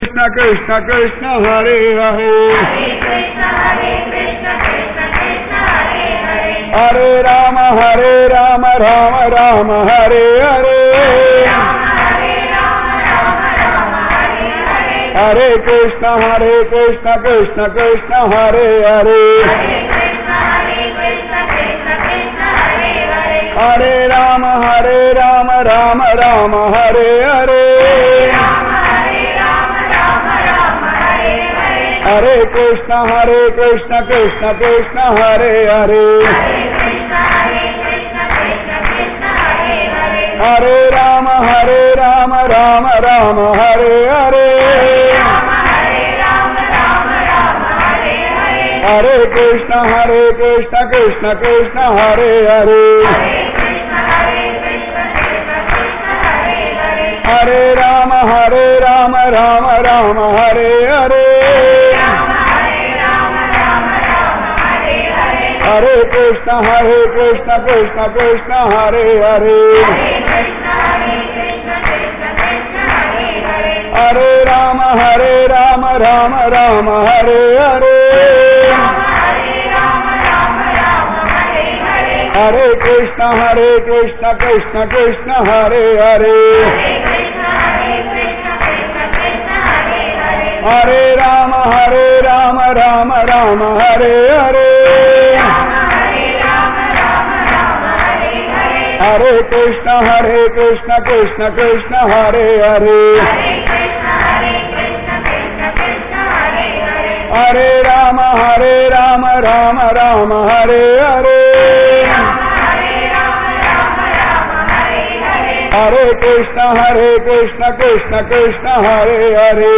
कृष्ण कृष्ण कृष्ण हरे हरे हरे राम हरे राम राम राम हरे हरे हरे कृष्ण हरे कृष्ण कृष्ण कृष्ण हरे हरे हरे राम हरे राम राम राम हरे हरे हरे कृष्ण हरे कृष्ण कृष्ण कृष्ण हरे हरे हरे राम हरे राम राम राम हरे हरे हरे कृष्ण हरे कृष्ण कृष्ण कृष्ण हरे हरे हरे राम हरे राम राम राम हरे हरे हरे कृष्ण हरे कृष्ण कृष्ण कृष्ण हरे हरे हरे राम हरे राम राम राम हरे हरे हरे कृष्ण हरे कृष्ण कृष्ण कृष्ण हरे हरे हरे राम हरे राम राम राम हरे हरे हरे कृष्ण हरे कृष्ण कृष्ण कृष्ण हरे हरे हरे राम हरे राम राम राम हरे हरे हरे कृष्ण हरे कृष्ण कृष्ण कृष्ण हरे हरे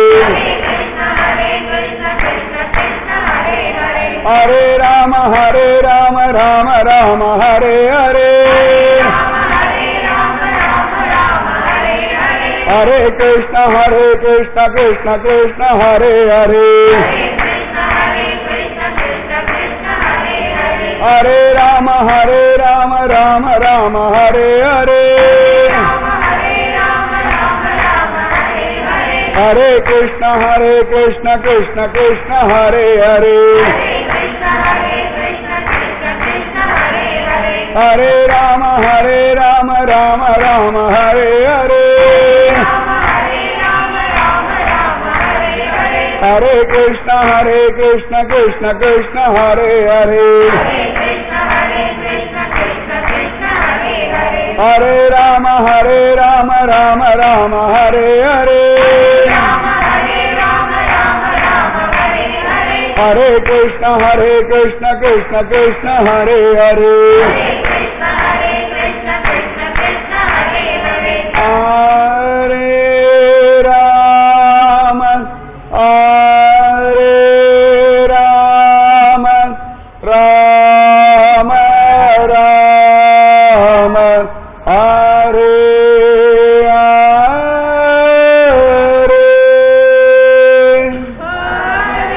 हरे राम हरे राम राम राम हरे हरे हरे कृष्ण हरे कृष्ण कृष्ण कृष्ण हरे हरे हरे राम हरे राम राम राम हरे हरे हरे कृष्ण हरे कृष्ण कृष्ण कृष्ण हरे हरे हरे राम हरे राम राम राम हरे हरे हरे कृष्ण हरे कृष्ण कृष्ण कृष्ण हरे हरे हरे राम हरे राम राम राम हरे हरे हरे कृष्ण हरे कृष्ण कृष्ण कृष्ण हरे हरे हरे राम हरे राम राम राम हरे हरे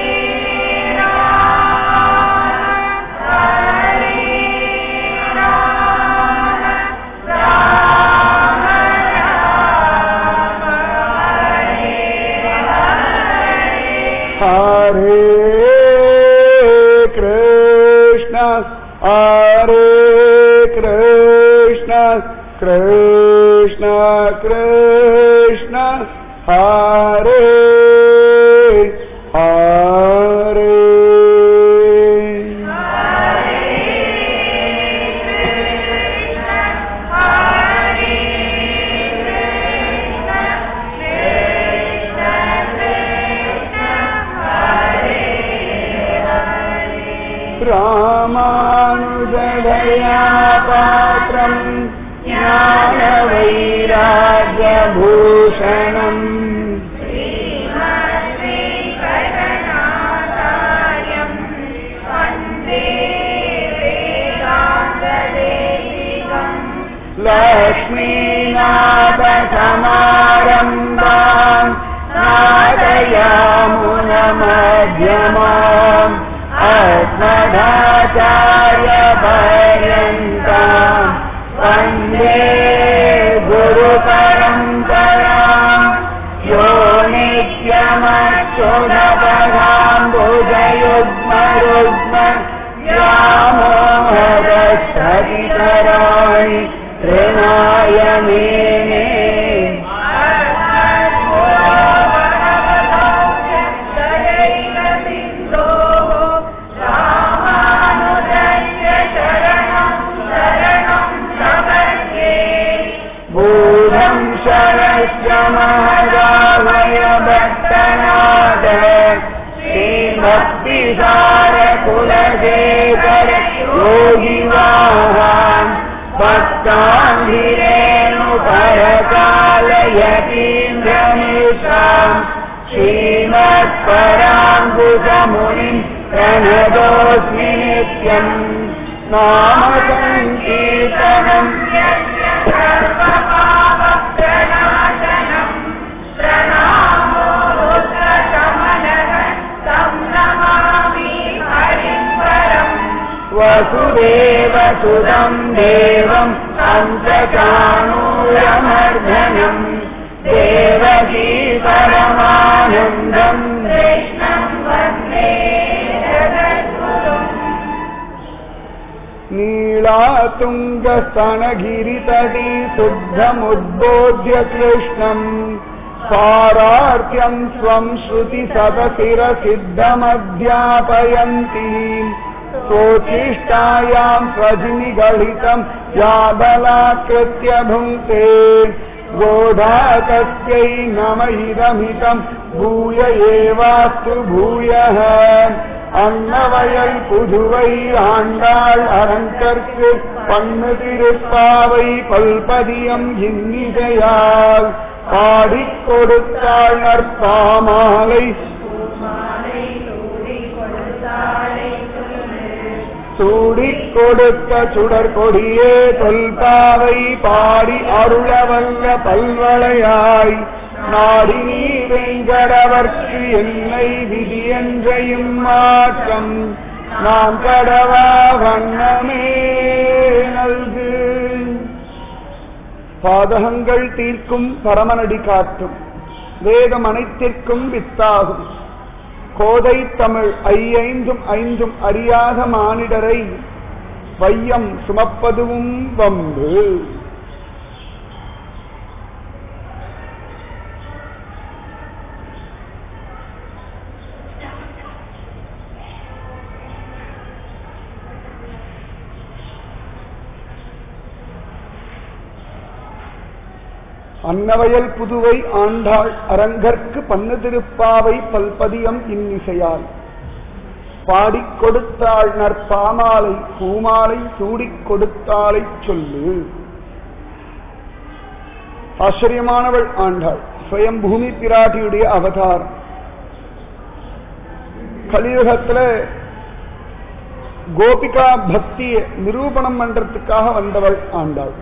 Hare Krishna, Hare Krishna, Krishna Krishna, Hare Hare. रामानुजदया पात्रम् ज्ञानवैराग्यभूषणम् लक्ष्मीनाथसमारम्भाम् नादयामुनमध्यमाम् अस्मदाचार्यपर्यन्ताम् वन्दे गुरुपरम्पराम् यो नित्यमच्युतपदाम्बुजयुग्मरुग्म व्यामोहदस्तदितराणि तृणाय मेने भूतं शरश्च महदालय भक्तनाद श्रीभक्तिसारकुलशेखर योगिवाहान् भक्ताङ्गिरेणुपरकालयतीन्द्रमिषाम् श्रीमत्पराङ्कुशमुनिम् प्रणतोऽस्मि नित्यम् नाम सङ्कीर्तनम् वसुदेवसुदम् देवम् अन्तचाणूरमर्धनम् देवकी परमानन्दम् नीलातुङ्गस्तनगिरितटी शुद्धमुद्बोध्य कृष्णम् पारार्त्यम् स्वम् श्रुतिसदशिरसिद्धमध्यापयन्ती सोचिष्टायाम् स्वधिनिगलितम् या बलाकृत्य भुङ्क्ते गोढाकस्यै नम इदमिदम् भूय एवास्तु भूयः அன்னவயல் புதுவை ஆண்டாள் அரங்கற்கு பண்ணு திருப்பாவை பல்பதியம் இன்னிசையால் பாடிக் கொடுத்தாள் நற்பாமாலை சூடிக் கொடுத்த சுடர் கொடியே தொல்பாவை பாடி அருளவல்ல பல்வளையாய் நாடி நீ வெங்கடவர்க்கு என்னை விதி என்றையும் மாற்றம் நாம் கடவா வண்ணமே நல்கு பாதகங்கள் தீர்க்கும் பரமனடி காட்டும் வேதம் அனைத்திற்கும் வித்தாகும் கோதை தமிழ் ஐயைந்தும் ஐந்தும் அறியாத மானிடரை வையம் சுமப்பதுவும் வம்பு அன்னவயல் புதுவை ஆண்டாள் அரங்கற்கு பண்ணு திருப்பாவை பல்பதியம் இன்னிசையால் பாடிக் கொடுத்தாள் நற்பாமாலை பூமாலை சூடிக் கொடுத்தாளை சொல்லு ஆச்சரியமானவள் ஆண்டாள் ஸ்வயம் பூமி பிராட்டியுடைய அவதாரம் கலியுகத்துல கோபிகா பக்தியை நிரூபணம் பண்றதுக்காக வந்தவள் ஆண்டாள்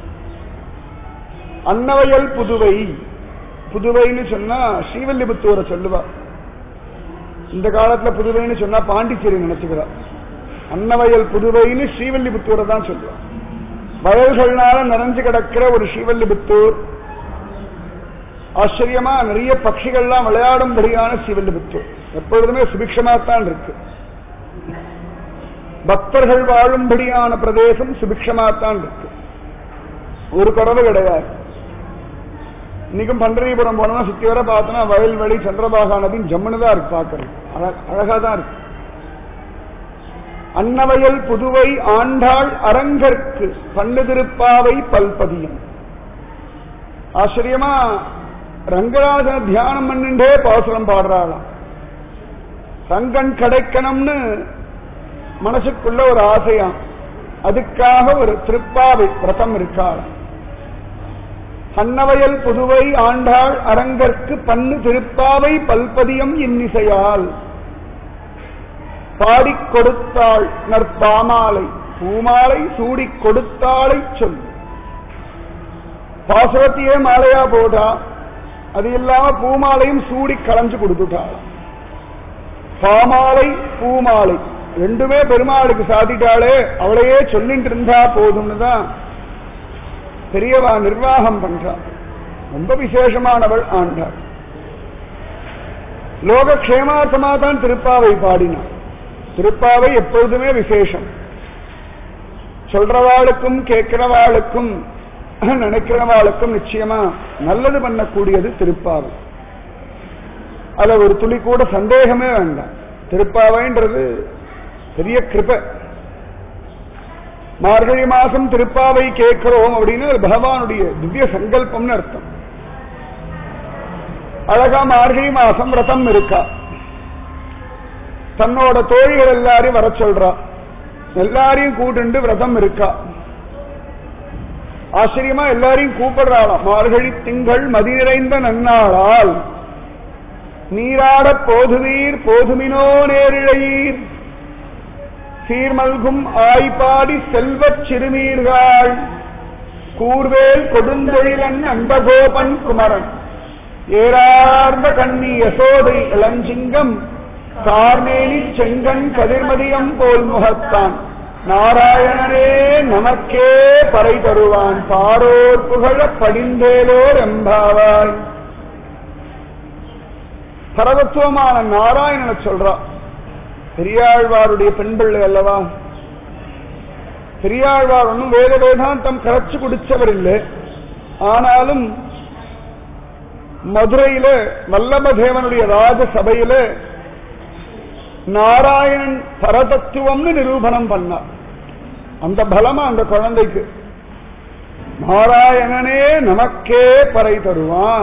அன்னவயல் புதுவை புதுவைன்னு சொன்னா ஸ்ரீவல்லிபுத்தூரை சொல்லுவா இந்த காலத்துல புதுவைன்னு சொன்னா பாண்டிச்சேரி நினைச்சுக்கிறா அன்னவயல் புதுவைன்னு ஸ்ரீவல்லிபுத்தூரை தான் சொல்லுவா வயல்கள்னால நிறைஞ்சு கிடக்கிற ஒரு ஸ்ரீவல்லிபுத்தூர் ஆச்சரியமா நிறைய பட்சிகள்லாம் விளையாடும்படியான ஸ்ரீவல்லிபுத்தூர் எப்பொழுதுமே சுபிக்ஷமாத்தான் இருக்கு பக்தர்கள் வாழும்படியான பிரதேசம் சுபிக்ஷமாத்தான் இருக்கு ஒரு குறவு கிடையாது இன்னைக்கும் பண்டரிபுரம் போனோம்னா சுத்தி வர பார்த்தோன்னா வயல்வெளி சந்திரபாகா நதியும் ஜம்முன்னு தான் இருக்கு பார்க்கறது அழகா தான் இருக்கு அன்னவயல் புதுவை ஆண்டாள் அரங்கற்கு பண்ணு திருப்பாவை பல்பதியம் ஆச்சரியமா ரங்கராஜன தியானம் பண்ணிண்டே பாசுரம் பாடுறாளாம் ரங்கன் கிடைக்கணும்னு மனசுக்குள்ள ஒரு ஆசையாம் அதுக்காக ஒரு திருப்பாவை விரதம் இருக்காளாம் அன்னவயல் புதுவை ஆண்டாள் அரங்கற்கு பண்ணு திருப்பாவை பல்பதியம் இன்னிசையால் பாடிக் கொடுத்தாள் நற்பாமாலை பூமாலை சூடிக் கொடுத்தாளை சொல் பாசுரத்தையே மாலையா போட்டா அது இல்லாம பூமாலையும் சூடி களைஞ்சு கொடுத்துட்டாளாம் பாமாலை பூமாலை ரெண்டுமே பெருமாளுக்கு சாதிட்டாளே அவளையே சொல்லிட்டு இருந்தா போதும்னு தான் பெரியவா நிர்வாகம் பண்றா ரொம்ப விசேஷமானவள் ஆண்டாள் லோக க்ஷேமார்த்தமா தான் திருப்பாவை பாடினார் திருப்பாவை எப்பொழுதுமே விசேஷம் சொல்றவாளுக்கும் கேட்கிறவாளுக்கும் நினைக்கிறவாளுக்கும் நிச்சயமா நல்லது பண்ணக்கூடியது திருப்பாவை அதுல ஒரு துளி கூட சந்தேகமே வேண்டாம் திருப்பாவைன்றது பெரிய கிருப மார்கழி மாசம் திருப்பாவை கேட்கிறோம் அப்படின்னு அது பகவானுடைய திவ்ய சங்கல்பம்னு அர்த்தம் அழகா மார்கழி மாசம் விரதம் இருக்கா தன்னோட தோழிகள் எல்லாரையும் வர சொல்றா எல்லாரையும் கூட்டுண்டு விரதம் இருக்கா ஆச்சரியமா எல்லாரையும் கூப்பிடுறாளாம் மார்கழி திங்கள் மதி நிறைந்த நன்னாளால் நீராடப் போதுவீர் போதுமினோ நேரிழையீர் சீர்மல்கும் ஆய்பாடி செல்வச் சிறுமீர்கள் கூர்வேல் கொடுந்தொழிலன் அன்பகோபன் குமரன் ஏறார்ந்த கண்ணி யசோதை இளஞ்சிங்கம் கார்மேனி செங்கன் கதிர்மதியம் போல் முகத்தான் நாராயணனே நமக்கே பறை தருவான் பாரோர் புகழ படிந்தேலோர் எம்பாவாய் பரதத்துவமான நாராயணனை சொல்றா பெரியாழ்வாருடைய பெண் பிள்ளை அல்லவா பெரியாழ்வார் ஒன்றும் வேத வேதாந்தம் கரைச்சு குடிச்சவர் இல்லை ஆனாலும் மதுரையில வல்லபதேவனுடைய ராஜசபையில நாராயணன் பரதத்துவம்னு நிரூபணம் பண்ணார் அந்த பலமா அந்த குழந்தைக்கு நாராயணனே நமக்கே பறை தருவான்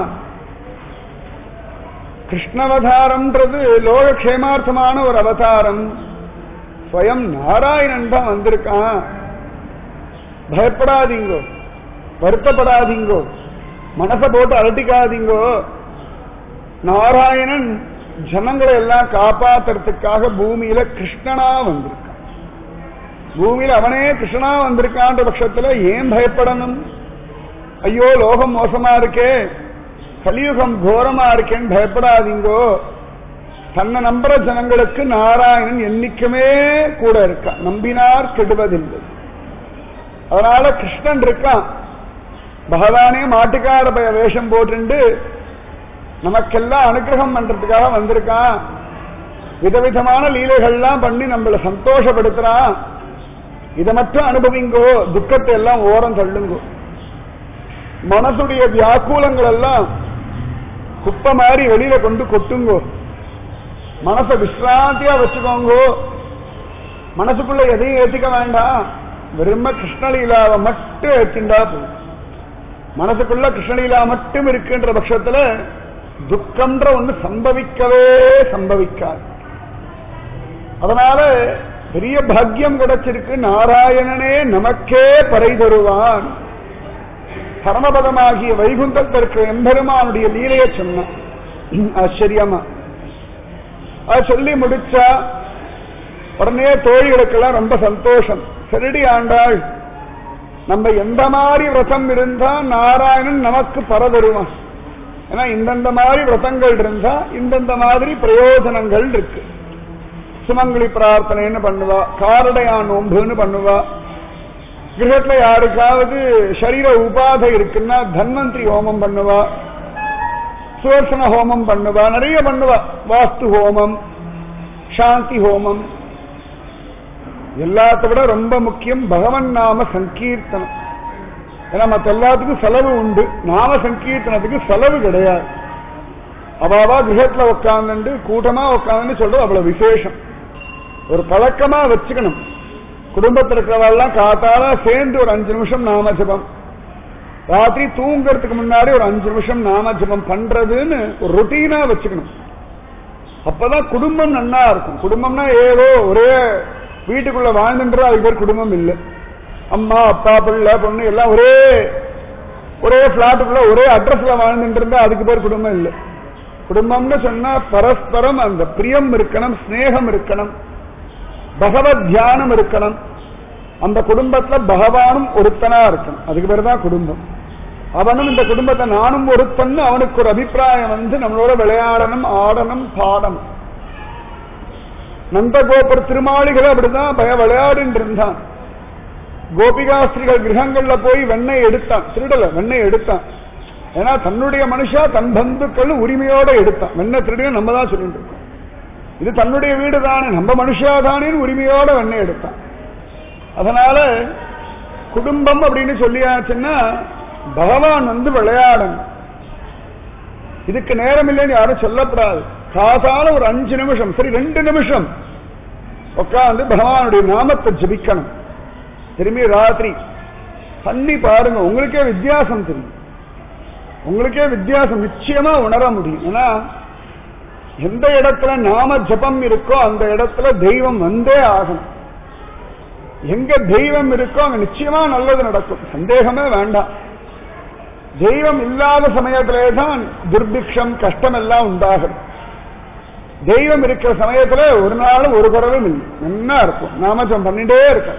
கிருஷ்ணவதாரம்ன்றது லோக க்ஷேமார்த்தமான ஒரு அவதாரம் ஸ்வயம் நாராயணன் தான் வந்திருக்கான் பயப்படாதீங்கோ வருத்தப்படாதீங்கோ மனசை போட்டு அலட்டிக்காதீங்கோ நாராயணன் ஜனங்களை எல்லாம் காப்பாத்துறதுக்காக பூமியில கிருஷ்ணனா வந்திருக்கான் பூமியில அவனே கிருஷ்ணனா வந்திருக்கான்ற பட்சத்துல ஏன் பயப்படணும் ஐயோ லோகம் மோசமா இருக்கே கலியுகம் கோரமா இருக்கேன்னு பயப்படாதீங்கோ தன்னை நம்புற ஜனங்களுக்கு நாராயணன் என்னைக்குமே கூட இருக்கான் நம்பினார் கெடுவதில்லை அதனால கிருஷ்ணன் இருக்கான் பகவானே மாட்டுக்கார பய வேஷம் போட்டுண்டு நமக்கெல்லாம் அனுகிரகம் பண்றதுக்காக வந்திருக்கான் விதவிதமான லீலைகள்லாம் பண்ணி நம்மளை சந்தோஷப்படுத்துறான் இதை மட்டும் அனுபவிங்கோ துக்கத்தை எல்லாம் ஓரம் தள்ளுங்கோ மனசுடைய வியாக்குலங்கள் எல்லாம் குப்பை மாதிரி வெளியில கொண்டு கொட்டுங்கோ மனசை விசிராந்தியா வச்சுக்கோங்கோ மனசுக்குள்ள எதையும் ஏத்திக்க வேண்டாம் வெறும கிருஷ்ணலீலாவை மட்டும் ஏத்திண்டா போதும் மனசுக்குள்ள கிருஷ்ணலீலா மட்டும் இருக்குன்ற பட்சத்துல துக்கம்ன்ற ஒண்ணு சம்பவிக்கவே சம்பவிக்காது அதனால பெரிய பாக்கியம் கிடைச்சிருக்கு நாராயணனே நமக்கே பறை தருவான் பரமபதமாகிய வைகுந்தத்தில் இருக்கிற எம்பெருமானுடைய லீலையை சொன்னான் ஆச்சரியமா அது சொல்லி முடிச்சா உடனே தோழிகளுக்கெல்லாம் ரொம்ப சந்தோஷம் சரிடி ஆண்டாள் நம்ம எந்த மாதிரி விரதம் இருந்தா நாராயணன் நமக்கு பரதருவான் ஏன்னா இந்தந்த மாதிரி விரதங்கள் இருந்தா இந்தந்த மாதிரி பிரயோஜனங்கள் இருக்கு சுமங்கலி பிரார்த்தனைன்னு பண்ணுவா காரடையா நோன்புன்னு பண்ணுவா கிரகத்துல யாருக்காவது சரீர உபாதை இருக்குன்னா தன்வந்திரி ஹோமம் பண்ணுவா சுவர்சன ஹோமம் பண்ணுவா நிறைய பண்ணுவா வாஸ்து ஹோமம் சாந்தி ஹோமம் எல்லாத்த விட ரொம்ப முக்கியம் பகவன் நாம சங்கீர்த்தனம் ஏன்னா மத்த எல்லாத்துக்கும் செலவு உண்டு நாம சங்கீர்த்தனத்துக்கு செலவு கிடையாது அவாவா கிரகத்துல உட்காந்துட்டு கூட்டமா உட்காந்துன்னு சொல்றது அவ்வளவு விசேஷம் ஒரு பழக்கமா வச்சுக்கணும் குடும்பத்தில் இருக்கிறவெல்லாம் காத்தால சேர்ந்து ஒரு அஞ்சு நிமிஷம் நாம ஜபம் ராத்திரி தூங்குறதுக்கு முன்னாடி ஒரு அஞ்சு நிமிஷம் நாம ஜபம் பண்றதுன்னு ஒரு ரொட்டீனா வச்சுக்கணும் அப்பதான் குடும்பம் நன்னா இருக்கும் குடும்பம்னா ஏதோ ஒரே வீட்டுக்குள்ள வாழ்ந்துன்ற அதுக்கு பேர் குடும்பம் இல்லை அம்மா அப்பா பிள்ளை பொண்ணு எல்லாம் ஒரே ஒரே பிளாட்டுக்குள்ள ஒரே அட்ரஸ்ல வாழ்ந்துட்டு இருந்தா அதுக்கு பேர் குடும்பம் இல்லை குடும்பம்னு சொன்னா பரஸ்பரம் அந்த பிரியம் இருக்கணும் ஸ்நேகம் இருக்கணும் பகவத் தியானம் இருக்கணும் அந்த குடும்பத்துல பகவானும் ஒருத்தனா இருக்கணும் அதுக்கு பேர் தான் குடும்பம் அவனும் இந்த குடும்பத்தை நானும் ஒருத்தன்னு அவனுக்கு ஒரு அபிப்பிராயம் வந்து நம்மளோட விளையாடணும் ஆடணும் பாடணும் நந்தகோபுர திருமாளிகள் அப்படிதான் பய விளையாடின்னு இருந்தான் கோபிகாஸ்திரிகள் கிரகங்கள்ல போய் வெண்ணெய் எடுத்தான் திருடல வெண்ணெய் எடுத்தான் ஏன்னா தன்னுடைய மனுஷா தன் பந்துக்கள் உரிமையோட எடுத்தான் வெண்ணெய் திருடியும் நம்ம தான் சொல்லிட்டு இருக்கோம் இது தன்னுடைய வீடு தானே நம்ம மனுஷா தானே உரிமையோட வெண்ணெய் எடுத்தான் அதனால குடும்பம் அப்படின்னு சொல்லியாச்சுன்னா பகவான் வந்து விளையாடணும் இதுக்கு நேரம் இல்லைன்னு யாரும் சொல்லப்படாது காசால ஒரு அஞ்சு நிமிஷம் சரி ரெண்டு நிமிஷம் உட்காந்து பகவானுடைய நாமத்தை ஜபிக்கணும் திரும்பி ராத்திரி பண்ணி பாருங்க உங்களுக்கே வித்தியாசம் தெரியும் உங்களுக்கே வித்தியாசம் நிச்சயமா உணர முடியும் ஏன்னா எந்த இடத்துல நாம ஜபம் இருக்கோ அந்த இடத்துல தெய்வம் வந்தே ஆகணும் எங்க தெய்வம் இருக்கோ அங்க நிச்சயமா நல்லது நடக்கும் சந்தேகமே வேண்டாம் தெய்வம் இல்லாத சமயத்திலே தான் துர்பிக்ஷம் கஷ்டம் எல்லாம் உண்டாகும் தெய்வம் இருக்கிற சமயத்துல ஒரு நாளும் ஒரு குறவும் இல்லை நல்லா இருக்கும் நாமஜம் பண்ணிட்டே இருக்க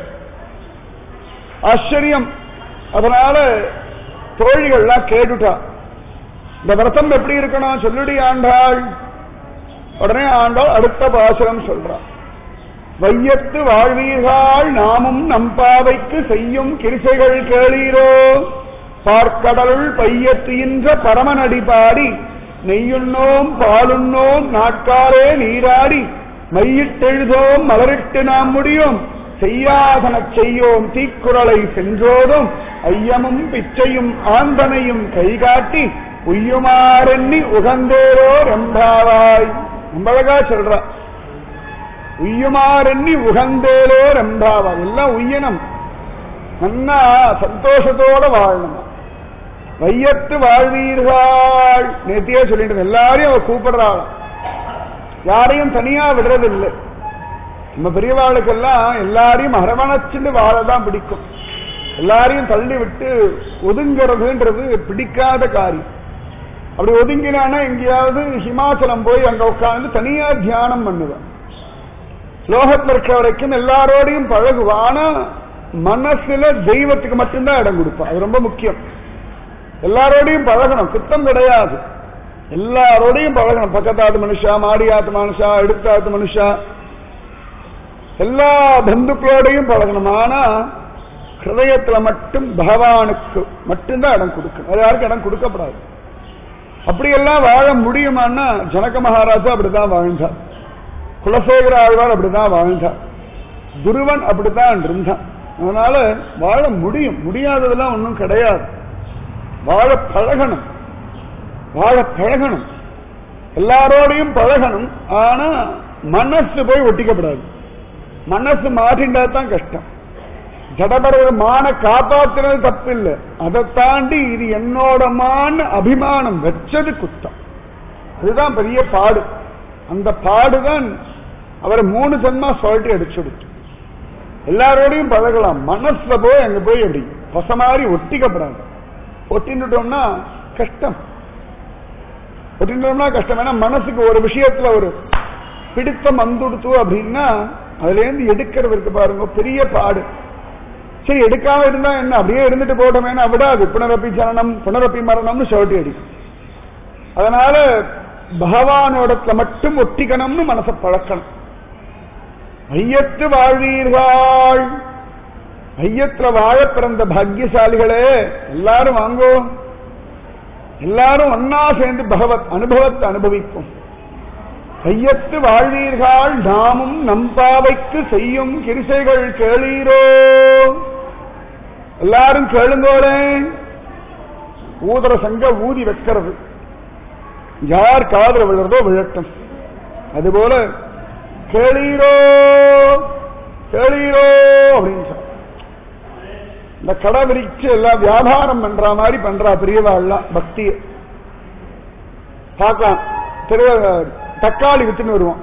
ஆச்சரியம் அதனால தோழிகள்லாம் கேட்டுட்டா இந்த விரதம் எப்படி இருக்கணும் சொல்லுடி ஆண்டாள் உடனே ஆண்டாள் அடுத்த பாசுரம் சொல்றான் வையத்து வாழ்வீர்கள் நாமும் நம்பாவைக்கு செய்யும் கிரிசைகள் கேளீரோ பார்க்கடலுள் பையத்துகின்ற பரமனடி பாடி நெய்யுண்ணோம் பாலுண்ணோம் நாட்காரே நீராடி மையிட்டெழுதோம் மலரிட்டு நாம் முடியும் செய்யாதனச் செய்யோம் தீக்குறளை சென்றோதும் ஐயமும் பிச்சையும் ஆந்தனையும் கைகாட்டி உய்யுமாறெண்ணி உகந்தேரோ ரெம்பாவாய் ரொம்ப அழகா சொல்றா உய்யுமாறெண்ணி உகந்தேரோ ரெம்பாவாய் எல்லாம் உய்யனம் நன்னா சந்தோஷத்தோட வாழணும் வையத்து வாழ்வீர்கள் நேத்தியே சொல்லிட்டு எல்லாரையும் அவ கூப்பிடுறாள் யாரையும் தனியா விடுறதில்லை நம்ம பெரியவாளுக்கெல்லாம் எல்லாரையும் அரவணைச்சுன்னு வாழதான் பிடிக்கும் எல்லாரையும் தள்ளி விட்டு ஒதுங்கிறதுன்றது பிடிக்காத காரியம் அப்படி ஒதுங்கினானா எங்கேயாவது ஹிமாச்சலம் போய் அங்க உட்கார்ந்து தனியா தியானம் பண்ணுவேன் லோகத்தில் இருக்கிற வரைக்கும் எல்லாரோடையும் பழகுவா ஆனா மனசுல தெய்வத்துக்கு மட்டும்தான் இடம் கொடுப்பா அது ரொம்ப முக்கியம் எல்லாரோடையும் பழகணும் குத்தம் கிடையாது எல்லாரோடையும் பழகணும் பக்கத்தாத்து மனுஷா மாடியாத்து மனுஷா எடுத்தாத்து மனுஷா எல்லா பந்துக்களோடையும் பழகணும் ஆனா ஹிருதயத்துல மட்டும் பகவானுக்கு மட்டும்தான் இடம் கொடுக்கணும் அது யாருக்கும் இடம் கொடுக்கப்படாது அப்படியெல்லாம் வாழ முடியுமான்னா ஜனக மகாராஜா அப்படிதான் வாழ்ந்தார் குலசேகர ஆழ்வார் அப்படிதான் வாழ்ந்தார் துருவன் அப்படித்தான் இருந்தான் அதனால வாழ முடியும் முடியாததெல்லாம் ஒன்றும் கிடையாது வாழ பழகணும் வாழ பழகணும் எல்லாரோடையும் பழகணும் ஆனா மனசு போய் ஒட்டிக்கப்படாது மனசு மாற்றின்றா தான் கஷ்டம் ஜடபர மான காப்பாத்துறது தப்பு இல்லை அதை தாண்டி இது என்னோட மான அபிமானம் வச்சது குத்தம் அதுதான் பெரிய பாடு அந்த பாடுதான் அவரை மூணு ஜன்மா சொல்லிட்டு அடிச்சுடுச்சு எல்லாரோடையும் பழகலாம் மனசுல போய் அங்க போய் அப்படி பச மாதிரி ஒட்டிக்கப்படாது ஒட்டிட்டுட்டோம்னா கஷ்டம் ஒட்டிட்டோம்னா கஷ்டம் ஏன்னா மனசுக்கு ஒரு விஷயத்துல ஒரு பிடித்தம் வந்துடுத்து அப்படின்னா அதுல இருந்து எடுக்கிறது இருக்கு பாருங்க பெரிய பாடு சரி எடுக்காம இருந்தா என்ன அப்படியே இருந்துட்டு போட்டோமேனா விடாது புனரப்பி ஜனனம் புனரப்பி மரணம்னு சவுட்டி அடி அதனால பகவானோடத்துல மட்டும் ஒட்டிக்கணும்னு மனசை பழக்கணும் ஐயத்து வாழ்வீர்கள் ஐயத்துல வாழ பிறந்த பாக்கியசாலிகளே எல்லாரும் வாங்கோ எல்லாரும் ஒன்னா சேர்ந்து பகவத் அனுபவத்தை அனுபவிப்போம் ஐயத்து வாழ்வீர்கள் நாமும் நம்பாவைக்கு செய்யும் கிரிசைகள் கேளீரோ எல்லாரும் கேளுங்கோளே ஊதர சங்க ஊதி வைக்கிறது யார் காதல விழுறதோ விழட்டும் அதுபோல கேளீரோ கேளீரோ அப்படின்னு சொல்ற. இந்த கடை விரிச்சு எல்லாம் வியாபாரம் பண்ற மாதிரி பண்றா பெரியவாள்லாம் பக்திய பார்க்கலாம் திரு தக்காளி வித்துன்னு வருவான்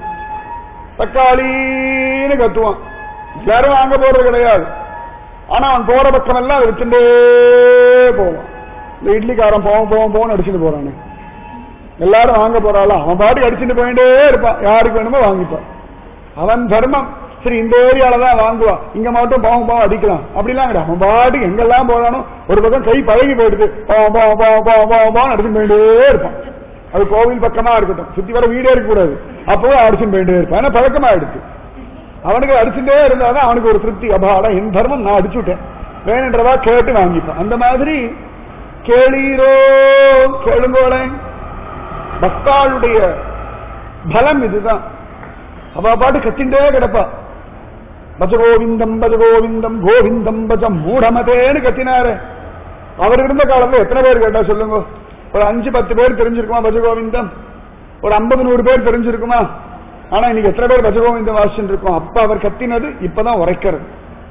தக்காளின்னு கத்துவான் யாரும் வாங்க போறது கிடையாது ஆனா அவன் போற பக்கம் எல்லாம் அதை வித்துட்டே போவான் இந்த இட்லிக்காரன் போவோம் போவோம் போவோம்னு அடிச்சுட்டு போறானே எல்லாரும் வாங்க போறாளா அவன் பாட்டுக்கு அடிச்சுட்டு போயிட்டே இருப்பான் யாருக்கு வேணுமோ வாங்கிப்பான் அவன் தர்மம் சரி இந்த ஏரியால தான் வாங்குவான் இங்க மட்டும் பாவம் பாவம் அடிக்கலாம் அப்படிலாம் கிடையாது அவன் பாட்டுக்கு எங்கெல்லாம் போறானோ ஒரு பக்கம் கை பழகி போயிடுது பாவம் பாவம் பாவம் பாவம் பாவம் பாவம் அடிச்சுட்டு போயிட்டே இருப்பான் அது கோவில் பக்கமா இருக்கட்டும் சுத்தி வர வீடே இருக்க கூடாது அப்பவும் அடிச்சுட்டு போயிட்டே இருப்பான் ஏன்னா பழக்கமாயிடுச்சு அவனுக்கு அடிச்சுட்டே இருந்தாதான் அவனுக்கு ஒரு திருப்தி அபாடா என் தர்மம் நான் அடிச்சுட்டேன் வேணுன்றவா கேட்டு வாங்கிப்பான் அந்த மாதிரி கேளீரோ கேளுங்கோளே பக்தாளுடைய பலம் இதுதான் அவ பாட்டு கத்திண்டே கிடப்பா பஜ கோவிந்தம் பஜ கோவிந்தம் கோவிந்தம் பஜ மூடமதேன்னு கத்தினாரு அவர் இருந்த காலத்துல எத்தனை பேர் கேட்டா சொல்லுங்க ஒரு அஞ்சு பத்து பேர் தெரிஞ்சிருக்குமா பஜ கோவிந்தம் ஒரு ஐம்பது நூறு பேர் தெரிஞ்சிருக்குமா ஆனா இன்னைக்கு எத்தனை பேர் பஜ கோவிந்தம் வாசிச்சுட்டு இருக்கோம் அப்ப அவர் கத்தினது இப்பதான் உரைக்கிறது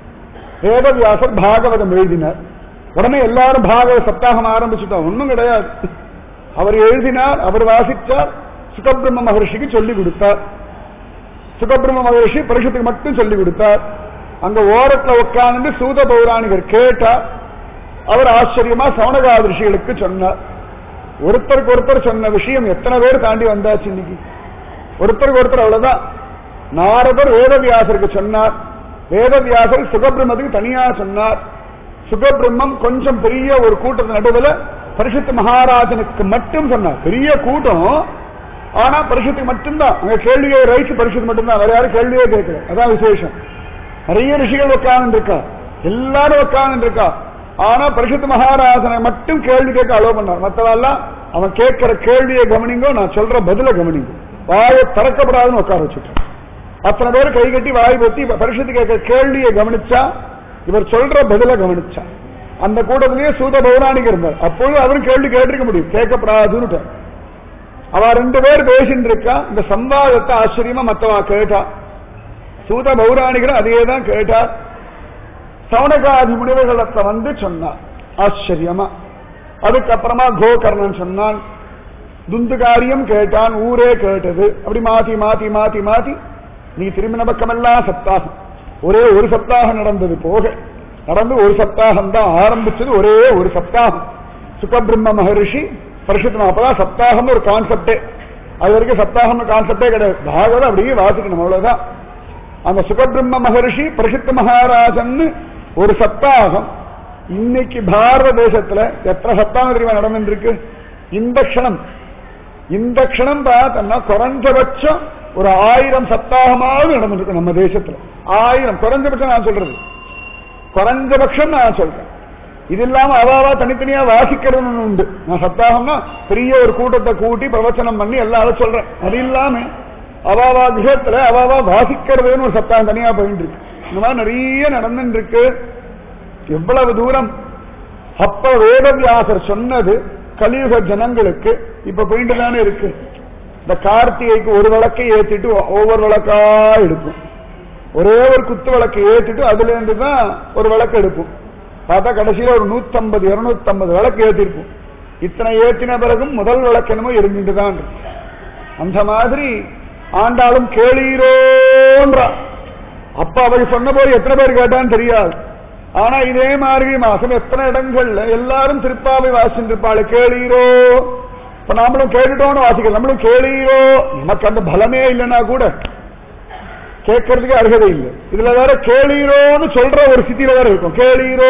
வேதவியாசர் பாகவதம் எழுதினார் உடனே எல்லாரும் பாகவத சப்தாகம் ஆரம்பிச்சுட்டோம் ஒண்ணும் கிடையாது அவர் எழுதினார் அவர் வாசித்தார் சுகபிரம்ம மகர்ஷிக்கு சொல்லி கொடுத்தார் சுகபிரம்ம மகர்ஷி பரிஷத்துக்கு மட்டும் சொல்லி கொடுத்தார் அங்க ஓரத்துல உட்கார்ந்து சூத பௌராணிகர் கேட்டார் அவர் ஆச்சரியமா சவணகா ரிஷிகளுக்கு சொன்னார் ஒருத்தருக்கு ஒருத்தர் சொன்ன விஷயம் எத்தனை பேர் தாண்டி வந்தாச்சு இன்னைக்கு ஒருத்தருக்கு ஒருத்தர் அவ்வளவுதான் நாரதர் வேதவியாசருக்கு சொன்னார் வேதவியாசர் சுகபிரம்மத்துக்கு தனியா சொன்னார் சுகபிரம்மம் கொஞ்சம் பெரிய ஒரு கூட்டத்து நடுவில் பரிசுத்த மகாராஜனுக்கு மட்டும் சொன்னார் பெரிய கூட்டம் ஆனா பரிசுத்துக்கு மட்டும்தான் அங்க கேள்வியை ரைட்டு பரிசுத்து மட்டும்தான் வேற யாரும் கேள்வியே கேட்கல அதான் விசேஷம் நிறைய ரிஷிகள் உட்கார்ந்து இருக்கா எல்லாரும் உட்கார்ந்து இருக்கா ஆனா பரிசுத்த மகாராஜனை மட்டும் கேள்வி கேட்க அலோவ் பண்ணார் மற்றவெல்லாம் அவன் கேட்கிற கேள்வியை கவனிங்கோ நான் சொல்ற பதில கவனிங்க வாயை திறக்கப்படாதுன்னு உட்கார வச்சுட்டேன் அத்தனை பேர் கை கட்டி வாய் பத்தி பரிசுத்து கேட்கிற கேள்வியை கவனிச்சா இவர் சொல்ற பதில கவனிச்சா அந்த கூட்டத்திலேயே சூத பௌராணிக இருந்தார் அப்பொழுது அவரும் கேள்வி கேட்டிருக்க முடியும் கேட்கப்படாதுன்னு அவ ரெண்டு பேர் பேசிட்டு இருக்கா இந்த சம்பாதத்தை ஆச்சரியமா மத்தவா கேட்டா சூத பௌராணிகர் அதே தான் கேட்டார் சவணகாதி முனிவர்களத்தை வந்து சொன்னார் ஆச்சரியமா அதுக்கப்புறமா கோகர்ணன் சொன்னான் துந்துகாரியம் கேட்டான் ஊரே கேட்டது அப்படி மாத்தி மாத்தி மாத்தி மாத்தி நீ திரும்பின பக்கமெல்லாம் சப்தாகம் ஒரே ஒரு சப்தாகம் நடந்தது போக நடந்து ஒரு சப்தாகம் தான் ஆரம்பிச்சது ஒரே ஒரு சப்தாகம் சுகபிரம்ம மகரிஷி பரிசுத்தம் அப்பதான் சப்தாகம் ஒரு கான்செப்டே அது வரைக்கும் சப்தாகம் கான்செப்டே கிடையாது பாகவதம் அப்படியே வாசிக்கணும் அவ்வளவுதான் அந்த சுகபிரம்ம மகரிஷி பரிசுத்த மகாராஜன் ஒரு சப்தாகம் இன்னைக்கு பாரத தேசத்துல எத்தனை சப்தாகம் தெரியுமா நடந்துருக்கு இந்த க்ஷணம் இந்த க்ஷணம் பார்த்தோம்னா குறைஞ்சபட்சம் ஒரு ஆயிரம் சப்தாகமாவது நடந்திருக்கு நம்ம தேசத்துல ஆயிரம் குறைஞ்சபட்சம் நான் சொல்றது குறைஞ்சபட்சம் நான் சொல்றேன் இது இல்லாம அவாவா தனித்தனியா வாசிக்கிறதுன்னு உண்டு நான் சப்தாகம்னா பெரிய ஒரு கூட்டத்தை கூட்டி பிரவச்சனம் பண்ணி எல்லாரும் சொல்றேன் அது இல்லாம அவாவா விஷயத்துல அவாவா வாசிக்கிறதுன்னு ஒரு சப்தாகம் தனியா போயிட்டு இருக்கு இந்த மாதிரி நிறைய நடந்துட்டு இருக்கு எவ்வளவு தூரம் அப்ப வேதவியாசர் சொன்னது கலியுக ஜனங்களுக்கு இப்ப போயிட்டு தானே இருக்கு இந்த கார்த்திகைக்கு ஒரு விளக்கை ஏத்திட்டு ஒவ்வொரு விளக்கா எடுக்கும் ஒரே ஒரு குத்து விளக்கை ஏத்திட்டு அதுல இருந்து தான் ஒரு விளக்கு எடுப்போம் பார்த்தா கடைசியில ஒரு நூத்தம்பது இருநூத்தம்பது விளக்கு ஏத்திருப்போம் இத்தனை ஏத்தின பிறகும் முதல் விளக்கு என்னமோ எரிஞ்சுட்டு தான் இருக்கு அந்த மாதிரி ஆண்டாலும் கேளீரோன்றா அப்ப அவள் சொன்ன போது எத்தனை பேர் கேட்டான்னு தெரியாது ஆனா இதே மாதிரி மாசம் எத்தனை இடங்கள்ல எல்லாரும் திருப்பாவை வாசிட்டு இருப்பாள் கேளீரோ இப்ப நாமளும் கேட்டுட்டோம்னு வாசிக்கலாம் நம்மளும் கேளீரோ நமக்கு அந்த பலமே இல்லைன்னா கூட கேட்கறதுக்கு அருகதை இல்லை இதுல வேற கேளீரோன்னு சொல்ற ஒரு சித்தியில வேற இருக்கும் கேளீரோ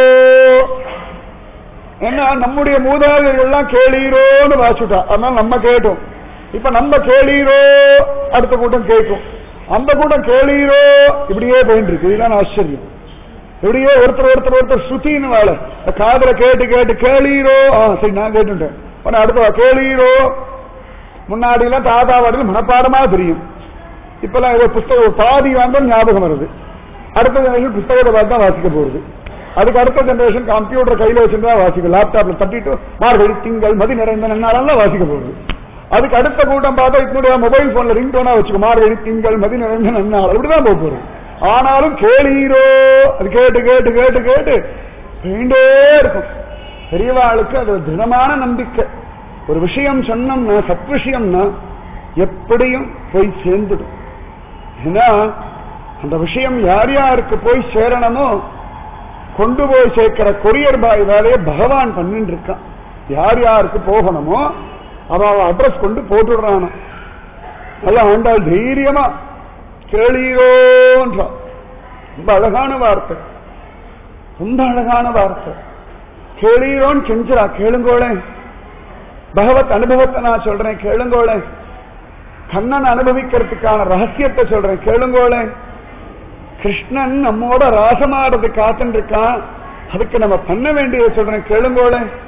ஏன்னா நம்முடைய மூதாதையர்கள் எல்லாம் கேளீரோன்னு வாசிட்டா அதனால நம்ம கேட்டோம் இப்ப நம்ம கேளீரோ அடுத்த கூட்டம் கேட்கும் அந்த கூட்டம் கேளீரோ இப்படியே போயிட்டு இருக்கு இதுதான் ஆச்சரியம் எப்படியோ ஒருத்தர் ஒருத்தர் ஒருத்தர் சுத்தின்னு வாழ இந்த காதல கேட்டு கேட்டு கேளீரோ ஆ சரி நான் கேட்டுட்டேன் உடனே அடுத்த கேளீரோ முன்னாடி எல்லாம் தாத்தா வாடியில் மனப்பாடமா தெரியும் இப்பெல்லாம் ஏதோ புஸ்தகம் பாதி வந்தால் ஞாபகம் வருது அடுத்த ஜெனரேஷன் புஸ்தகத்தை பார்த்து தான் வாசிக்க போகுது அதுக்கு அடுத்த ஜெனரேஷன் கம்ப்யூட்டர் கையில வச்சிருந்தா வாசிக்கும் லேப்டாப்ல தட்டிட்டு மார்கழி திங்கள் மதி நிறைந்த நன்னாலாம் வாசிக்க போகுது அதுக்கு அடுத்த கூட்டம் பார்த்தா இப்படியா மொபைல் போன்ல ரிங் டோனா வச்சுக்கோ மார்கழி திங்கள் மதி நிறைந்த நன்னாள் அப்படிதான் போக போகுது ஆனாலும் கேளீரோ அது கேட்டு கேட்டு கேட்டு கேட்டு போயிட்டே இருக்கும் பெரியவாளுக்கு அது திடமான நம்பிக்கை ஒரு விஷயம் சொன்னோம்னா சத் விஷயம்னா எப்படியும் போய் சேர்ந்துடும் ஏன்னா அந்த விஷயம் யார் யாருக்கு போய் சேரணுமோ கொண்டு போய் சேர்க்கிற கொரியர் பாய் வேலையை பகவான் பண்ணிட்டு இருக்கான் யார் யாருக்கு போகணுமோ அவன் அட்ரஸ் கொண்டு போட்டுடுறான நல்லா ஆண்டாள் தைரியமா கேளீரோன்றான் ரொம்ப அழகான வார்த்தை ரொம்ப அழகான வார்த்தை கேளீரோன்னு செஞ்சிரா கேளுங்கோளே பகவத் அனுபவத்தை நான் சொல்றேன் கேளுங்கோளே கண்ணன் அனுபவிக்கிறதுக்கான ரகசியத்தை சொல்றேன் கேளுங்கோளே கிருஷ்ணன் நம்மோட ராசமாடுறது காத்துட்டு இருக்கான் அதுக்கு நம்ம பண்ண வேண்டியதை சொல்றேன் கேளுங்கோளே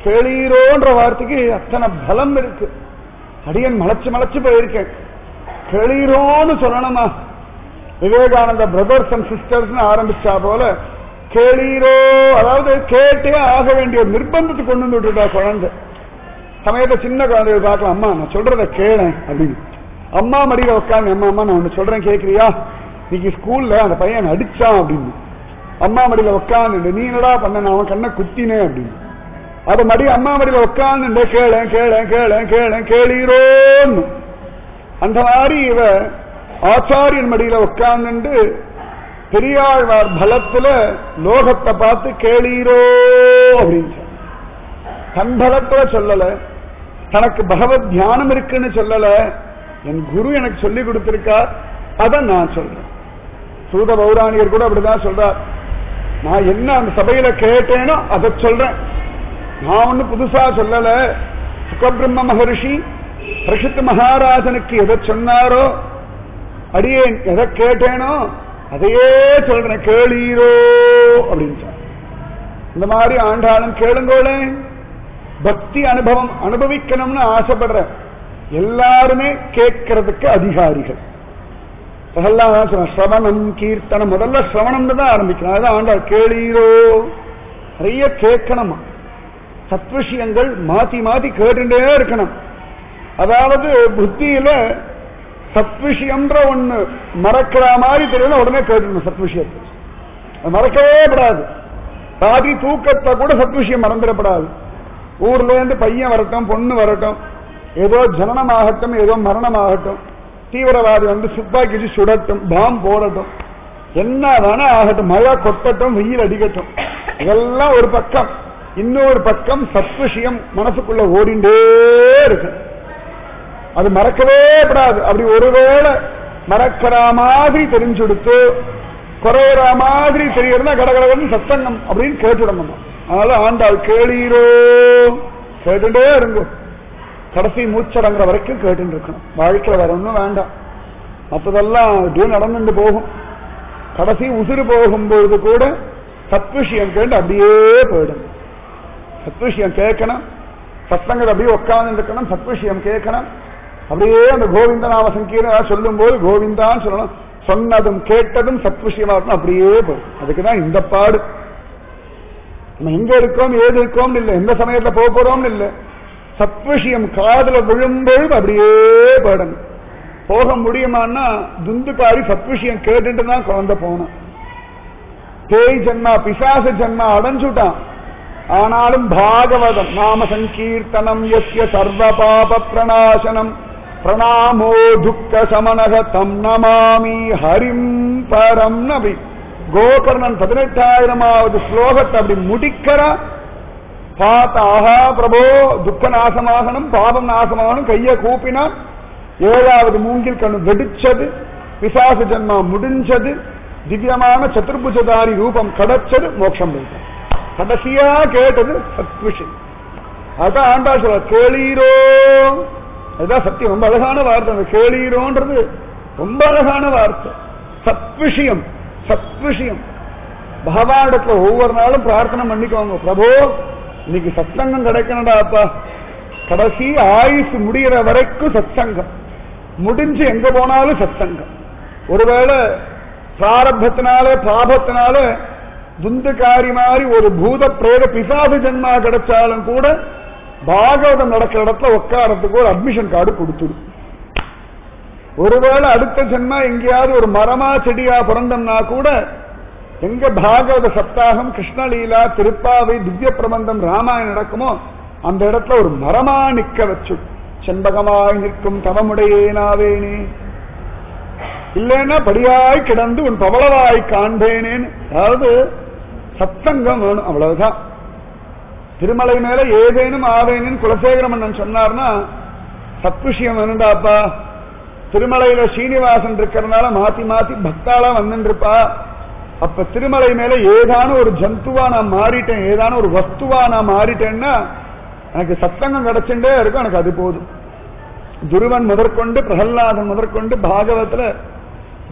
கேளீரோன்ற வார்த்தைக்கு அத்தனை பலம் இருக்கு அடியன் மலைச்சு மலைச்சு போயிருக்கேன் கேளீரோன்னு சொல்லணுமா விவேகானந்த பிரதர்ஸ் அண்ட் சிஸ்டர்ஸ் ஆரம்பிச்சா போல கேளீரோ அதாவது கேட்டே ஆக வேண்டிய ஒரு நிர்பந்தத்துக்கு கொண்டு வந்து விட்டுட்டா குழந்தை சமயத்தை சின்ன குழந்தைய பார்க்கலாம் அம்மா நான் சொல்றத கேளேன் அப்படின்னு அம்மா மடியில உட்காந்து அம்மா அம்மா நான் ஒண்ணு சொல்றேன் கேக்குறியா இன்னைக்கு ஸ்கூல்ல அந்த பையன் அடிச்சான் அப்படின்னு அம்மா மடியில உட்காந்து நீ என்னடா பண்ண நான் அவன் கண்ணை குத்தினேன் அப்படின்னு அது மடி அம்மா மடியில உட்காந்து கேளேன் கேளேன் கேளேன் கேளேன் கேளீரோன்னு அந்த மாதிரி இவ ஆச்சாரியன் மடியில உட்கார்ந்து பெரியாழ்வார் பலத்துல லோகத்தை பார்த்து கேளீரோ அப்படின்னு சொன்னார். தன் பலத்துல சொல்லல தனக்கு பகவத் தியானம் இருக்குன்னு சொல்லல என் குரு எனக்கு சொல்லி கொடுத்திருக்கார் அதை நான் சொல்றேன் சூத பௌராணியர் கூட அப்படிதான் சொல்றார் நான் என்ன அந்த சபையில கேட்டேனோ அதை சொல்றேன் நான் ஒண்ணு புதுசா சொல்லல சுகபிரம்ம மகரிஷி பிரசித்த மகாராஜனுக்கு எதை சொன்னாரோ அடியேன் எதை கேட்டேனோ அதையே சொல்றேன் கேளீரோ அப்படின்னு சொன்னார். இந்த மாதிரி ஆண்டாளும் கேளுங்கோளே பக்தி அனுபவம் அனுபவிக்கணும்னு ஆசைப்படுற எல்லாருமே கேட்கறதுக்கு அதிகாரிகள் அதெல்லாம் தான் சொன்னேன். சிரவணம் கீர்த்தனம் முதல்ல சிரவணம்னு தான் ஆரம்பிக்கணும் அதான் ஆண்டாள் கேளீரோ நிறைய கேட்கணுமா சத்விஷயங்கள் மாத்தி மாத்தி கேட்டுட்டே இருக்கணும் அதாவது புத்தியில சத்விஷயம்ன்ற ஒண்ணு மறக்கிற மாதிரி தெரியல உடனே கேட்டுக்கணும் சத்விஷயத்தை அது மறக்கவே படாது ராத்திரி தூக்கத்தை கூட சத்விஷயம் மறந்துடப்படாது ஊர்ல இருந்து பையன் வரட்டும் பொண்ணு வரட்டும் ஏதோ ஜனனம் ஆகட்டும் ஏதோ மரணம் ஆகட்டும் தீவிரவாதி வந்து துப்பாக்கி வச்சு சுடட்டும் பாம் போடட்டும் என்ன வேணா ஆகட்டும் மழை கொட்டட்டும் வெயில் அடிக்கட்டும் இதெல்லாம் ஒரு பக்கம் இன்னொரு பக்கம் சத்விஷயம் மனசுக்குள்ள ஓடிண்டே இருக்கு அது மறக்கவே படாது அப்படி ஒருவேளை மறக்கிற மாதிரி தெரிஞ்சுடுத்து குறையிற மாதிரி தெரியறதா கடகடகன்னு சத்தங்கம் அப்படின்னு கேட்டுடணும் அதனால ஆண்டாள் கேளீரோ கேட்டுட்டே இருங்க கடைசி மூச்சடங்குற வரைக்கும் கேட்டு இருக்கணும் வாழ்க்கையில வேற ஒண்ணும் வேண்டாம் மற்றதெல்லாம் அப்படியே நடந்துட்டு போகும் கடைசி உசுறு போகும்பொழுது கூட சத்விஷயம் கேட்டு அப்படியே போயிடும் சத்விஷயம் கேட்கணும் சத்தங்கள் அப்படியே உட்கார்ந்து இருக்கணும் சத்விஷயம் கேட்கணும் அப்படியே அந்த கோவிந்த நாம சங்கீர்ணம் சொல்லும் போது கோவிந்தான்னு சொல்லணும் சொன்னதும் கேட்டதும் சத்விஷயமா இருக்கணும் அப்படியே போகும் அதுக்குதான் இந்த பாடு நம்ம எங்க இருக்கோம் ஏது இருக்கோம் இல்ல எந்த சமயத்துல போக போறோம்னு இல்ல சத்விஷயம் காதுல விழும்பொழுது அப்படியே போயிடணும் போக முடியுமான்னா துந்துக்காரி சத்விஷயம் கேட்டுட்டு தான் குழந்தை போனோம் பேய் ஜன்மா பிசாசு ஜன்மா அடைஞ்சுட்டான் ஆனாலும் பாகவதம் நாம சங்கீர்த்தனம் எஸ்ய சர்வ பாப பிரணாசனம் பிரணாமோ துக்க சமனக தம் நமாமி ஹரிம் பரம் நபி கோகர்ணன் பதினெட்டாயிரமாவது ஸ்லோகத்தை அப்படி முடிக்கிறா பார்த்த ஆஹா பிரபோ துக்க நாசமாகணும் பாபம் நாசமாகணும் கைய கூப்பினா ஏழாவது மூங்கில் கண்ணு வெடிச்சது பிசாசு ஜன்மா முடிஞ்சது திவ்யமான சதுர்புஜதாரி ரூபம் கிடைச்சது மோட்சம் போயிட்டான் கடைசியா கேட்டது சத்விஷயம் அதான் ஆண்டா சொல்ல கேளீரோ அதுதான் சத்தியம் ரொம்ப அழகான வார்த்தை அந்த கேளீரோன்றது ரொம்ப அழகான வார்த்தை சத்விஷயம் சத்விஷயம் பகவானிடத்துல ஒவ்வொரு நாளும் பிரார்த்தனை பண்ணிக்கோங்க பிரபு இன்னைக்கு சத்சங்கம் கிடைக்கணும்டா அப்பா கடைசி ஆயுசு முடிகிற வரைக்கும் சத்சங்கம் முடிஞ்சு எங்க போனாலும் சத்சங்கம் ஒருவேளை பிராரப்தத்தினால பாபத்தினால துந்துக்காரி மாதிரி ஒரு பூத பிரேத பிசாசு ஜென்மா கிடைச்சாலும் கூட பாகவதம் நடக்கிற இடத்துல உட்காரத்துக்கு ஒரு அட்மிஷன் கார்டு கொடுத்துடும் ஒருவேளை அடுத்த ஜென்மா எங்கேயாவது ஒரு மரமா செடியா பிறந்தோம்னா கூட எங்க பாகவத சப்தாகம் கிருஷ்ணலீலா திருப்பாவை திவ்ய பிரபந்தம் ராமாயணம் நடக்குமோ அந்த இடத்துல ஒரு மரமா நிக்க வச்சு செண்பகமாய் நிற்கும் தவமுடையேனாவேனே இல்லைன்னா படியாய் கிடந்து உன் பவளவாய் காண்பேனேன்னு அதாவது சத்தங்கம் வேணும் அவ்வளவுதான் திருமலை மேல ஏதேனும் ஆவேனும் குலசேகர மன்னன் சொன்னார்னா சத்விஷயம் வேணுண்டாப்பா திருமலையில ஸ்ரீனிவாசன் இருக்கிறதுனால மாத்தி மாத்தி பக்தாளா வந்துட்டு இருப்பா அப்ப திருமலை மேல ஏதான ஒரு ஜந்துவா நான் மாறிட்டேன் ஏதான ஒரு வஸ்துவா நான் மாறிட்டேன்னா எனக்கு சத்தங்கம் கிடைச்சுட்டே இருக்கும் எனக்கு அது போதும் துருவன் முதற்கொண்டு பிரகல்லாதன் முதற்கொண்டு பாகவத்துல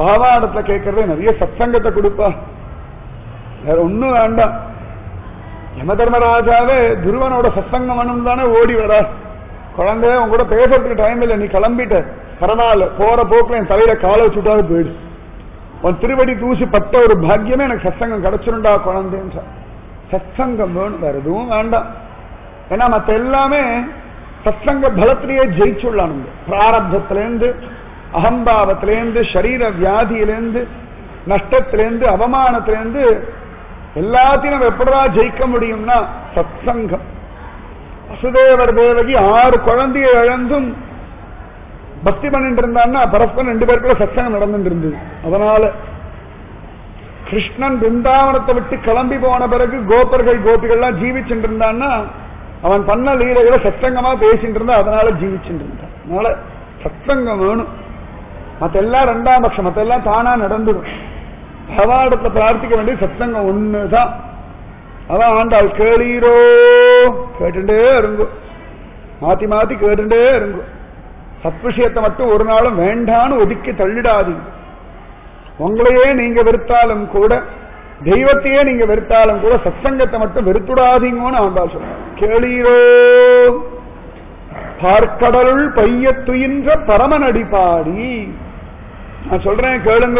பாவாடத்துல கேட்கறதே நிறைய சத்சங்கத்தை கொடுப்பா வேற ஒண்ணும் வேண்டாம் யம தர்மராஜாவே துருவனோட சத்சங்கம் வேணும் தானே ஓடி வர குழந்தை உன் கூட பேசுறதுக்கு டைம் இல்லை நீ கிளம்பிட்ட பரவாயில்ல போற போக்குல என் தலையில காலை வச்சுட்டாவது போயிடு உன் திருவடி தூசி பட்ட ஒரு பாக்கியமே எனக்கு சத்சங்கம் கிடைச்சிருண்டா குழந்தைன்ற சத்சங்கம் வேணும் வேற எதுவும் வேண்டாம் ஏன்னா மத்த எல்லாமே சத்சங்க பலத்திலேயே ஜெயிச்சுள்ளான் பிராரப்தத்திலேருந்து அகம்பாவத்திலேருந்து சரீர வியாதியிலேருந்து நஷ்டத்திலேருந்து அவமானத்திலேருந்து எல்லாத்தையும் நம்ம எப்படா ஜெயிக்க முடியும்னா சத்சங்கம் வசுதேவர் தேவகி ஆறு குழந்தையை இழந்தும் பக்தி பண்ணிட்டு இருந்தான்னா பரஸ்பரம் ரெண்டு பேருக்குள்ள சத்சங்கம் நடந்துட்டு இருந்தது அதனால கிருஷ்ணன் பிருந்தாவனத்தை விட்டு கிளம்பி போன பிறகு கோபர்கள் கோபிகள்லாம் ஜீவிச்சுட்டு இருந்தான்னா அவன் பண்ண லீலைகளை சத்சங்கமா பேசிட்டு இருந்தா அதனால ஜீவிச்சுட்டு இருந்தான் அதனால சத்சங்கம் வேணும் மத்த எல்லாம் ரெண்டாம் பட்சம் மத்த எல்லாம் தானா நடந்துடும் பகவானிடத்துல பிரார்த்திக்க வேண்டிய சத்சங்கம் ஒண்ணுதான் அதான் ஆண்டாள் கேளீரோ கேட்டுட்டே இருங்கோ மாத்தி மாத்தி கேட்டுட்டே இருங்கோ சத் விஷயத்தை மட்டும் ஒரு நாளும் வேண்டான்னு ஒதுக்கி தள்ளிடாதீங்க உங்களையே நீங்க வெறுத்தாலும் கூட தெய்வத்தையே நீங்க வெறுத்தாலும் கூட சத்சங்கத்தை மட்டும் வெறுத்துடாதீங்கன்னு ஆண்டாள் சொல்றாங்க கேளீரோ பார்க்கடலுள் பைய துயின்ற பரமனடி பாடி நான் சொல்றேன் கேளுங்க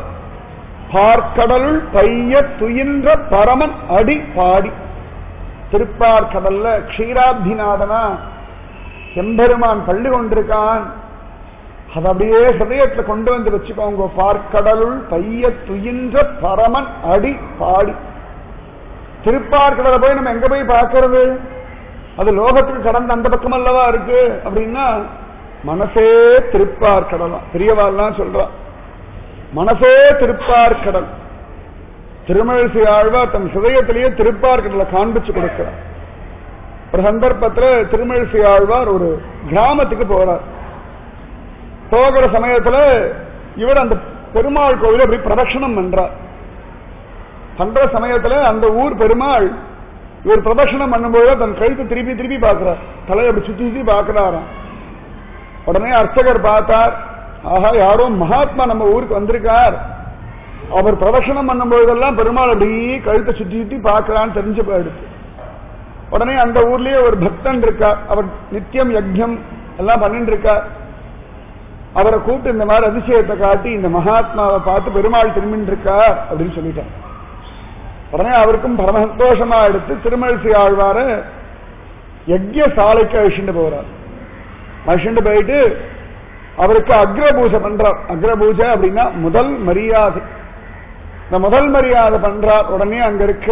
பார்க்கடலுள் பைய துயின்ற பரமன் அடி பாடி திருப்பார்கடல்ல க்ஷீராப்திநாதனா எம்பெருமான் பள்ளி கொண்டிருக்கான் அது அப்படியே ஹிருதயத்துல கொண்டு வந்து வச்சுக்கோங்க பார்க்கடலுள் பைய துயின்ற பரமன் அடி பாடி திருப்பார்கடலை போய் நம்ம எங்க போய் பார்க்கறது அது லோகத்துக்கு கடந்த அந்த பக்கம் அல்லவா இருக்கு அப்படின்னா மனசே திருப்பார் கடலாம் பெரியவாள்லாம் சொல்றா மனசே திருப்பார் கடல் திருமழிசை ஆழ்வா தன் ஹிருதயத்திலேயே திருப்பார் கடலை காண்பிச்சு கொடுக்கிறார் ஒரு சந்தர்ப்பத்துல திருமழிசை ஆழ்வார் ஒரு கிராமத்துக்கு போறார் போகிற சமயத்துல இவர் அந்த பெருமாள் கோவில அப்படி பிரதட்சணம் பண்றார் பண்ற சமயத்துல அந்த ஊர் பெருமாள் இவர் பிரதட்சணம் பண்ணும்போது தன் கழுத்து திருப்பி திருப்பி பார்க்கிறார் தலையை அப்படி சுத்தி சுத்தி பார்க்கிறாராம் உடனே அர்ச்சகர் பார்த்தார் ஆஹா யாரோ மகாத்மா நம்ம ஊருக்கு வந்திருக்கார் அவர் பிரதட்சணம் பண்ணும்போதெல்லாம் பெருமாள் அப்படி கழுத்தை சுத்தி சுத்தி பார்க்கலான்னு தெரிஞ்சு போயிடுச்சு உடனே அந்த ஊர்லயே ஒரு பக்தன் இருக்கார் அவர் நித்தியம் யஜ்யம் எல்லாம் பண்ணிட்டு இருக்கார் அவரை கூப்பிட்டு இந்த மாதிரி அதிசயத்தை காட்டி இந்த மகாத்மாவை பார்த்து பெருமாள் திரும்பின்னு இருக்கார் அப்படின்னு சொல்லிட்டார் உடனே அவருக்கும் பரம சந்தோஷமா எடுத்து திருமழிசை ஆழ்வார யஜ்ய சாலைக்கு அழிச்சுட்டு போறார் அழிச்சுட்டு போயிட்டு அவருக்கு அக்ரபூஜை பண்றார் அக்ரபூஜை அப்படின்னா முதல் மரியாதை இந்த முதல் மரியாதை பண்றார் உடனே அங்க இருக்கிற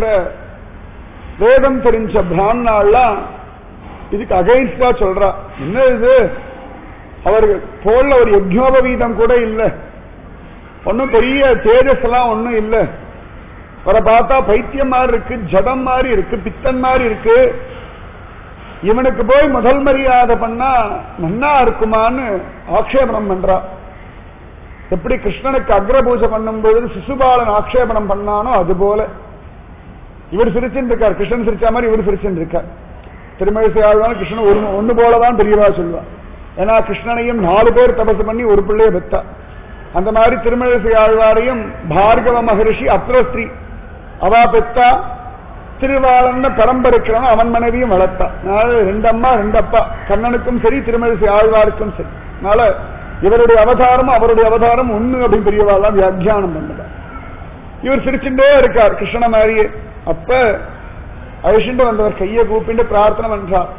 வேதம் தெரிஞ்ச பிராமணாலாம் இதுக்கு அகைன்ஸ்டா சொல்றா என்ன இது அவருக்கு தோல்ல ஒரு யஜ்யோபவீதம் கூட இல்லை ஒன்னும் பெரிய தேஜஸ் எல்லாம் ஒன்னும் இல்லை அவரை பார்த்தா பைத்தியம் மாதிரி இருக்கு ஜடம் மாதிரி இருக்கு பித்தன் மாதிரி இருக்கு இவனுக்கு போய் முதல் மரியாதை பண்ணா நன்னா இருக்குமான்னு ஆக்ஷேபனம் பண்றா எப்படி கிருஷ்ணனுக்கு அக்ரபூஜை பண்ணும் பொழுது சிசுபாலன் ஆக்ஷேபனம் பண்ணானோ அது போல இவர் சிரிச்சுட்டு இருக்கார் கிருஷ்ணன் சிரிச்ச மாதிரி இவர் சிரிச்சுட்டு இருக்கார் திருமழிசை ஆழ்வான் கிருஷ்ணன் ஒரு ஒண்ணு போலதான் பெரியவா சொல்லுவான் ஏன்னா கிருஷ்ணனையும் நாலு பேர் தபசு பண்ணி ஒரு பிள்ளைய பெத்தா அந்த மாதிரி திருமழிசை ஆழ்வாரையும் பார்கவ மகரிஷி அப்ரஸ்ரீ அவா பெத்தா திருவாளன் பரம்பரைக்கிறவன் அவன் மனைவியும் வளர்த்தான் அதனால ரெண்டு அம்மா ரெண்டு அப்பா கண்ணனுக்கும் சரி திருமழிசை ஆழ்வாருக்கும் சரி அதனால இவருடைய அவதாரம் அவருடைய அவதாரம் ஒண்ணு அப்படின்னு பெரியவாள்லாம் வியாக்கியானம் பண்ணுவார் இவர் சிரிச்சுட்டே இருக்கார் கிருஷ்ண மாதிரியே அப்ப அழிச்சுட்டு வந்தவர் கையை கூப்பிட்டு பிரார்த்தனை பண்றார்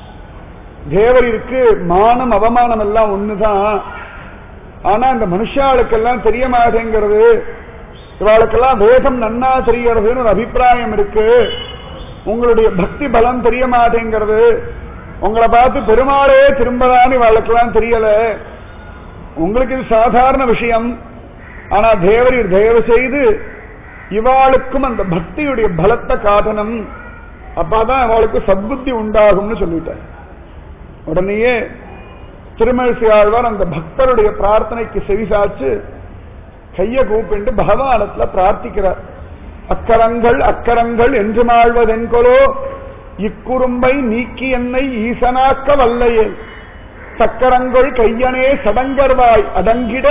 தேவரிற்கு மானம் அவமானம் எல்லாம் ஒண்ணுதான் ஆனா இந்த மனுஷாளுக்கெல்லாம் தெரிய மாட்டேங்கிறது இவாளுக்கெல்லாம் வேதம் நன்னா தெரியறதுன்னு ஒரு அபிப்பிராயம் இருக்கு உங்களுடைய பக்தி பலம் தெரிய மாட்டேங்கிறது உங்களை பார்த்து பெருமாளே திரும்பலான்னு இவாளுக்கெல்லாம் தெரியல உங்களுக்கு இது சாதாரண விஷயம் ஆனா தேவரீர் தயவு செய்து இவாளுக்கும் அந்த பக்தியுடைய பலத்தை காட்டணும் அப்பதான் அவளுக்கு சத்புத்தி உண்டாகும்னு சொல்லிட்டார் உடனேயே திருமழிசை ஆழ்வார் அந்த பக்தருடைய பிரார்த்தனைக்கு செவிசாச்சு கைய கூப்பிண்டு பகவானத்துல பிரார்த்திக்கிறார் அக்கரங்கள் அக்கரங்கள் என்று மாழ்வதென்கொலோ இக்குறும்பை நீக்கி என்னை ஈசனாக்க வல்லையே சக்கரங்கள் கையனே சடங்கர்வாய் அடங்கிட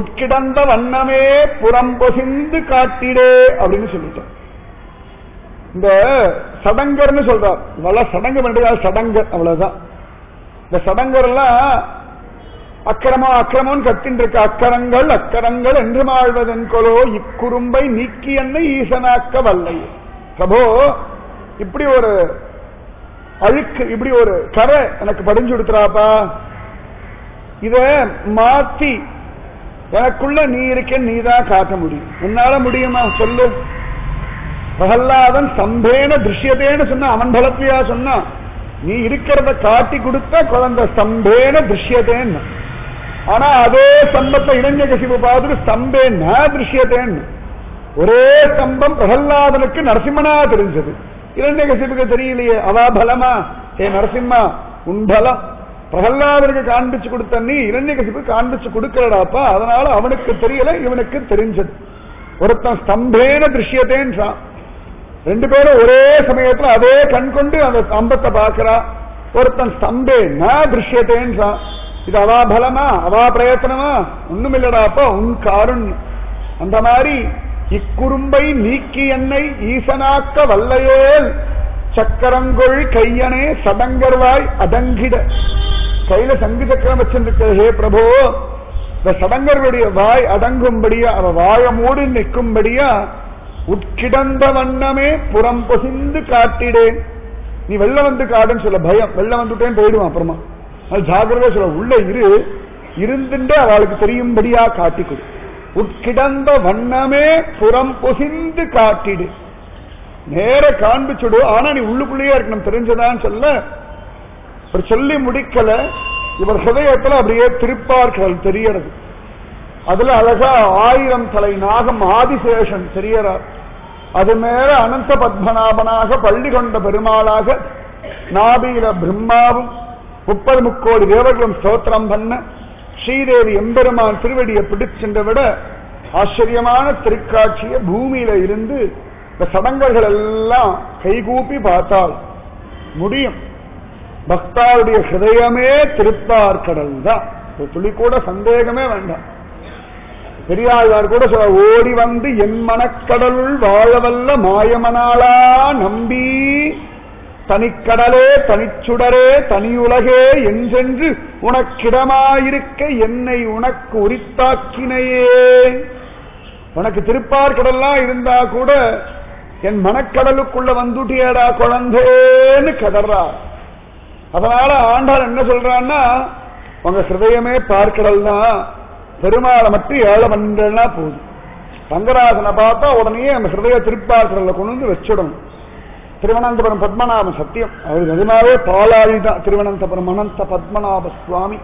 உட்கிடந்த வண்ணமே புறம் பொசிந்து காட்டிடே அப்படின்னு சொல்லிட்டார் இந்த சடங்கர்னு சொல்றார் இவெல்லாம் சடங்கு பண்றது சடங்கர் அவ்வளவுதான் இந்த சடங்கர் எல்லாம் அக்கிரமம் அக்கிரமம் கத்தின் இருக்க அக்கரங்கள் அக்கரங்கள் என்று மாழ்வதன் கொலோ இக்குறும்பை நீக்கி என்னை ஈசனாக்க வல்லை பிரபோ இப்படி ஒரு அழுக்கு இப்படி ஒரு கரை எனக்கு படிஞ்சு கொடுத்துறாப்பா இத மாத்தி எனக்குள்ள நீ இருக்க நீ தான் காட்ட முடியும் உன்னால முடியுமா சொல்லு பிரகல்லாதன் சம்பேன திருஷ்யத்தேன்னு சொன்னா அவன் பலத்தையா சொன்னா நீ இருக்கிறத காட்டி கொடுத்த குழந்தை ஸ்தம்பேன திருஷ்யத்தேன்னு ஆனா அதே ஸ்தம்பத்தை இளைஞ கசிப்பு பார்த்துட்டு ஸ்தம்பேன்னா திருஷ்யத்தேன்னு ஒரே ஸ்தம்பம் பிரகல்லாதனுக்கு நரசிம்மனா தெரிஞ்சது இளைஞ கசிப்புக்கு தெரியலையே அவா பலமா ஏ நரசிம்மா உன் பலம் பிரகல்லாதனுக்கு காண்பிச்சு கொடுத்த நீ இரண்ய கசிப்பு காண்பிச்சு கொடுக்கலடாப்பா அதனால அவனுக்கு தெரியல இவனுக்கு தெரிஞ்சது ஒருத்தன் ஸ்தம்பேன திருஷ்யத்தேன்றான் ரெண்டு பேரும் ஒரே சமயத்துல அதே கண் கொண்டு அந்த ஸ்தம்பத்தை பார்க்கிறா ஒருத்தன் ஸ்தம்பே ந திருஷ்யத்தேன்றான் இது அவா பலமா அவா பிரயத்தனமா ஒண்ணுமில்லடாப்பா உன் காருண் அந்த மாதிரி இக்குறும்பை நீக்கி என்னை ஈசனாக்க வல்லையேல் சக்கரங்கொள் கையனே சடங்கர்வாய் அதங்கிட கையில சங்கு சக்கரம் வச்சிருக்க ஹே பிரபோ இந்த சடங்கர்களுடைய வாய் அடங்கும்படியா அவ வாய மூடி நிற்கும்படியா உட்கிடந்த வண்ணமே புறம் பொசிந்து காட்டிடேன் நீ வெள்ள வந்து காடுன்னு சொல்ல பயம் வெள்ள வந்துட்டேன்னு போயிடுவான் அப்புறமா அது ஜாகிரதையா சொல்ல உள்ள இரு இருந்துட்டு அவளுக்கு தெரியும்படியா காட்டி கொடு உட்கிடந்த வண்ணமே புறம் பொசிந்து காட்டிடு நேர காண்பிச்சுடு ஆனா நீ உள்ளுக்குள்ளேயே இருக்கணும் தெரிஞ்சதான்னு சொல்ல ஒரு சொல்லி முடிக்கல இவர் ஹதயத்துல அப்படியே திருப்பார்கள் தெரியறது அதுல அழகா ஆயிரம் தலை நாகம் ஆதிசேஷன் தெரியறார் அது மேல அனந்த பத்மநாபனாக பள்ளி கொண்ட பெருமாளாக நாபியில பிரம்மாவும் முப்பது முக்கோடி தேவர்களும் ஸ்தோத்திரம் பண்ண ஸ்ரீதேவி எம்பெருமான் திருவடியை பிடிச்சென்ற விட ஆச்சரியமான திருக்காட்சிய பூமியில இருந்து இந்த சடங்கர்கள் எல்லாம் கைகூப்பி பார்த்தால் முடியும் பக்தாவுடைய ஹிருதயமே திருப்பார் கடல் தான் ஒரு துளி கூட சந்தேகமே வேண்டாம் பெரியாழ்வார் கூட சொல்ல ஓடி வந்து என் மனக்கடலுள் வாழவல்ல மாயமனாளா நம்பி தனிக்கடலே தனிச்சுடரே தனியுலகே என்றென்று உனக்கிடமாயிருக்க என்னை உனக்கு உரித்தாக்கினையே உனக்கு திருப்பார் கடல்லாம் இருந்தா கூட என் மனக்கடலுக்குள்ள வந்துட்டியடா குழந்தேன்னு கதறா அதனால ஆண்டாள் என்ன சொல்றான்னா உங்க ஹிருதயமே பார்க்கடல் தான் பெருமாளை மட்டும் ஏழை மன்றா போதும் ரங்கராஜனை பார்த்தா உடனே அந்த ஹிருதய திருப்பார்கடல்ல கொண்டு வந்து வச்சிடணும் திருவனந்தபுரம் பத்மநாப சத்தியம் அவர் நிஜமாவே பாலாளி தான் திருவனந்தபுரம் அனந்த பத்மநாப சுவாமி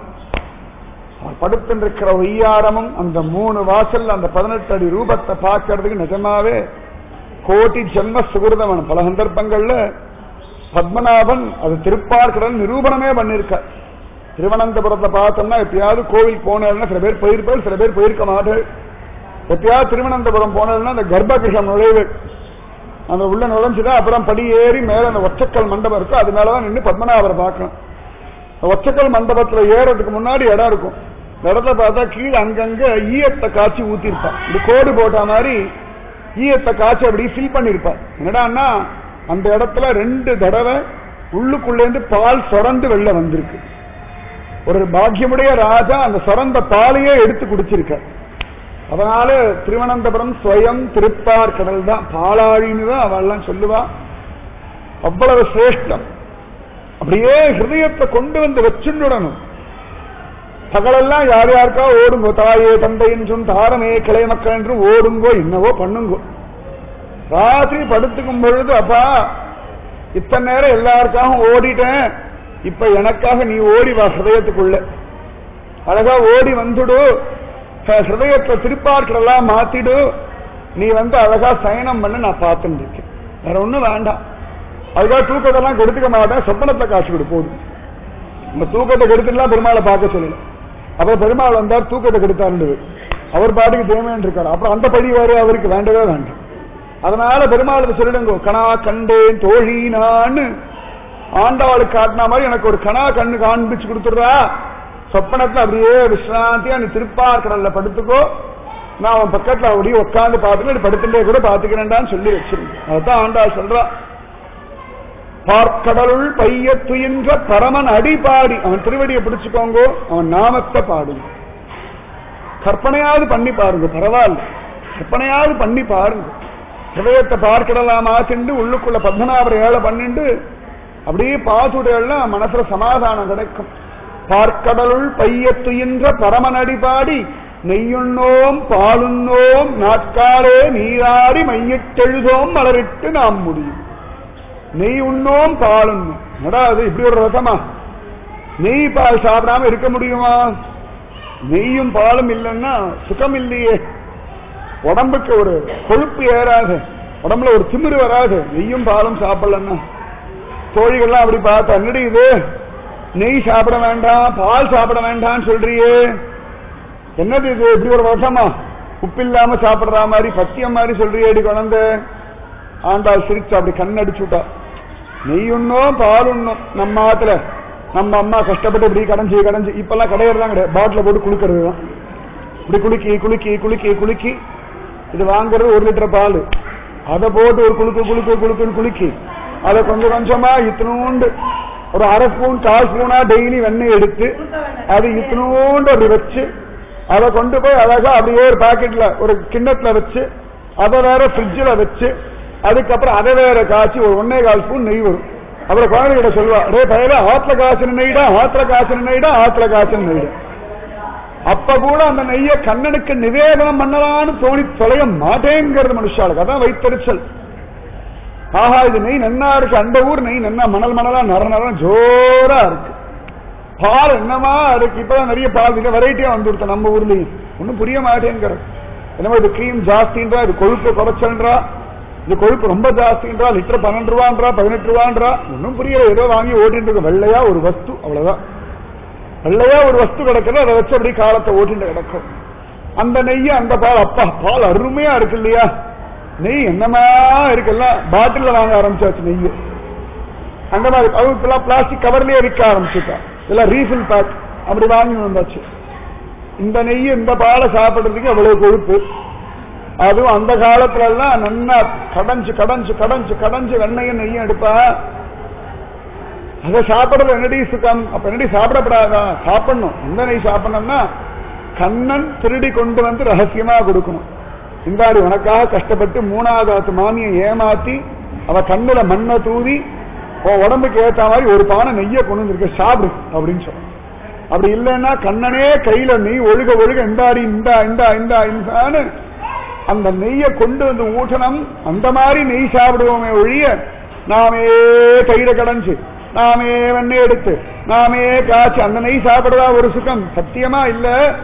அவர் படுத்திருக்கிற ஒய்யாரமும் அந்த மூணு வாசல்ல அந்த பதினெட்டு அடி ரூபத்தை பார்க்கறதுக்கு நிஜமாவே கோட்டி ஜென்ம சுகிருதவன் பல சந்தர்ப்பங்கள்ல பத்மநாபன் அது திருப்பார்கடல் நிரூபணமே பண்ணிருக்கார் திருவனந்தபுரத்தை பார்த்தோம்னா எப்பயாவது கோவில் போனேன்னா சில பேர் போயிருப்பார் சில பேர் போயிருக்க மாட்டார் எப்பயாவது திருவனந்தபுரம் போனதுன்னா அந்த கர்ப்பகிருஷம் நுழைவு அந்த உள்ள நுழைஞ்சுதான் அப்புறம் படி ஏறி மேல அந்த ஒச்சக்கல் மண்டபம் இருக்கும் அது மேலதான் நின்று பத்மநாபரை பார்க்கணும் அந்த ஒச்சக்கல் மண்டபத்துல ஏறதுக்கு முன்னாடி இடம் இருக்கும் இந்த இடத்துல பார்த்தா கீழே அங்கங்க ஈயத்தை காய்ச்சி ஊத்திருப்பான் இந்த கோடு போட்ட மாதிரி ஈயத்தை காய்ச்சி அப்படி ஃபில் பண்ணிருப்பான் என்னடான்னா அந்த இடத்துல ரெண்டு தடவை உள்ளுக்குள்ளேருந்து பால் சொரந்து வெளில வந்திருக்கு ஒரு பாக்கியமுடைய ராஜா அந்த சொரந்த பாலையே எடுத்து குடிச்சிருக்க அதனால திருவனந்தபுரம் ஸ்வயம் திருப்பார் கடல் தான் பாலாழின்னு தான் அவெல்லாம் சொல்லுவா அவ்வளவு சிரேஷ்டம் அப்படியே ஹிருதயத்தை கொண்டு வந்து வச்சுடணும் பகலெல்லாம் யார் யாருக்கா ஓடுங்கோ தாயே தந்தை என்றும் தாரமே கிளை மக்கள் என்றும் ஓடுங்கோ என்னவோ பண்ணுங்கோ ராத்திரி படுத்துக்கும் பொழுது அப்பா இத்தனை நேரம் எல்லாருக்காகவும் ஓடிட்டேன் இப்ப எனக்காக நீ ஓடி வா ஹிருதயத்துக்குள்ள அழகா ஓடி வந்துடு ஹிருதயத்தை திருப்பாற்றெல்லாம் மாத்திடு நீ வந்து அழகா சயனம் பண்ண நான் பார்த்துட்டு இருக்கேன் வேற ஒண்ணும் வேண்டாம் அதுக்காக தூக்கத்தெல்லாம் கெடுத்துக்க மாட்டேன் சொப்பனத்தை காசு கொடு போதும் இந்த தூக்கத்தை கெடுத்துலாம் பெருமாளை பார்க்க சொல்லல அப்புறம் பெருமாள் வந்தார் தூக்கத்தை கெடுத்தாருண்டு அவர் பாட்டுக்கு தேவையான இருக்காரு அப்புறம் அந்த படி வேறு அவருக்கு வேண்டவே வேண்டாம் அதனால பெருமாளுக்கு சொல்லிடுங்க கணா கண்டேன் தோழி நான் ஆண்டவாளுக்கு காட்டின மாதிரி எனக்கு ஒரு கணா கண்ணு காண்பிச்சு கொடுத்துடுறா சொப்பனத்துல அப்படியே விஸ்ராந்தியா நீ திருப்பார் கடல்ல படுத்துக்கோ நான் அவன் பக்கத்துல அப்படியே உட்காந்து பார்த்துட்டு படுத்துட்டே கூட பாத்துக்கிறேன்டான்னு சொல்லி வச்சிருந்தேன் அதான் ஆண்டா சொல்றா பார்க்கடலுள் பைய துயின்ற பரமன் அடிபாடி அவன் திருவடியை பிடிச்சுக்கோங்கோ அவன் நாமத்தை பாடுங்க கற்பனையாவது பண்ணி பாருங்க பரவாயில்ல கற்பனையாவது பண்ணி பாருங்க ஹிருதயத்தை பார்க்கடலாமா திண்டு உள்ளுக்குள்ள பத்மநாபர் ஏழை பண்ணிண்டு அப்படியே பாசுடெல்லாம் மனசுல சமாதானம் கிடைக்கும் பார்க்கடலுள் பைய துயின்ற பரமனடி பாடி நெய்யுண்ணோம் பாலுண்ணோம் நாட்காலே நீராடி மையிட்டெழுதோம் மலரிட்டு நாம் முடியும் நெய் உண்ணோம் பால் உண்ணும் என்னடா அது இப்படி ஒரு ரசமா நெய் பால் சாப்பிடாம இருக்க முடியுமா நெய்யும் பாலும் இல்லைன்னா சுகம் இல்லையே உடம்புக்கு ஒரு கொழுப்பு ஏறாது உடம்புல ஒரு திமிரு வராது நெய்யும் பாலும் சாப்பிடலன்னா தோழிகள்லாம் அப்படி பார்த்தா என்னடி இது நெய் சாப்பிட வேண்டாம் பால் சாப்பிட வேண்டாம்னு சொல்றியே என்னது இது இப்படி ஒரு வருஷமா உப்பு இல்லாம சாப்பிடுற மாதிரி பத்தியம் மாதிரி சொல்றியேடி குழந்தை ஆண்டாள் சிரிச்சு அப்படி கண்ணடிச்சு விட்டா நெய் உண்ணும் பால் உண்ணும் நம்ம ஆத்துல நம்ம அம்மா கஷ்டப்பட்டு இப்படி கடைஞ்சி கடைஞ்சி இப்பெல்லாம் கிடையாது கிடையாது பாட்டில போட்டு குளுக்கிறது தான் இப்படி குலுக்கி குலுக்கி குலுக்கி குலுக்கி இது வாங்குறது ஒரு லிட்டர் பால் அதை போட்டு ஒரு குலுக்கு குலுக்கு குலுக்குன்னு குலுக்கி அதை கொஞ்சம் கொஞ்சமா இத்தினூண்டு ஒரு அரை ஸ்பூன் கால் ஸ்பூனா டெய்லி வெண்ணெய் எடுத்து அது இத்தினூண்டு அப்படி வச்சு அதை கொண்டு போய் அழகா அப்படியே ஒரு பாக்கெட்ல ஒரு கிண்ணத்துல வச்சு அதை வேற ஃப்ரிட்ஜில் வச்சு அதுக்கப்புறம் அதை வேற காய்ச்சி ஒரு ஒன்னே கால் ஸ்பூன் நெய் வரும் அப்புறம் குழந்தைகிட்ட சொல்லுவா ரே பயில ஆத்துல காய்ச்சின நெய்டா ஆத்துல காய்ச்சின நெய்டா ஆத்துல காய்ச்சின நெய்டா அப்ப கூட அந்த நெய்ய கண்ணனுக்கு நிவேதனம் பண்ணலான்னு தோணி தொலைய மாட்டேங்கிறது மனுஷாளுக்கு அதான் வைத்தறிச்சல் ஆஹா இது நெய் நன்னா இருக்கு அந்த ஊர் நெய் நன்னா மணல் மணலா நர நரம் ஜோரா இருக்கு பால் என்னமா இருக்கு இப்பதான் நிறைய பால் இருக்கு வெரைட்டியா வந்துருத்த நம்ம ஊர்லயும் ஒன்னும் புரிய மாட்டேங்கிறது என்னமோ இது கிரீம் ஜாஸ்தின்றா இது கொழுப்பு குறைச்சல்ன்றா இது கொழுப்பு ரொம்ப ஜாஸ்தின்றா லிட்டர் பன்னெண்டு ரூபான்றா பதினெட்டு ரூபான்றா ஒன்னும் புரியல ஏதோ வாங்கி ஓட்டிட்டு இருக்கு வெள்ளையா ஒரு வஸ்து அவ்வளவுதான் வெள்ளையா ஒரு வஸ்து கிடக்குது அதை வச்சு அப்படி காலத்தை ஓட்டிட்டு கிடக்கும் அந்த நெய் அந்த பால் அப்பா பால் அருமையா இருக்கு இல்லையா நெய் என்னமா இருக்குல்ல பாட்டில்ல வாங்க ஆரம்பிச்சாச்சு நெய் அந்த மாதிரி அது இப்பெல்லாம் பிளாஸ்டிக் கவர்லயே விற்க ஆரம்பிச்சுட்டா இதெல்லாம் ரீஃபில் பேக் அப்படி வாங்கி வந்தாச்சு இந்த நெய் இந்த பாலை சாப்பிடுறதுக்கு அவ்வளவு கொழுப்பு அதுவும் அந்த காலத்துல எல்லாம் நல்லா கடைஞ்சு கடைஞ்சு கடைஞ்சு கடைஞ்சு வெண்ணையும் நெய்யும் எடுப்பா அதை சாப்பிடுறது என்னடி சுகம் அப்ப என்னடி சாப்பிடப்படாதா சாப்பிடணும் எந்த நெய் சாப்பிடணும்னா கண்ணன் திருடி கொண்டு வந்து ரகசியமா கொடுக்கணும் இந்தாடி உனக்காக கஷ்டப்பட்டு மூணாவது ஆத்து மாமியை ஏமாத்தி அவ கண்ணுல மண்ணை தூவி உன் உடம்புக்கு ஏத்த மாதிரி ஒரு பானை நெய்யை கொண்டு வந்திருக்க சாப்பிடு அப்படின்னு சொல்ல அப்படி இல்லைன்னா கண்ணனே கையில நெய் ஒழுக ஒழுக இந்தாடி இந்தா இந்தா இந்தா இந்தான்னு அந்த நெய்யை கொண்டு வந்து ஊட்டணும் அந்த மாதிரி நெய் சாப்பிடுவோமே ஒழிய நாமே தயிரை கடைஞ்சு நாமே வெண்ணெய் எடுத்து நாமே காய்ச்சி அந்த நெய் சாப்பிடுறதா ஒரு சுகம் சத்தியமா இல்ல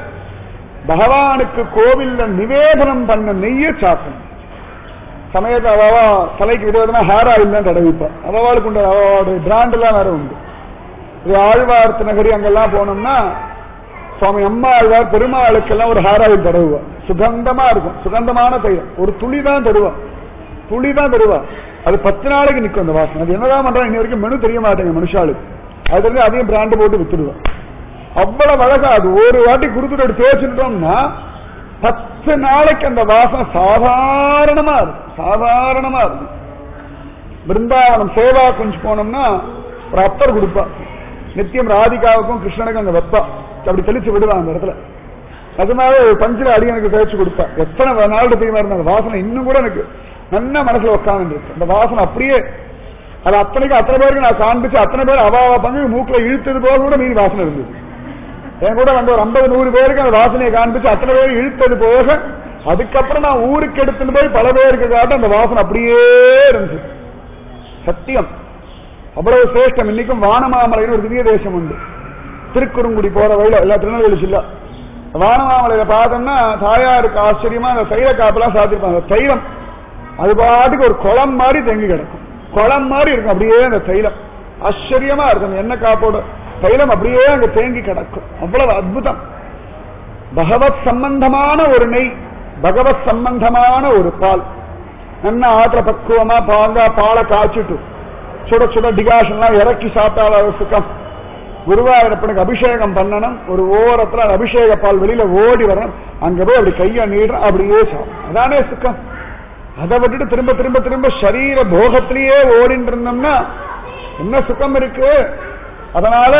பகவானுக்கு கோவில்ல நிவேதனம் பண்ண நெய்யை சாப்பிடணும் சமயத்தை அவவா தலைக்கு விதவிதமா ஹேர் ஆயில் தான் தடவிப்பா அவவாளுக்கு உண்டு அவளுடைய பிராண்ட் எல்லாம் வேற உண்டு இது ஆழ்வார்த்து நகரி அங்கெல்லாம் போனோம்னா சுவாமி அம்மா ஆழ்வார் பெருமாளுக்கெல்லாம் ஒரு ஹேர் ஆயில் தடவுவா சுகந்தமா இருக்கும் சுகந்தமான தைலம் ஒரு துளி தான் தருவா துளி தான் தருவா அது பத்து நாளைக்கு நிற்கும் அந்த வாசனை அது என்னதான் பண்றாங்க இன்ன வரைக்கும் மெனு தெரிய மாட்டேங்க மனுஷாளுக்கு அதுல இருந்து அதையும் பிராண்ட் போட்டு வித்துடுவா அவ்வளவு அழகா அது ஒரு வாட்டி குடுத்துட்டு தேய்ச்சிட்டோம்னா பத்து நாளைக்கு அந்த வாசனை சாதாரணமா இருக்கும் சாதாரணமா இருக்கும் பிருந்தாவனம் சேவா கொஞ்சம் போனோம்னா ஒரு அப்பர் கொடுப்பா நித்தியம் ராதிகாவுக்கும் கிருஷ்ணனுக்கும் அங்க வைப்பா அப்படி தெளிச்சு விடுவா அந்த இடத்துல அதனால ஒரு பஞ்சில அடி எனக்கு தேய்ச்சி கொடுப்பா எத்தனை நாள் தெரியுமா இருந்த அந்த வாசனை இன்னும் கூட எனக்கு நல்ல மனசுல உட்காந்து இருக்கு அந்த வாசனை அப்படியே அது அத்தனைக்கு அத்தனை பேருக்கு நான் காண்பிச்சு அத்தனை பேர் அவ அவ பங்கு மூக்குல இழுத்தது போக கூட மீறி வாசனை இருந்தது என் கூட வந்து ஒரு ஐம்பது நூறு பேருக்கு அந்த வாசனையை காண்பிச்சு அத்தனை பேர் இழுத்தது போக அதுக்கப்புறம் நான் ஊருக்கு எடுத்துட்டு போய் பல பேருக்கு காட்ட அந்த வாசனை அப்படியே இருந்துச்சு சத்தியம் அவ்வளவு சிரேஷ்டம் இன்னைக்கும் வானமாமலைன்னு ஒரு திவ்ய தேசம் உண்டு திருக்குறுங்குடி போற வழியில எல்லா திருநெல்வேலி ஜில்லா வானமாமலையில பார்த்தோம்னா தாயாருக்கு ஆச்சரியமா அந்த தைல காப்பெல்லாம் சாத்திருப்பாங்க அந்த தைலம் அது பாட்டுக்கு ஒரு குளம் மாதிரி தெங்கி கிடக்கும் குளம் மாதிரி இருக்கும் அப்படியே அந்த தைலம் ஆச்சரியமா இருக்கும் அந்த எண்ணெய் காப்போட தைலம் அப்படியே அங்க தேங்கி கிடக்கும் அவ்வளவு அற்புதம் பகவத் சம்பந்தமான ஒரு நெய் பகவத் சம்பந்தமான ஒரு பால் நல்லா ஆத்திர பக்குவமா பாங்கா பாலை காய்ச்சிட்டு சுட சுட டிகாஷன்லாம் இறக்கி சாப்பிட்டால ஒரு சுகம் குருவாயூரப்பனுக்கு அபிஷேகம் பண்ணணும் ஒரு ஓரத்துல அந்த அபிஷேக பால் வெளியில ஓடி வரணும் அங்க போய் அப்படி கையை நீடுறோம் அப்படியே சாப்பிடும் அதானே சுக்கம் அதை விட்டுட்டு திரும்ப திரும்ப திரும்ப சரீர போகத்திலேயே ஓடிட்டு இருந்தோம்னா என்ன சுகம் இருக்கு அதனால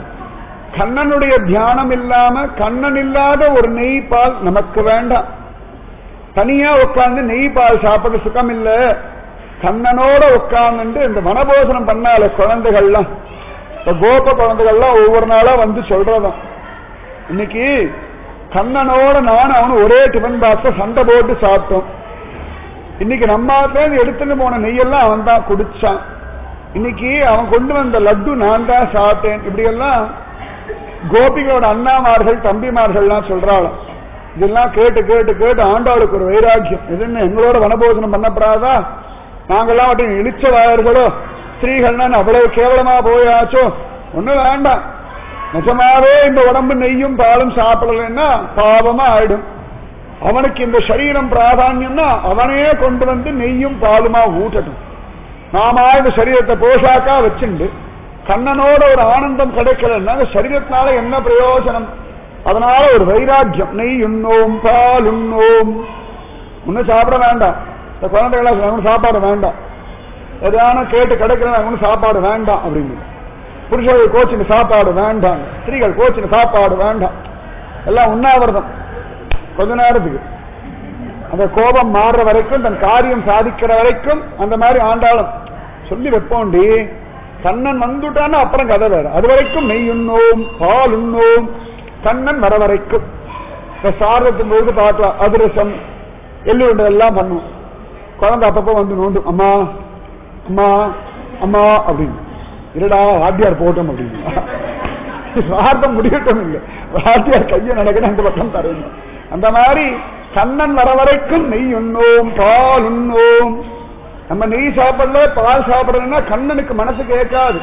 கண்ணனுடைய தியானம் இல்லாம கண்ணன் இல்லாத ஒரு நெய் பால் நமக்கு வேண்டாம் தனியா உட்கார்ந்து நெய் பால் சாப்பிட சுகம் இல்ல கண்ணனோட உட்கார்ந்து இந்த வனபோசனம் பண்ணால குழந்தைகள்லாம் இந்த கோப குழந்தைகள்லாம் ஒவ்வொரு நாளா வந்து சொல்றதும் இன்னைக்கு கண்ணனோட நானும் அவனு ஒரே டிஃபன் பாக்ஸ சண்டை போட்டு சாப்பிட்டோம் இன்னைக்கு நம்ம இருந்து எடுத்துட்டு போன நெய்யெல்லாம் அவன் தான் குடிச்சான் இன்னைக்கு அவன் கொண்டு வந்த லட்டு நான் தான் சாப்பிட்டேன் இப்படி எல்லாம் கோபிகளோட அண்ணாமார்கள் தம்பிமார்கள்லாம் சொல்றாளாம் இதெல்லாம் கேட்டு கேட்டு கேட்டு ஆண்டாளுக்கு ஒரு வைராக்கியம் இது என்ன எங்களோட வனபோஜனம் பண்ணப்படாதா நாங்கெல்லாம் மட்டும் இழிச்ச வாயர்களோ ஸ்திரீகள்னா அவ்வளவு கேவலமா போயாச்சோ ஒண்ணும் வேண்டாம் நிஜமாவே இந்த உடம்பு நெய்யும் பாலும் சாப்பிடலைன்னா பாவமா ஆயிடும் அவனுக்கு இந்த சரீரம் பிராதான்யம்னா அவனே கொண்டு வந்து நெய்யும் பாலுமா ஊட்டட்டும் நாம இந்த சரீரத்தை போஷாக்கா வச்சுண்டு கண்ணனோட ஒரு ஆனந்தம் கிடைக்கலன்னா அந்த சரீரத்தினால என்ன பிரயோஜனம் அதனால ஒரு வைராக்கியம் நெய் உண்ணோம் பால் உண்ணோம் ஒன்னும் சாப்பிட வேண்டாம் இந்த குழந்தைகளா ஒன்னும் சாப்பாடு வேண்டாம் எதான கேட்டு கிடைக்கல ஒன்னும் சாப்பாடு வேண்டாம் அப்படின்னு புருஷர்கள் கோச்சின சாப்பாடு வேண்டாம் ஸ்திரீகள் கோச்சின சாப்பாடு வேண்டாம் எல்லாம் உண்ணாவிரதம் கொஞ்ச நேரத்துக்கு அந்த கோபம் மாறுற வரைக்கும் தன் காரியம் சாதிக்கிற வரைக்கும் அந்த மாதிரி ஆண்டாளும் சொல்லி வைப்போண்டி கண்ணன் வந்துட்டான்னா அப்புறம் கதை வேற அது வரைக்கும் நெய் உண்ணோம் பால் உண்ணோம் கண்ணன் வர வரைக்கும் இந்த சாரத்தின் பொழுது பார்க்கலாம் அதிரசம் எள்ளுருண்டை எல்லாம் பண்ணும் குழந்தை அப்பப்போ வந்து நோண்டும் அம்மா அம்மா அம்மா அப்படின்னு இருடா வாத்தியார் போட்டோம் அப்படின்னு சார்த்தம் முடியட்டும் இல்லை வாத்தியார் கையை நடக்கணும் அந்த பக்கம் தரணும் அந்த மாதிரி கண்ணன் வர வரைக்கும் நெய் உண்ணோம் பால் உண்ணோம் நம்ம நெய் சாப்பிடல பால் சாப்பிடலன்னா கண்ணனுக்கு மனசு கேட்காது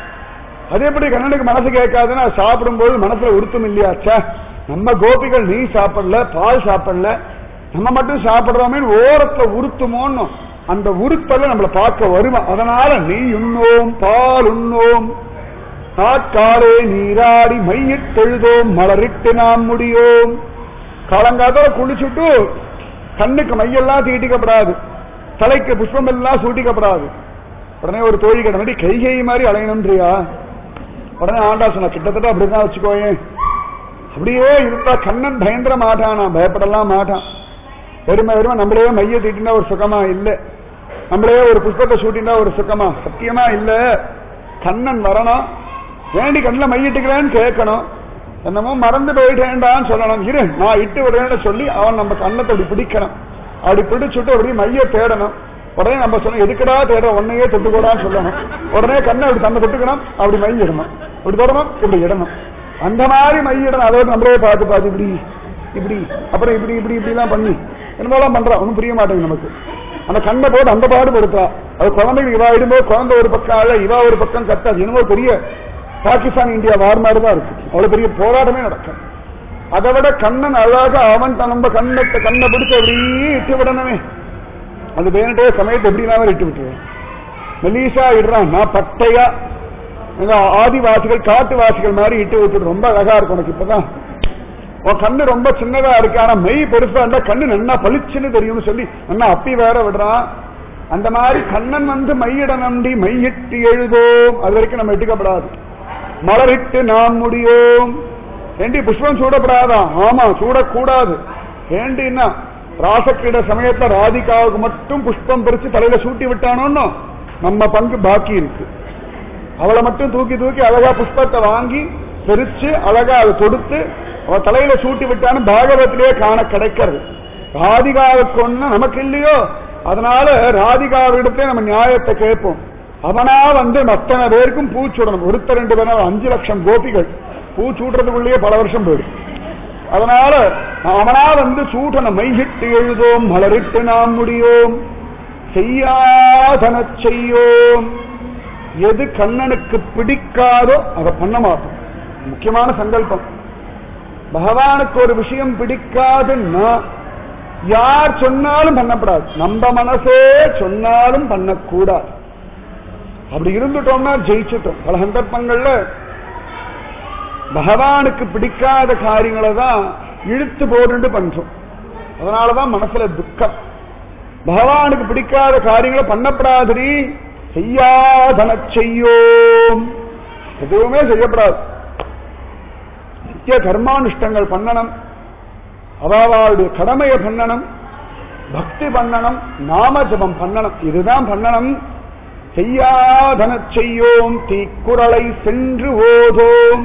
அது எப்படி கண்ணனுக்கு மனசு கேட்காதுன்னா சாப்பிடும்போது மனசுல உறுத்தும் இல்லையாச்சா நம்ம கோபிகள் நெய் சாப்பிடல பால் சாப்பிடல நம்ம மட்டும் சாப்பிடுறோமே ஓரத்துல உறுத்துமோன்னு அந்த உறுத்தல நம்மளை பார்க்க வருமா அதனால நெய் உண்ணோம் பால் உண்ணோம் நாட்காலே நீராடி மையிட்டெழுதோம் மலரிட்டு நாம் முடியோம் காலங்காத்தால குளிச்சுட்டு கண்ணுக்கு மையெல்லாம் தீட்டிக்கப்படாது தலைக்கு புஷ்பம் எல்லாம் சூட்டிக்கப்படாது உடனே ஒரு தோழி கிட்ட மாதிரி கைகை மாதிரி அலையணும்ன்றியா உடனே ஆண்டா சொன்ன கிட்டத்தட்ட அப்படிதான் வச்சுக்கோயேன் அப்படியே இருந்தா கண்ணன் பயந்துட மாட்டான் நான் பயப்படலாம் மாட்டான் வெறுமை வெறுமை நம்மளே மைய தீட்டினா ஒரு சுகமா இல்ல நம்மளே ஒரு புஷ்பத்தை சூட்டினா ஒரு சுகமா சத்தியமா இல்ல கண்ணன் வரணும் வேண்டி கண்ணில் மையிட்டுக்கிறேன்னு கேட்கணும் என்னமோ மறந்து போயிட்டேன்டான்னு சொல்லணும் இரு நான் இட்டு விடுறேன்னு சொல்லி அவன் நம்ம கண்ணத்தை அப்படி பிடிக்கணும் அப்படி பிடிச்சுட்டு அப்படி மைய தேடணும் உடனே நம்ம சொல்லணும் எதுக்குடா தேட உன்னையே தொட்டுக்கூடான்னு சொல்லணும் உடனே கண்ணை அப்படி தன்னை தொட்டுக்கணும் அப்படி மை இடணும் இப்படி தொடணும் இப்படி இடணும் அந்த மாதிரி மை இடணும் அதோட நம்மளே பார்த்து பார்த்து இப்படி இப்படி அப்புறம் இப்படி இப்படி இப்படி எல்லாம் பண்ணி என்னமோலாம் பண்றா ஒன்றும் புரிய மாட்டேங்குது நமக்கு அந்த கண்ணை போட்டு அந்த பாடுபடுத்தா அது குழந்தைக்கு இவா இடும்போது குழந்தை ஒரு பக்கம் அழ இவா ஒரு பக்கம் கத்தாது என்னமோ பெரிய பாகிஸ்தான் இந்தியா வார் மாதிரி தான் இருக்கு அவ்வளவு பெரிய போராட்டமே நடக்கும் அதை விட கண்ணன் அழகாக அவன் தன் நம்ம கண்ணத்தை கண்ணை பிடிச்சு அப்படியே இட்டு விடணுமே அது வேணுட்டே சமயத்தை எப்படினாலும் இட்டு விட்டுருவேன் மெலீசா இடுறான் நான் பட்டையா எங்க ஆதிவாசிகள் காட்டுவாசிகள் மாதிரி இட்டு விட்டுட்டு ரொம்ப அழகா இருக்கும் உனக்கு இப்பதான் உன் கண்ணு ரொம்ப சின்னதா இருக்கு ஆனா மெய் பெருசா இருந்தா கண்ணு நல்லா பளிச்சுன்னு தெரியும்னு சொல்லி நல்லா அப்பி வேற விடுறான் அந்த மாதிரி கண்ணன் வந்து மையிட நம்பி மையிட்டு எழுதோம் அது வரைக்கும் நம்ம எட்டுக்கப்படாது மலரிட்டு நாம் முடியோம் ஏண்டி புஷ்பம் சூடப்படாதா ஆமா சூடக்கூடாது ஏண்டின்னா ராசக்கிட சமயத்துல ராதிகாவுக்கு மட்டும் புஷ்பம் பறிச்சு தலையில சூட்டி விட்டானோன்னு நம்ம பங்கு பாக்கி இருக்கு அவளை மட்டும் தூக்கி தூக்கி அழகா புஷ்பத்தை வாங்கி பிரிச்சு அழகா அதை தொடுத்து அவ தலையில சூட்டி விட்டான்னு பாகவத்திலேயே காண கிடைக்கிறது ராதிகாவுக்கு ஒண்ணு நமக்கு இல்லையோ அதனால ராதிகாவிடத்தே நம்ம நியாயத்தை கேட்போம் அவனா வந்து அத்தனை பேருக்கும் பூ சுடணும் ஒருத்தர் ரெண்டு பேரும் அஞ்சு லட்சம் கோபிகள் பூ சூடுறதுக்குள்ளேயே பல வருஷம் போயிடும் அதனால அவனா வந்து சூட்டணும் மைகிட்டு எழுதோம் மலரிட்டு நாம் முடியோம் செய்யாதன செய்யோம் எது கண்ணனுக்கு பிடிக்காதோ அதை பண்ண மாட்டோம் முக்கியமான சங்கல்பம் பகவானுக்கு ஒரு விஷயம் பிடிக்காதுன்னா யார் சொன்னாலும் பண்ணப்படாது நம்ம மனசே சொன்னாலும் பண்ணக்கூடாது அப்படி இருந்துட்டோம்னா ஜெயிச்சுட்டோம் பல சந்தர்ப்பங்கள்ல பகவானுக்கு பிடிக்காத காரியங்களை தான் இழுத்து போட்டு பண்றோம் அதனாலதான் மனசுல துக்கம் பகவானுக்கு பிடிக்காத காரியங்களை பண்ணப்படாதடி செய்யாதன செய்யோம் எதுவுமே செய்யப்படாது நித்திய கர்மானுஷ்டங்கள் பண்ணணும் அவாவாளுடைய கடமையை பண்ணணும் பக்தி பண்ணணும் நாம ஜபம் பண்ணணும் இதுதான் பண்ணணும் செய்யாதன செய்யோம் தீக்குறளை சென்று ஓதோம்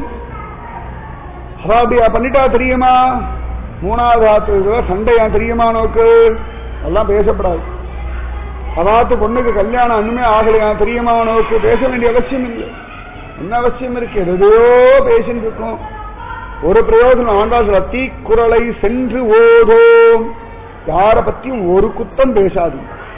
அவ அப்படியா பண்ணிட்டா தெரியுமா மூணாவது ஆத்து சண்டையா தெரியுமா நோக்கு அதெல்லாம் பேசப்படாது அவாத்து பொண்ணுக்கு கல்யாணம் இன்னுமே ஆகலையா தெரியுமா நோக்கு பேச வேண்டிய அவசியம் இல்லை என்ன அவசியம் இருக்கு எதையோ பேசிட்டு இருக்கோம் ஒரு பிரயோஜனம் ஆண்டாள் தீக்குறளை சென்று ஓதோம் யார பத்தியும் ஒரு குத்தம் பேசாது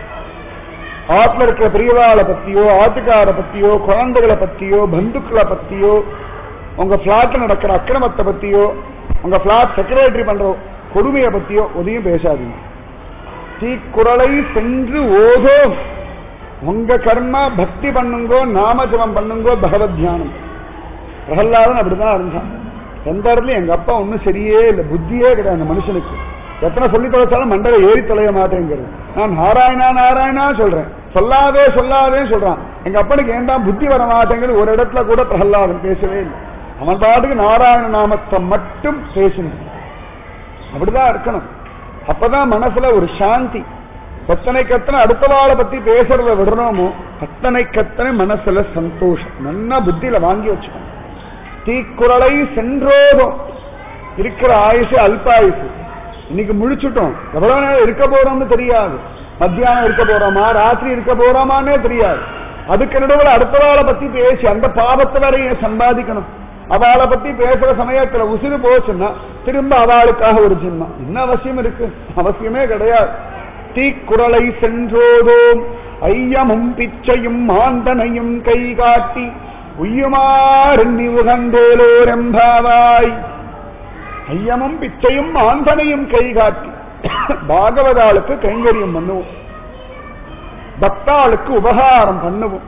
ஆத்ல இருக்கிற பிரியவாளை பத்தியோ ஆத்துக்கார பத்தியோ குழந்தைகளை பத்தியோ பந்துக்களை பத்தியோ உங்க பிளாட்ல நடக்கிற அக்கிரமத்தை பத்தியோ உங்க பிளாட் செக்ரட்டரி பண்ற கொடுமையை பத்தியோ எதையும் பேசாதீங்க தீக்குறளை சென்று ஓதோ உங்க கர்மா பக்தி பண்ணுங்கோ நாமஜபம் பண்ணுங்கோ பகவத் தியானம் பிரகல்லாதன் அப்படிதான் இருந்தான் எந்த இடத்துலயும் எங்க அப்பா ஒன்னும் சரியே இல்லை புத்தியே கிடையாது அந்த மனுஷனுக்கு எத்தனை சொல்லி தொலைச்சாலும் மண்டல ஏறி தொலைய மாட்டேங்கிறது நான் நாராயணா நாராயணா சொல்றேன் சொல்லாதே சொல்லாதே சொல்றான் எங்க அப்பனுக்கு ஏண்டா புத்தி வர மாட்டேங்குது ஒரு இடத்துல கூட பிரகல்லாதன் பேசவே இல்லை அவன் பாட்டுக்கு நாராயண நாமத்தை மட்டும் பேசணும் அப்படிதான் இருக்கணும் அப்பதான் மனசுல ஒரு சாந்தி எத்தனை கத்தனை அடுத்த வாழை பத்தி பேசுறத விடுறோமோ அத்தனை கத்தனை மனசுல சந்தோஷம் நல்லா புத்தியில வாங்கி வச்சுக்கணும் தீக்குறளை சென்றோதும் இருக்கிற ஆயுசு அல்பாயுசு இன்னைக்கு முழிச்சுட்டோம் எவ்வளவு நேரம் இருக்க போறோம்னு தெரியாது மத்தியானம் இருக்க போறோமா ராத்திரி இருக்க போறோமான்னே தெரியாது அதுக்கு நடுவில் அடுத்த வாழை பத்தி பேசி அந்த பாவத்தை வரையும் சம்பாதிக்கணும் அவளை பத்தி பேசுற சமயத்துல உசிறு போச்சுன்னா திரும்ப அவளுக்காக ஒரு ஜென்மம் என்ன அவசியம் இருக்கு அவசியமே கிடையாது தீக்குறளை சென்றோதோம் ஐயமும் பிச்சையும் மாந்தனையும் கை காட்டி உய்யுமாறி உகந்தேலோரெம்பாவாய் ஐயமும் பிச்சையும் மாந்தனையும் கை காட்டி பாகவதாளுக்கு கைங்கரியம் பண்ணுவோம் பக்தாளுக்கு உபகாரம் பண்ணுவோம்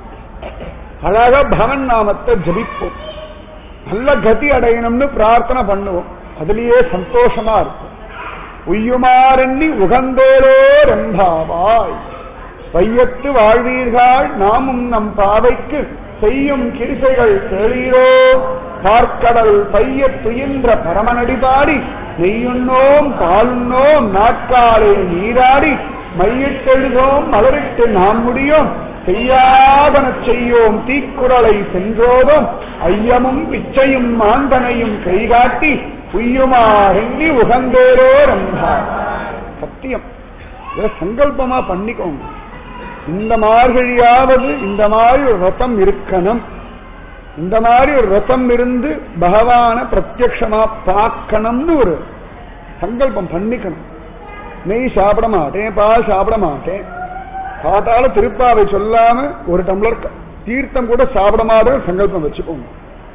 அழகா பகவன் நாமத்தை ஜபிப்போம் நல்ல கதி அடையணும்னு பிரார்த்தனை பண்ணுவோம் அதுலயே சந்தோஷமா இருக்கும் உய்யுமாறெண்ணி உகந்தோரோ ரெம்பாவாய் வையத்து வாழ்வீர்கள் நாமும் நம் பாவைக்கு செய்யும் கிரிசைகள் கேளீரோ பார்க்கடல் பைய துயின்ற பரமனடி பாடி நெய்யுண்ணோம் பாலுண்ணோம் நாட்காலே நீராடி மையிட்டெழுதோம் மலரிட்டு நாம் முடியும் செய்யாதன செய்யோம் தீக்குறளை சென்றோதும் ஐயமும் பிச்சையும் மாந்தனையும் கைகாட்டி உய்யுமாறெண்ணி உகந்தேரோ ரம்பா சத்தியம் இதை சங்கல்பமா பண்ணிக்கோங்க இந்த மார்கழியாவது இந்த மாதிரி ஒரு ரத்தம் இருக்கணும் இந்த மாதிரி ஒரு ரத்தம் இருந்து பகவான பிரத்யக்ஷமா பார்க்கணும்னு ஒரு சங்கல்பம் பண்ணிக்கணும் நெய் சாப்பிட மாட்டேன் பால் சாப்பிட மாட்டேன் காட்டால திருப்பாவை சொல்லாம ஒரு டம்ளர் தீர்த்தம் கூட சாப்பிட மாட்டேன் சங்கல்பம் வச்சுக்கோங்க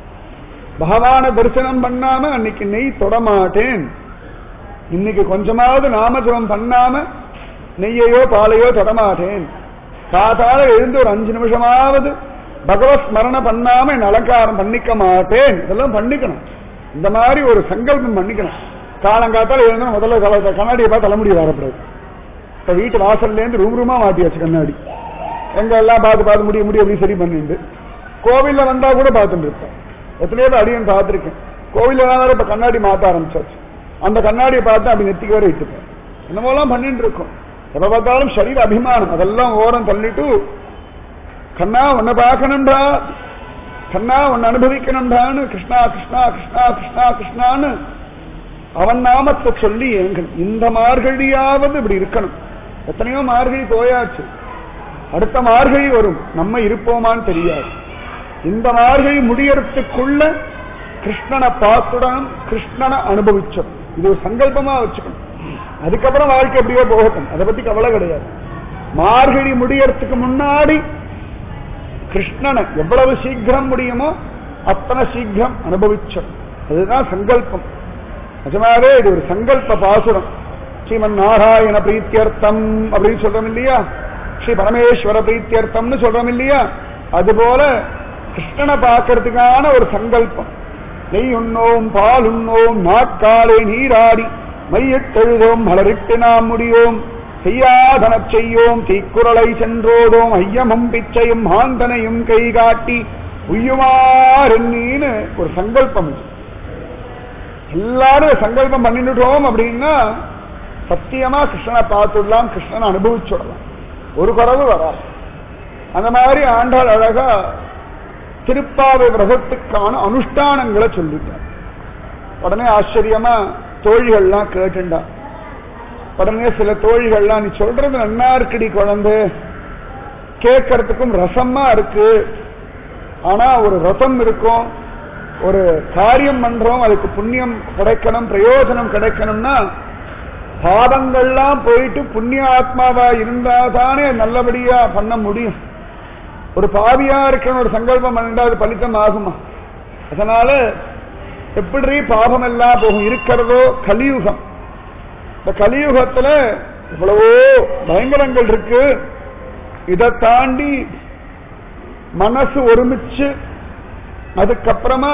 பகவான தரிசனம் பண்ணாம அன்னைக்கு நெய் தொட மாட்டேன் இன்னைக்கு கொஞ்சமாவது நாமஜபம் பண்ணாம நெய்யையோ பாலையோ தொடமாட்டேன் காத்தால எழுந்து ஒரு அஞ்சு நிமிஷமாவது பகவத் ஸ்மரண பண்ணாம என் அலங்காரம் பண்ணிக்க மாட்டேன் இதெல்லாம் பண்ணிக்கணும் இந்த மாதிரி ஒரு சங்கல்பம் பண்ணிக்கணும் காலங்காத்தால எழுந்து முதல்ல தலை- கண்ணாடியை பார்த்து தலைமுடி வரப்படுறது இப்ப வீட்டு வாசல்ல இருந்து ரூம் ரூமா மாட்டியாச்சு கண்ணாடி எங்க எல்லாம் பார்த்து பார்த்து முடிய முடிய அப்படி சரி பண்ணிட்டு கோவில்ல வந்தா கூட பார்த்துட்டு இருப்பேன் எத்தனையோ பேர் அடியன் பார்த்திருக்கேன் கோவில்ல வேற இப்ப கண்ணாடி மாத்த ஆரம்பிச்சாச்சு அந்த கண்ணாடியை பார்த்து அப்படி நெத்திக்கு வர இட்டுப்பேன் என்னமோலாம் பண்ணிட்டு இருக்கோம் எப்ப பார்த்தாலும் சரீர அபிமானம் அதெல்லாம் ஓரம் தள்ளிட்டு கண்ணா உன்னை பார்க்கணும்டா கண்ணா உன்னை அனுபவிக்கணும்டான்னு கிருஷ்ணா கிருஷ்ணா கிருஷ்ணா கிருஷ்ணா கிருஷ்ணான்னு அவன் நாமத்தை சொல்லி எங்கள் இந்த மார்கழியாவது இப்படி இருக்கணும் எத்தனையோ மார்கழி போயாச்சு அடுத்த மார்கழி வரும் நம்ம இருப்போமான்னு தெரியாது இந்த மார்கழி முடியறதுக்குள்ள கிருஷ்ணனை பார்த்துடணும் கிருஷ்ணனை அனுபவிச்சோம் இது ஒரு சங்கல்பமா வச்சுக்கணும் அதுக்கப்புறம் வாழ்க்கை எப்படியோ போகட்டும் அதை பத்தி கவலை கிடையாது மார்கழி முடியறதுக்கு முன்னாடி கிருஷ்ணனை எவ்வளவு சீக்கிரம் முடியுமோ அத்தனை சீக்கிரம் அனுபவிச்சோம் அதுதான் சங்கல்பம் நிஜமாவே இது ஒரு சங்கல்ப பாசுரம் ஸ்ரீமன் நாராயண பிரீத்தியர்த்தம் அப்படின்னு சொல்றோம் இல்லையா ஸ்ரீ பரமேஸ்வர பிரீத்தியர்த்தம்னு சொல்றோம் இல்லையா அதுபோல கிருஷ்ணனை பார்க்கறதுக்கான ஒரு சங்கல்பம் நெய் உண்ணோம் பால் உண்ணோம் நாட்காலே நீராடி மையிட்டெழுதோம் மலரிட்டு நாம் முடியோம் செய்யாதனச் செய்யோம் தீக்குறளை சென்றோதோம் ஐயமும் பிச்சையும் மாந்தனையும் கை காட்டி உய்யுமாறென்னு ஒரு சங்கல்பம் இது. எல்லாரும் சங்கல்பம் பண்ணிட்டோம் அப்படின்னா சத்தியமா கிருஷ்ணனை பார்த்துடலாம் கிருஷ்ணனை அனுபவிச்சுடலாம் ஒரு குறவு வராது அந்த மாதிரி ஆண்டாள் அழகா திருப்பாவை விரதத்துக்கான அனுஷ்டானங்களை சொல்லிட்டார் உடனே ஆச்சரியமா தோழிகள்லாம் கேட்டுண்டா உடனே சில தோழிகள்லாம் நீ சொல்றது நன்னா இருக்குடி குழந்தை கேட்கறதுக்கும் ரசமா இருக்கு ஆனா ஒரு ரசம் இருக்கும் ஒரு காரியம் பண்றோம் அதுக்கு புண்ணியம் கிடைக்கணும் பிரயோஜனம் கிடைக்கணும்னா பாவங்கள்லாம் போயிட்டு புண்ணிய ஆத்மாவா இருந்தா தானே நல்லபடியா பண்ண முடியும் ஒரு பாவியா இருக்கணும் ஒரு சங்கல்பம் பண்ணிட்டா அது பலித்தம் ஆகுமா அதனால எப்படி பாபம் எல்லாம் போகும் இருக்கிறதோ கலியுகம் இந்த கலியுகத்துல இவ்வளவோ பயங்கரங்கள் இருக்கு இதை தாண்டி மனசு ஒருமிச்சு அதுக்கப்புறமா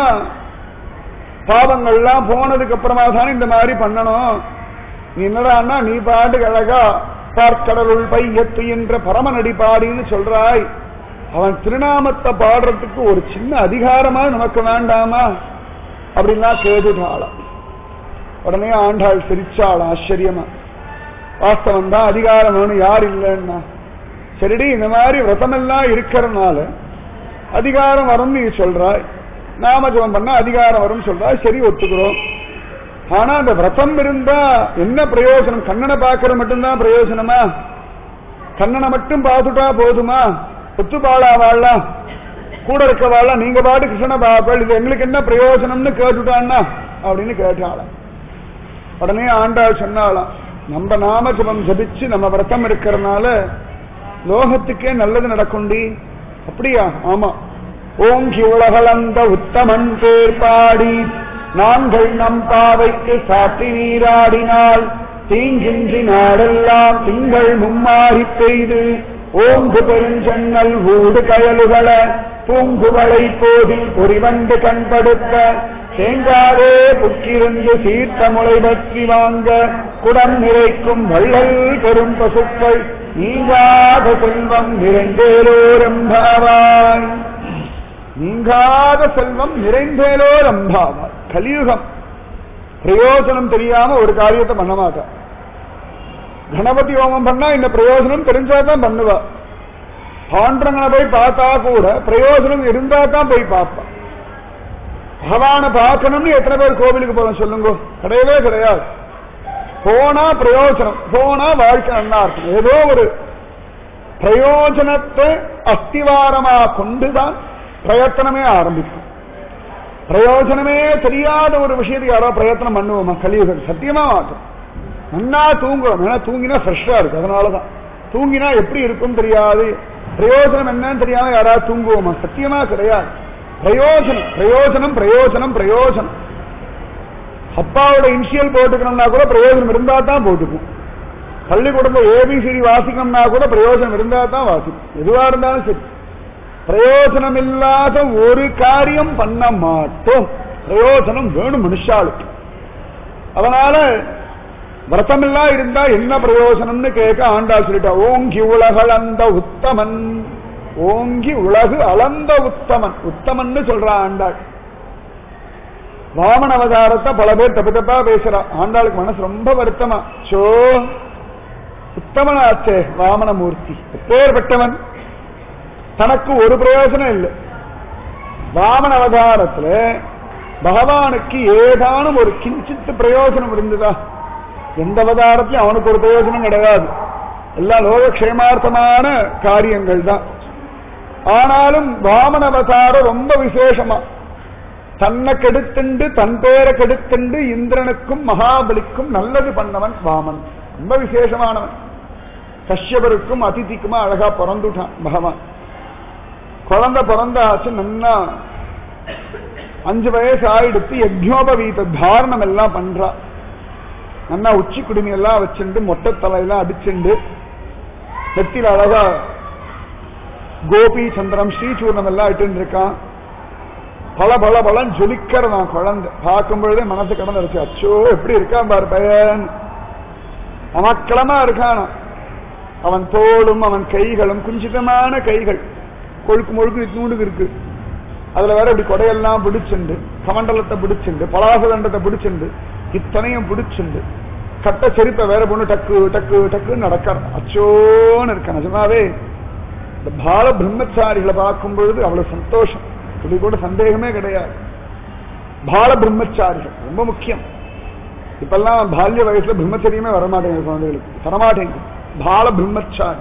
பாவங்கள்லாம் போனதுக்கு அப்புறமா தானே இந்த மாதிரி பண்ணணும் நீ என்னடான்னா நீ பாட்டுக்கு அழகா பார்க்கடலுள் பையத்து என்ற பரமநடி பாடின்னு சொல்றாய் அவன் திருநாமத்தை பாடுறதுக்கு ஒரு சின்ன அதிகாரமா நமக்கு வேண்டாமா அப்படின்லாம் கேட்டுட்டாளாம் உடனே ஆண்டாள் சிரிச்சாள் ஆச்சரியமா வாஸ்தவம் தான் அதிகாரம் வேணும் யார் இல்லைன்னா சரிடி இந்த மாதிரி விரதமெல்லாம் இருக்கிறதுனால அதிகாரம் வரும்னு நீ சொல்றாய் நாமஜபம் பண்ணா அதிகாரம் வரும்னு சொல்றாய் சரி ஒத்துக்கிறோம் ஆனா அந்த விரதம் இருந்தா என்ன பிரயோஜனம் கண்ணனை பார்க்கறது மட்டும்தான் பிரயோஜனமா கண்ணனை மட்டும் பார்த்துட்டா போதுமா ஒத்து பாழா வாழலாம் கூட இருக்க வாழலாம் நீங்க பாட்டு கிருஷ்ணனை பார்ப்பல் இது எங்களுக்கு என்ன பிரயோஜனம்னு கேட்டுட்டான்னா அப்படின்னு கேட்டாளாம் உடனே ஆண்டாள் சொன்னாலாம் நம்ம நாம ஜபம் ஜபிச்சு நம்ம விரதம் இருக்கிறதுனால லோகத்துக்கே நல்லது நடக்கும்டி அப்படியா ஆமா ஓங்கி உலகளந்த உத்தமன் பேர் பாடி நாங்கள் நம் பாவைக்கு சாற்றி நீராடினால் தீங்கின்றி நாடெல்லாம் திங்கள் மும்மாறி பெய்து ஓங்கு பெருஞ்சன்னல் ஊடு கயலுகள பூங்குவளை போதில் பொறிவண்டு கண்படுத்த தேங்காதே புக்கிருந்து சீர்த்த முளை பற்றி வாங்க குடம் நிறைக்கும் வள்ளல் பெரும் பசுக்கள் நீங்காத செல்வம் நிறைந்தேலோரம்பாவாய் நீங்காத செல்வம் நிறைந்தேலோரம்பாவாய் கலியுகம் பிரயோஜனம் தெரியாம ஒரு காரியத்தை பண்ண மாட்டான் கணபதி ஹோமம் பண்ணா இந்த பிரயோஜனம் தெரிஞ்சாதான் பண்ணுவா பாண்டங்களை போய் பார்த்தா கூட பிரயோஜனம் இருந்தா தான் போய் பார்ப்பான் பகவானை பார்க்கணும்னு எத்தனை பேர் கோவிலுக்கு போறோம் சொல்லுங்க கிடையவே கிடையாது போனா பிரயோஜனம் போனா வாழ்க்கை நல்லா இருக்கும் ஏதோ ஒரு பிரயோஜனத்தை அஸ்திவாரமா கொண்டுதான் பிரயத்தனமே ஆரம்பிக்கும் பிரயோஜனமே தெரியாத ஒரு விஷயத்துக்கு யாரோ பிரயத்தனம் பண்ணுவோமா கலியுகம் சத்தியமா மாட்டோம் நன்னா தூங்குறோம் ஏன்னா தூங்கினா ஃப்ரெஷ்ஷா இருக்கு அதனாலதான் தூங்கினா எப்படி இருக்கும் தெரியாது பிரயோஜனம் என்னன்னு தெரியாம யாராவது தூங்குவோமா சத்தியமா கிடையாது பிரயோஜனம் பிரயோஜனம் பிரயோஜனம் பிரயோஜனம் அப்பாவோட இனிஷியல் போட்டுக்கணும்னா கூட பிரயோஜனம் இருந்தா தான் போட்டுக்கும் பள்ளிக்கூடத்துல ஏபிசிடி வாசிக்கணும்னா கூட பிரயோஜனம் இருந்தா தான் வாசிக்கும் எதுவா இருந்தாலும் சரி பிரயோஜனம் இல்லாத ஒரு காரியம் பண்ண மாட்டோம் பிரயோஜனம் வேணும் மனுஷாளுக்கு அதனால விரதமெல்லாம் இருந்தா என்ன பிரயோஜனம்னு கேட்க ஆண்டாள் சொல்லிட்டா ஓங்கி உலகளந்த உத்தமன் ஓங்கி உலகு அளந்த உத்தமன் உத்தமன்னு சொல்றா ஆண்டாள் வாமன அவதாரத்தை பல பேர் தப்பு தப்பா பேசுறா ஆண்டாளுக்கு மனசு ரொம்ப வருத்தமா சோ உத்தமனாச்சே வாமனமூர்த்தி எப்பேற்பட்டவன் தனக்கு ஒரு பிரயோஜனம் இல்லை வாமன அவதாரத்துல பகவானுக்கு ஏதானும் ஒரு கிஞ்சித்து பிரயோஜனம் இருந்ததா எந்த அவதாரத்திலும் அவனுக்கு ஒரு பிரயோஜனம் கிடையாது எல்லாம் லோகக்ஷேமார்த்தமான காரியங்கள் தான் ஆனாலும் வாமன அவதாரம் ரொம்ப விசேஷமா தன்னை கெடுத்துண்டு தன் பேரை கெடுத்துண்டு இந்திரனுக்கும் மகாபலிக்கும் நல்லது பண்ணவன் வாமன் ரொம்ப விசேஷமானவன் கஷ்யபருக்கும் அதிதிக்குமா அழகா பிறந்துட்டான் பகவான் குழந்தை பிறந்தாச்சு நன்னா அஞ்சு வயசு ஆயிடுத்து யஜ்னோபவீத தாரணம் எல்லாம் பண்றா நல்லா உச்சி குடுமி எல்லாம் வச்சுண்டு மொட்டை தலையெல்லாம் அடிச்சுண்டு நெத்தில அழகா கோபி சந்திரம் ஸ்ரீசூர்ணம் எல்லாம் இட்டு இருக்கான் பல பல பலன் ஜொலிக்கிறதான் குழந்தை பார்க்கும் பொழுதே மனசு கடந்துருச்சு அச்சோ எப்படி இருக்கான் பாரு பையன் அமக்களமா இருக்கானா அவன் தோளும் அவன் கைகளும் குஞ்சிதமான கைகள் கொழுக்கு முழுக்கு நூண்டுக்கு இருக்கு அதுல வேற இப்படி கொடையெல்லாம் பிடிச்சுண்டு கமண்டலத்தை பிடிச்சுண்டு பலாசதண்டத்தை பிடிச்சுண்டு இத்தனையும் பிடிச்சுண்டு கட்ட செருப்பை வேற பொண்ணு டக்கு டக்கு டக்குன்னு நடக்க அச்சோன்னு இருக்க நிஜமாவே இந்த பால பிரம்மச்சாரிகளை பார்க்கும் பொழுது அவ்வளவு சந்தோஷம் இது கூட சந்தேகமே கிடையாது பால பிரம்மச்சாரிகள் ரொம்ப முக்கியம் இப்பெல்லாம் பால்ய வயசுல பிரம்மச்சரியமே வரமாட்டேங்குது குழந்தைகளுக்கு தரமாட்டேங்குது பால பிரம்மச்சாரி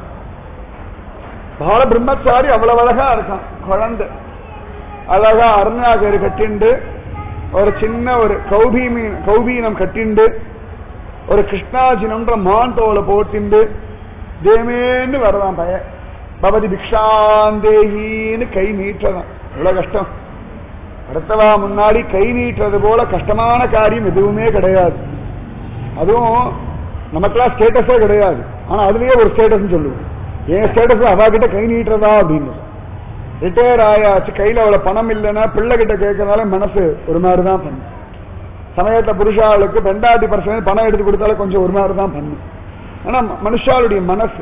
பால பிரம்மச்சாரி அவ்வளவு அழகா இருக்கான் குழந்தை அழகா அருணாகரி கட்டிண்டு ஒரு சின்ன ஒரு கௌபி மீன் கௌபீனம் கட்டிண்டு ஒரு கிருஷ்ணாஜினம்ன்ற மான் தோலை போட்டிண்டு தேமேன்னு வரதான் பையன் பவதி பிக்ஷாந்தேகின்னு கை நீட்டதான் எவ்வளவு கஷ்டம் அடுத்தவா முன்னாடி கை நீட்டுறது போல கஷ்டமான காரியம் எதுவுமே கிடையாது அதுவும் நமக்கெல்லாம் ஸ்டேட்டஸே கிடையாது ஆனா அதுலயே ஒரு ஸ்டேட்டஸ் சொல்லுவோம் என் ஸ்டேட்டஸ் அவ கிட்ட கை நீட்டுறதா அப்படின்னு ரிட்டையர் ஆயாச்சு கையில அவ்வளவு பணம் இல்லைன்னா பிள்ளை கிட்ட கேட்கறதால மனசு ஒரு மாதிரி தான் பண்ணும் சமயத்தை புருஷாளுக்கு பெண்டாட்டி பர்சன்ட் பணம் எடுத்து கொடுத்தாலும் கொஞ்சம் ஒரு மாதிரி தான் பண்ணும் ஆனா மனுஷாளுடைய மனசு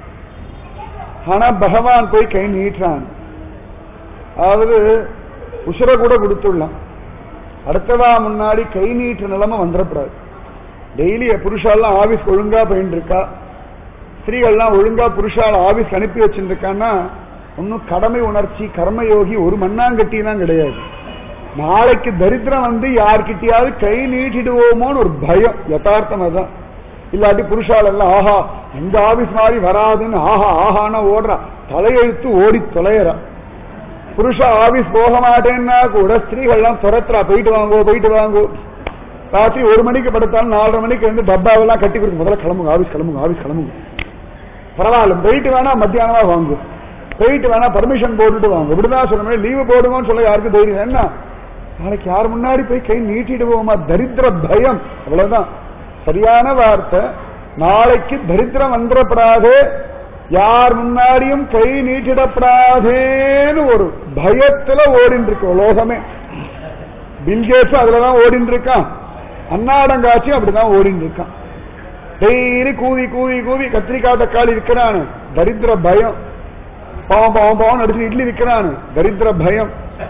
ஆனா பகவான் போய் கை நீட்டுறான் அதாவது உசுர கூட கொடுத்துடலாம் அடுத்தவா முன்னாடி கை நீட்டு நிலைமை வந்துடக்கூடாது டெய்லி புருஷாலாம் ஆபீஸ் ஒழுங்கா போயிட்டு இருக்கா ஸ்திரீகள்லாம் ஒழுங்கா புருஷால ஆபீஸ் அனுப்பி வச்சுருக்கான்னா ஒன்னும் கடமை உணர்ச்சி கர்மயோகி ஒரு மண்ணாங்கட்டி தான் கிடையாது நாளைக்கு தரித்திரம் வந்து யார்கிட்டயாவது கை நீட்டிடுவோமோன்னு ஒரு பயம் யதார்த்தம் அதான் இல்லாட்டி புருஷால் எல்லாம் ஆஹா எங்க ஆபீஸ் மாதிரி வராதுன்னு ஆஹா ஆஹான ஓடுறா தலையெழுத்து ஓடி தொலையறா புருஷா ஆபீஸ் போக மாட்டேன்னா கூட ஸ்திரீகள்லாம் துரத்துறா போயிட்டு வாங்கோ போயிட்டு வாங்கோ ராத்திரி ஒரு மணிக்கு படுத்தாலும் நாலரை மணிக்கு வந்து டப்பாவெல்லாம் கட்டி கொடுக்கும் முதல்ல கிளம்புங்க ஆபீஸ் கிளம்புங்க ஆபீஸ் கிளம்புங்க பரவாயில்ல போயிட்டு வேணா மத்தியானமா வாங்கும் போயிட்டு வேணா பர்மிஷன் போட்டுட்டு வாங்க இப்படிதான் சொல்ல லீவு போடுவோம்னு சொல்ல யாருக்கு தைரியம் என்ன நாளைக்கு யார் முன்னாடி போய் கை நீட்டிடுவோமா தரித்திர பயம் அவ்வளவுதான் சரியான வார்த்தை நாளைக்கு தரித்திரம் வந்துடப்படாது யார் முன்னாடியும் கை நீட்டிடப்படாதேன்னு ஒரு பயத்துல ஓடிட்டு இருக்கு உலோகமே பில்கேட்ஸும் அதுலதான் ஓடிட்டு இருக்கான் அன்னாடங்காட்சியும் அப்படிதான் ஓடிட்டு இருக்கான் டெய்லி கூவி கூவி கூவி கத்திரிக்காய் தக்காளி விற்கிறானு தரித்திர பயம் பாவம் பாவம் பாவம் அடிச்சு இட்லி விற்கிறானு தரித்திர பயம்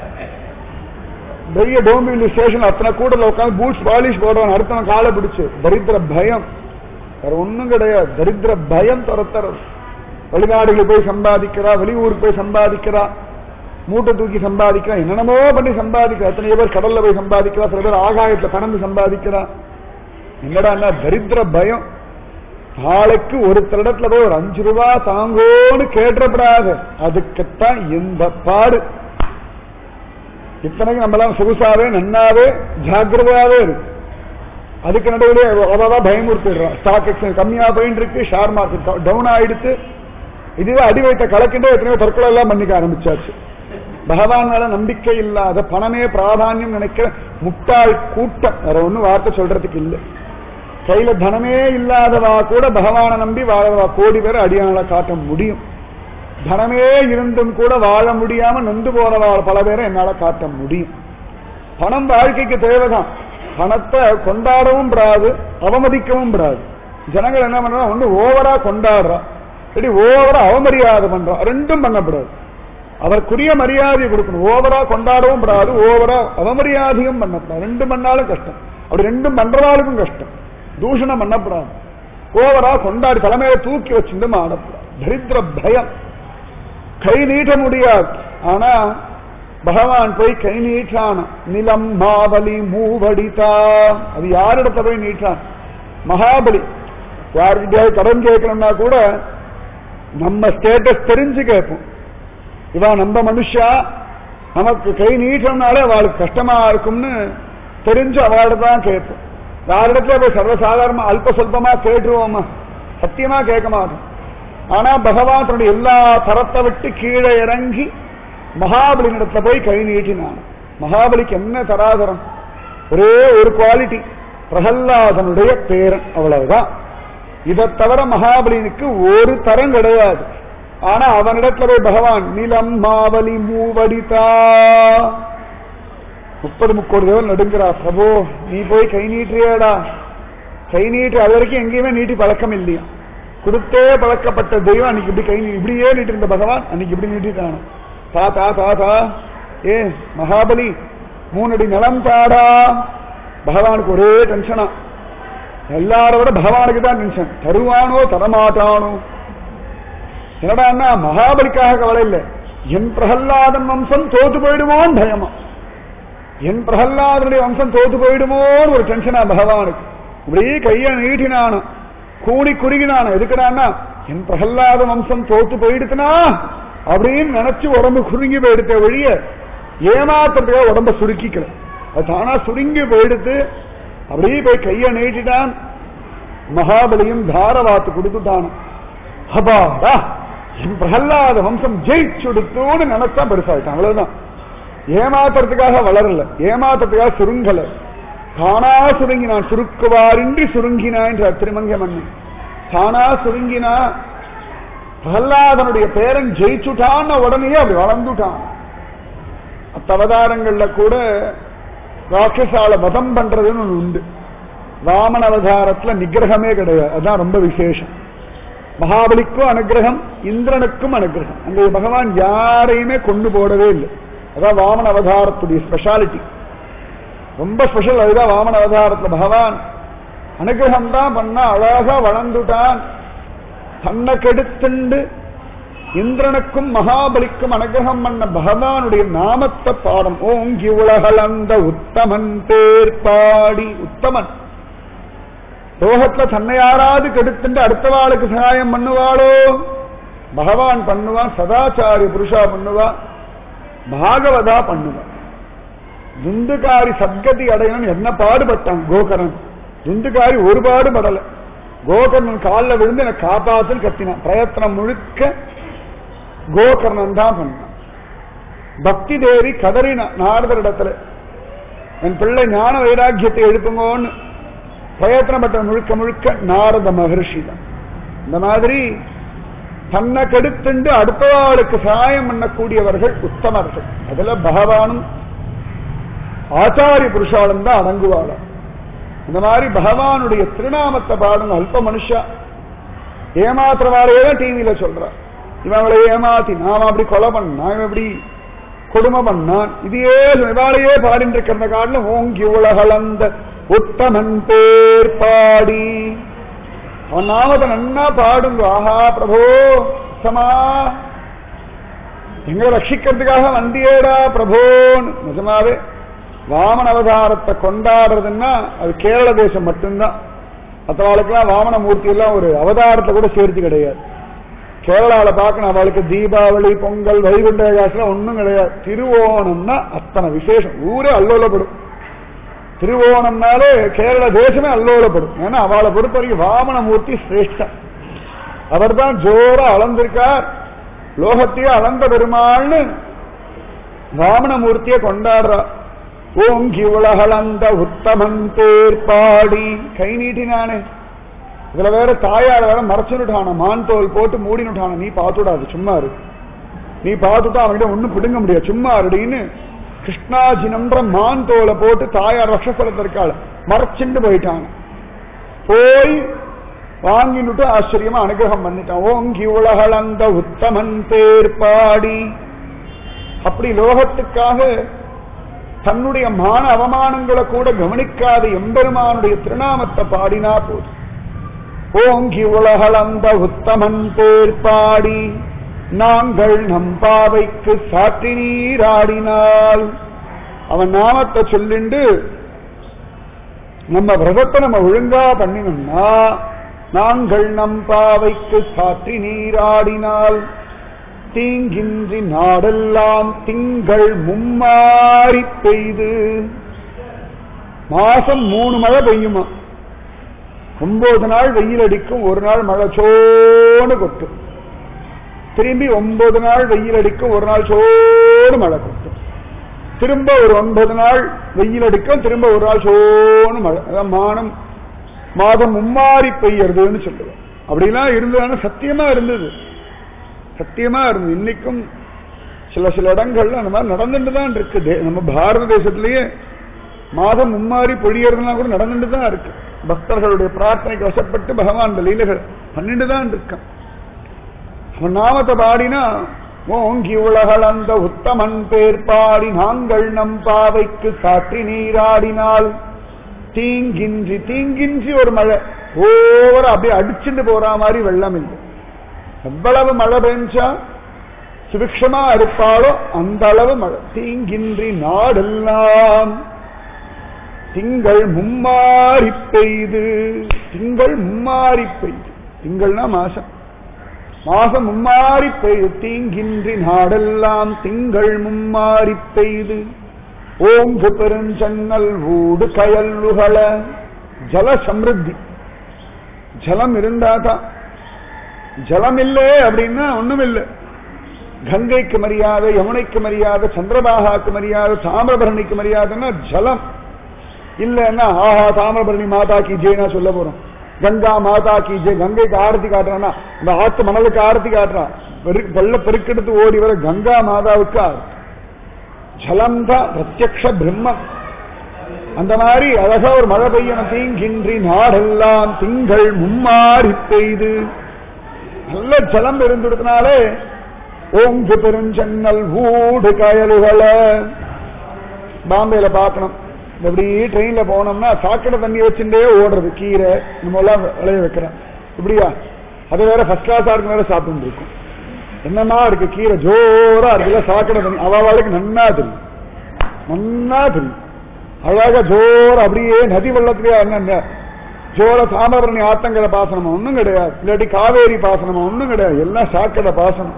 பெரிய டோம்பில் ஸ்டேஷன் அத்தனை கூடல உட்காந்து பூட்ஸ் பாலிஷ் போடுவான் அடுத்தவன் காலை பிடிச்சு தரித்திர பயம் வேற ஒண்ணும் கிடையாது தரித்திர பயம் துரத்துறது வெளிநாடுகளுக்கு போய் சம்பாதிக்கிறா வெளியூருக்கு போய் சம்பாதிக்கிறா மூட்டை தூக்கி சம்பாதிக்கிறா என்னென்னமோ பண்ணி சம்பாதிக்கிறா எத்தனை பேர் கடல்ல போய் சம்பாதிக்கிறா சில பேர் ஆகாயத்துல பணந்து சம்பாதிக்கிறா என்னடா தரித்திர பயம் நாளைக்கு ஒரு இடத்துல போய் ஒரு அஞ்சு ரூபா தாங்கோன்னு கேட்டப்படாது அதுக்குத்தான் இந்த பாடு இத்தனைக்கு நம்மளாம் சொகுசாவே நன்னாவே ஜாக்கிரதையாவே இருக்கு அதுக்கு நடுவில் அவ்வளவுதான் பயமுறுத்திடுறோம் ஸ்டாக் எக்ஸ்சேஞ்ச் கம்மியா போயிட்டு இருக்கு ஷேர் மார்க்கெட் டவுன் ஆயிடுத்து இதுவே அடி வைத்த கலக்கின்றே எத்தனையோ தற்கொலை எல்லாம் பண்ணிக்க ஆரம்பிச்சாச்சு பகவான் மேல நம்பிக்கை இல்லாத பணமே பிராதானியம் நினைக்கிற முட்டாள் கூட்டம் வேற ஒன்னும் வார்த்தை சொல்றதுக்கு இல்லை கையில தனமே இல்லாதவா கூட பகவானை நம்பி வாழவா கோடி பேர் அடியானலை காட்ட முடியும் தனமே இருந்தும் கூட வாழ முடியாம நொந்து போறவா பல பேரை என்னால காட்ட முடியும் பணம் வாழ்க்கைக்கு தேவைதான் பணத்தை கொண்டாடவும் படாது அவமதிக்கவும் படாது ஜனங்கள் என்ன பண்றா ஒண்ணு ஓவரா கொண்டாடுறா இல்லாட்டி ஓவரா அவமரியாதை பண்றா ரெண்டும் பண்ணப்படாது அவருக்குரிய மரியாதையை கொடுக்கணும் ஓவரா கொண்டாடவும் படாது ஓவரா அவமரியாதையும் பண்ணப்படாது ரெண்டும் பண்ணாலும் கஷ்டம் அப்படி ரெண்டும் பண்றதாலுக்கும் கஷ்டம் தூஷணம் பண்ணப்படாது ஓவரா கொண்டாடி தலைமையில தூக்கி வச்சிருந்து ஆடப்படாது தரித்திர பயம் கை நீட்ட முடியாது ஆனா பகவான் போய் கை நீட்டான நிலம் மாவலி மூவடிதா அது யாரிடத்த போய் நீட்டான் மகாபலி யாருக்கிட்டயாவது கடன் கேட்கணும்னா கூட நம்ம ஸ்டேட்டஸ் தெரிஞ்சு கேட்போம் இவா நம்ம மனுஷா நமக்கு கை நீட்டம்னாலே அவளுக்கு கஷ்டமா இருக்கும்னு தெரிஞ்சு அவளோட தான் கேட்போம் யாரிடத்துல போய் சர்வசாதாரணமா அல்ப சொல்பமா கேட்டுருவோமா சத்தியமா கேட்க மாட்டோம் ஆனா பகவான் தன்னுடைய எல்லா தரத்தை விட்டு கீழே இறங்கி மகாபலினிடத்துல போய் கை நீட்டினான் மகாபலிக்கு என்ன தராதரம் ஒரே ஒரு குவாலிட்டி பிரகல்லாதனுடைய பேரன் அவ்வளவுதான் இதை தவிர மகாபலினுக்கு ஒரு தரம் கிடையாது ஆனா அவனிடத்துல போய் பகவான் நிலம் மாவலி மூவடிதா முப்பது முக்கோடி தேவன் நடுங்கிறா பிரபு நீ போய் கை நீட்டுறியாடா கை நீட்டு அது வரைக்கும் எங்கேயுமே நீட்டி பழக்கம் இல்லையா கொடுத்தே பழக்கப்பட்ட தெய்வம் அன்னைக்கு இப்படி கை நீ- இப்படியே நீட்டி இருந்த பகவான் அன்னைக்கு இப்படி நீட்டிட்டானோ தா தா தா தா ஏ மகாபலி மூணடி நிலம் தாடா பகவானுக்கு ஒரே டென்ஷனா எல்லாரை விட பகவானுக்கு தான் டென்ஷன் தருவானோ தரமாட்டானோ என்னடா மகாபலிக்காக கவலை இல்லை என் பிரகல்லாதன் வம்சம் தோத்து போயிடுமோன்னு பயமா என் பிரகல்லாதனுடைய வம்சம் தோத்து போயிடுமோன்னு ஒரு டென்ஷனா பகவானுக்கு இப்படியே கைய நீட்டினானோ கூடி குறுகினானோ எதுக்குடான்னா என் பிரகல்லாத வம்சம் தோத்து போயிடுத்துனா அப்படின்னு நினைச்சு உடம்பு குறுங்கி போயிடுத்த ஒழிய ஏமாத்துறதுக்காக உடம்ப சுருக்கிக்கல அது தானா சுருங்கி போயிடுத்து அப்படியே போய் கைய நீட்டிட்டான் மகாபலியும் தாரவாத்து கொடுத்துட்டான் அபாடா என் பிரகல்லாத வம்சம் ஜெயிச்சுடுத்தோன்னு நினைச்சா பெருசாயிட்டான் அவ்வளவுதான் ஏமாத்துறதுக்காக வளரல ஏமாத்துறதுக்காக சுருங்கல தானா சுருங்கினான் சுருக்குவாரின்றி சுருங்கினான் என்ற திருமங்க மன்னன் தானா சுருங்கினா பிரகல்லாதனுடைய பேரன் ஜெயிச்சுட்டான்னு உடனே அப்படி வளர்ந்துட்டான் மத்த அவதாரங்கள்ல கூட ராட்சசால வதம் பண்றதுன்னு ஒண்ணு உண்டு வாமன அவதாரத்துல நிகிரகமே கிடையாது அதான் ரொம்ப விசேஷம் மகாபலிக்கும் அனுகிரகம் இந்திரனுக்கும் அனுகிரகம் அந்த பகவான் யாரையுமே கொண்டு போடவே இல்லை அதான் வாமன அவதாரத்துடைய ஸ்பெஷாலிட்டி ரொம்ப ஸ்பெஷல் அதுதான் வாமன அவதாரத்துல பகவான் அனுகிரகம் தான் பண்ணா அழகா வளர்ந்துட்டான் தன்னை கெடுத்துண்டு இந்திரனுக்கும் மகாபலிக்கும் அனுகிரகம் பண்ண பகவானுடைய நாமத்தை பாடம் ஓங்கி உலகளந்த உத்தமன் பேர் பாடி உத்தமன் லோகத்துல தன்னை யாராவது கெடுத்துட்டு அடுத்தவாளுக்கு சகாயம் பண்ணுவாளோ பகவான் பண்ணுவான் சதாச்சாரிய புருஷா பண்ணுவான் பாகவதா பண்ணுவான் துந்துகாரி சத்கதி அடையணும் என்ன பாடுபட்டான் கோகரன் துந்துகாரி ஒரு பாடுபடல கோகர்ணன் காலில் விழுந்து என்னை காப்பாத்துன்னு கத்தினான் பிரயத்தனம் முழுக்க கோகர்ணன் தான் பண்ணான் பக்தி தேவி கதறின நாரதரிடத்துல என் பிள்ளை ஞான வைராக்கியத்தை எழுப்புங்கோன்னு பிரயத்தனப்பட்ட முழுக்க முழுக்க நாரத மகர்ஷி தான் இந்த மாதிரி தன்னை கெடுத்துண்டு அடுத்தவாளுக்கு சகாயம் பண்ணக்கூடியவர்கள் உத்தமர்கள் அதுல பகவானும் ஆச்சாரிய புருஷாலும் தான் அடங்குவாளாம் இந்த மாதிரி பகவானுடைய திருநாமத்தை பாடுங்க அல்ப மனுஷா ஏமாத்துறவாரையே தான் டிவியில சொல்றான் இவன் அவளை ஏமாத்தி நாம அப்படி கொலை பண்ணான் இவன் இப்படி கொடுமை பண்ணான் இதையே இவாளையே பாடிட்டு இருக்கிற காட்டிலும் ஓங்கி உலகளந்த உத்தமன் பேர் பாடி அவன் நாமத்தை நன்னா பாடுங்க ஆஹா பிரபோ உத்தமா எங்களை ரட்சிக்கிறதுக்காக வந்தியேடா பிரபோன்னு நிஜமாவே வாமன அவதாரத்தை கொண்டாடுறதுன்னா அது கேரள தேசம் மட்டும்தான் மற்றவாளுக்கெல்லாம் வாமன மூர்த்தி எல்லாம் ஒரு அவதாரத்தை கூட சேர்த்து கிடையாது கேரளால பார்க்கணும் அவளுக்கு தீபாவளி பொங்கல் வைகுண்ட ஏகாசெல்லாம் ஒண்ணும் கிடையாது திருவோணம்னா அத்தனை விசேஷம் ஊரே அல்லோலப்படும் திருவோணம்னாலே கேரள தேசமே அல்லோலப்படும் ஏன்னா அவளை பொறுத்த வரைக்கும் வாமனமூர்த்தி சிரேஷ்டம் அவர் தான் ஜோரா அளந்திருக்கார் லோகத்தையே அளந்த பெருமாள்னு வாமனமூர்த்தியை கொண்டாடுறார் ஓங்கி உலகளந்த உத்தமன் பேர் பாடி கை நீட்டினானே இதுல வேற தாயார் வேற மறைச்சுட்டான மான் தோல் போட்டு மூடினுட்டான நீ பார்த்துடாது சும்மா இரு நீ பார்த்துட்டா அவன்கிட்ட ஒண்ணும் பிடுங்க முடியாது சும்மா இருடின்னு கிருஷ்ணாஜினம்ன்ற மான் தோலை போட்டு தாயார் ரஷசலத்தில் இருக்காள் மறைச்சுண்டு போயிட்டாங்க போய் வாங்கினுட்டு ஆச்சரியமா அனுகிரகம் பண்ணிட்டான் ஓங்கி உலகளந்த உத்தமன் பேர் பாடி அப்படி லோகத்துக்காக தன்னுடைய மான அவமானங்களை கூட கவனிக்காத எம்பெருமானுடைய திருநாமத்தை பாடினா போதும் ஓங்கி உலகளந்த உத்தமன் பேர் பாடி நாங்கள் நம் பாவைக்கு சாற்றி நீராடினால் அவன் நாமத்தை சொல்லிண்டு நம்ம விரதத்தை நம்ம ஒழுங்கா பண்ணினோம்னா நாங்கள் நம் பாவைக்கு சாற்றி நீராடினால் தீங்கின்றி நாடெல்லாம் திங்கள் மும்மாறி பெய்து மாசம் மூணு மழை பெய்யுமா ஒன்பது நாள் வெயில் அடிக்கும் ஒரு நாள் மழை சோடு கொட்டும் திரும்பி ஒன்பது நாள் வெயில் அடிக்கும் ஒரு நாள் சோடு மழை கொட்டும் திரும்ப ஒரு ஒன்பது நாள் வெயில் அடிக்கும் திரும்ப ஒரு நாள் சோனு மழை அதான் மானம் மாதம் மும்மாறி பெய்யறதுன்னு சொல்லுவேன் அப்படிலாம் இருந்ததுன்னா சத்தியமா இருந்தது சத்தியமா இருந்தது இன்னைக்கும் சில சில இடங்கள்ல அந்த மாதிரி நடந்துட்டு தான் இருக்கு தே- நம்ம பாரத தேசத்திலேயே மாதம் மும்மாறி பொழியறதுலாம் கூட நடந்துட்டு தான் இருக்கு பக்தர்களுடைய பிரார்த்தனைக்கு வசப்பட்டு பகவான் இந்த லீலைகள் பண்ணிட்டு தான் இருக்கான் அவன் நாமத்தை பாடினா ஓங்கி உலகளந்த உத்தமன் பேர் பாடி நாங்கள் நம் பாவைக்கு சாற்றி நீராடினால் தீங்கின்றி தீங்கின்றி ஒரு மழை ஓவர அப்படியே அடிச்சுட்டு போற மாதிரி வெள்ளம் இல்லை எவ்வளவு மழை பெஞ்சா சுபிக்ஷமா இருப்பாளோ அந்த அளவு மழை தீங்கின்றி நாடெல்லாம் திங்கள் மும்மாறி பெய்து திங்கள் மும்மாறி பெய்து திங்கள்னா மாசம் மாசம் மும்மாறி பெய்து தீங்கின்றி நாடெல்லாம் திங்கள் மும்மாறி பெய்து ஓங்கு பெருஞ்சன்னல் ஊடு கயல்லுகள ஜல சமிருத்தி ஜலம் இருந்தாதான் ஜலம் இல்லை அப்படின்னா ஒண்ணும் இல்லை கங்கைக்கு மரியாதை யமுனைக்கு மரியாதை சந்திரபாகாக்கு மரியாதை தாமிரபரணிக்கு மரியாதைன்னா ஜலம் இல்லைன்னா ஆஹா தாமிரபரணி மாதா கி ஜெய்னா சொல்ல போறோம் கங்கா மாதா கி ஜெய் கங்கைக்கு ஆரத்தி காட்டுறான்னா இந்த ஆத்து மணலுக்கு ஆரத்தி காட்டுறான் பெரு- வெள்ள பெருக்கெடுத்து ஓடி வர கங்கா மாதாவுக்கு ஆரத்தி ஜலம் தான் பிரத்யக்ஷ பிரம்மம் அந்த மாதிரி அழகா ஒரு மழை பெய்யணும் தீங்கின்றி நாடெல்லாம் திங்கள் மும்மாறி பெய்து நல்ல ஜலம் இருந்துடுறதுனாலே ஓங்கு பெருஞ்சன்னல் ஊடு கயலுகளை பாம்பேல பார்க்கணும் இப்படி ட்ரெயின்ல போனோம்னா சாக்கடை தண்ணி வச்சுட்டே ஓடுறது கீரை நம்ம எல்லாம் விளைய வைக்கிறோம் இப்படியா அது வேற ஃபர்ஸ்ட் கிளாஸா இருக்கு வேற சாப்பிட்டு இருக்கும் என்னமா இருக்கு கீரை ஜோரா இருக்குல்ல சாக்கடை தண்ணி அவளுக்கு நன்னா தெரியும் நன்னா தெரியும் அழகா ஜோர அப்படியே நதி வெள்ளத்திலேயே என்ன ஜோர தாமிரபரணி ஆத்தங்கரை பாசனமா ஒண்ணும் கிடையாது இல்லாட்டி காவேரி பாசனமா ஒண்ணும் கிடையாது எல்லாம் சாக்கடை பாசனம்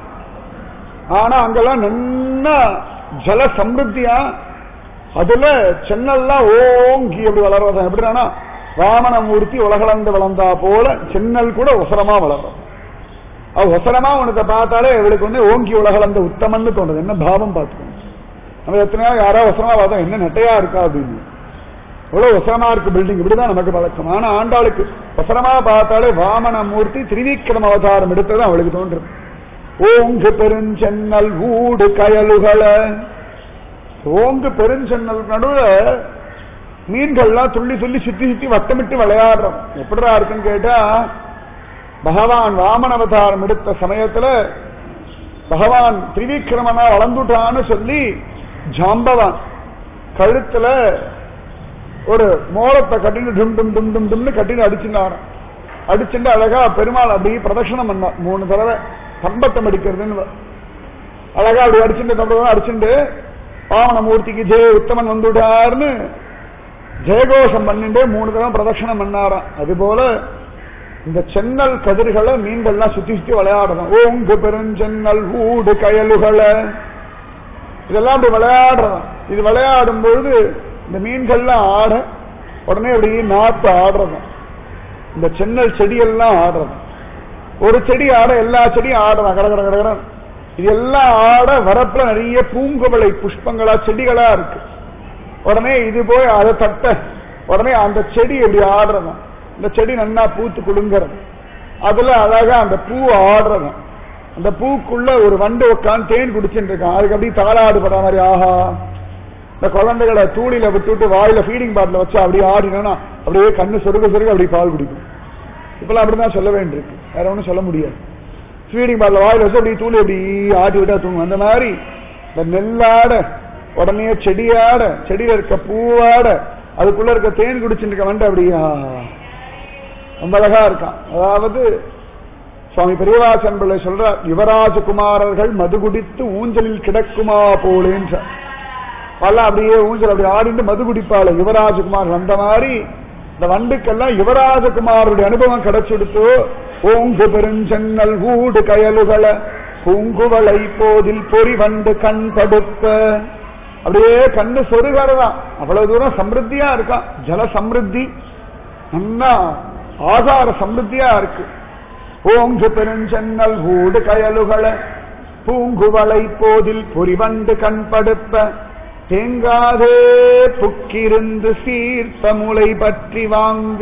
ஆனா அங்கெல்லாம் நன்னா ஜல சமிருத்தியா அதுல சென்னல்லாம் ஓங்கி அப்படி வளர்றதா எப்படின்னா வாமனமூர்த்தி உலகளந்து வளர்ந்தா போல சென்னல் கூட உசரமா வளரும் அவ உசரமா உனக்கு பார்த்தாலே இவளுக்கு வந்து ஓங்கி உலகளந்த உத்தமன்னு தோணுது என்ன பாவம் பார்த்துக்கணும் நம்ம எத்தனையோ யாரோ உசரமா பார்த்தா என்ன நெட்டையா இருக்கா அப்படின்னு இவ்வளவு உசரமா இருக்கு பில்டிங் இப்படிதான் நமக்கு பழக்கம் ஆனா ஆண்டாளுக்கு உசரமா பார்த்தாலே வாமன மூர்த்தி திரிவிக்ரம அவதாரம் எடுத்தது அவளுக்கு தோன்றும் ஓங்கு பெருஞ்சென்னல் ஊடு கயலுகள ஓங்கு பெருஞ்சென்னல் நடுவுல மீன்கள்லாம் துள்ளி துள்ளி சுத்தி சுத்தி வட்டமிட்டு விளையாடுறோம் எப்படிடா இருக்குன்னு கேட்டா பகவான் வாமன அவதாரம் எடுத்த சமயத்துல பகவான் திரிவிக்ரமனா வளர்ந்துட்டான்னு சொல்லி ஜாம்பவான் கழுத்துல ஒரு மோளத்தை கட்டின்னு டும் டும் டும் டும் டும்னு கட்டின்னு அடிச்சுட்டாராம் அடிச்சுட்டு அழகா பெருமாள் அப்படி பிரதட்சணம் பண்ணார் மூணு தடவை கம்பத்தம் அடிக்கிறதுன்னு அழகா அப்படி அடிச்சுட்டு தம்பரம் அடிச்சுட்டு பாவன மூர்த்திக்கு ஜெய உத்தமன் வந்துட்டார்னு ஜெயகோஷம் பண்ணிட்டு மூணு தடவை பிரதட்சணம் பண்ணாராம் அது போல இந்த சென்னல் கதிர்களை மீன்கள்லாம் சுத்தி சுத்தி விளையாடணும் ஓங்கு பெருஞ்சென்னல் ஊடு கயலுகளை இதெல்லாம் அப்படி விளையாடுறோம் இது விளையாடும் பொழுது இந்த மீன்கள்லாம் ஆட உடனே அப்படி நாத்து ஆடுறதும் இந்த சென்னல் செடியெல்லாம் ஆடுறது ஒரு செடி ஆட எல்லா செடியும் ஆடுறான் கட கட கட கடன்னு. இது எல்லாம் ஆட வரப்புல நிறைய பூங்குவளை புஷ்பங்களா செடிகளா இருக்கு உடனே இது போய் அதை தட்ட உடனே அந்த செடி இப்படி ஆடுறதும் இந்த செடி நன்னா பூத்து குலுங்குறது அதுல அழகா அந்த பூ ஆடுறதும் அந்த பூக்குள்ள ஒரு வண்டு உட்காந்து தேன் குடிச்சுட்டு இருக்கான் அதுக்கு அப்படியே தாளாடு படுற மாதிரி ஆஹா இந்த குழந்தைகளை தூளில விட்டுட்டு வாயில ஃபீடிங் பாட்டில் வச்சு அப்படியே ஆடினோம்னா அப்படியே கண்ணு சொருக சொருக அப்படியே பால் குடிக்கும் இப்பெல்லாம் அப்படிதான் சொல்ல வேண்டியிருக்கு வேற ஒன்றும் சொல்ல முடியாது ஃபீடிங் பாட்டில் வாயில வச்சு அப்படியே தூளி அப்படி ஆட்டி விட்டா தூங்கும் அந்த மாதிரி இந்த நெல்லாட உடனே செடியாட செடியில இருக்க பூவாட அதுக்குள்ள இருக்க தேன் குடிச்சுட்டு இருக்க வண்டு அப்படியா ரொம்ப அழகா இருக்கான் அதாவது சுவாமி பெரியவாசன் பிள்ளை சொல்றார் யுவராஜகுமாரர்கள் மது குடித்து ஊஞ்சலில் கிடக்குமா போலேன்ற பல அப்படியே ஊஞ்சல் அப்படி ஆடிட்டு மது குடிப்பாள் யுவராஜகுமார் அந்த மாதிரி இந்த வண்டுக்கெல்லாம் யுவராஜகுமாருடைய அனுபவம் கிடைச்செடுத்து ஓங்கு பெருஞ்சென்னல் ஊடு கயலுகள பூங்குவளை போதில் பொறி வண்டு கண் தடுப்ப அப்படியே கண்ணு சொருகிறதான் அவ்வளவு தூரம் சமிருத்தியா இருக்கான் ஜல சமிருத்தி நல்லா ஆதார சமிருத்தியா இருக்கு ஓங்கு பெருஞ்சென்னல் ஊடு கயலுகள பூங்குவளை போதில் பொறிவண்டு கண்படுப்ப தேங்காதே புக்கிருந்து சீர்த்த முளை பற்றி வாங்க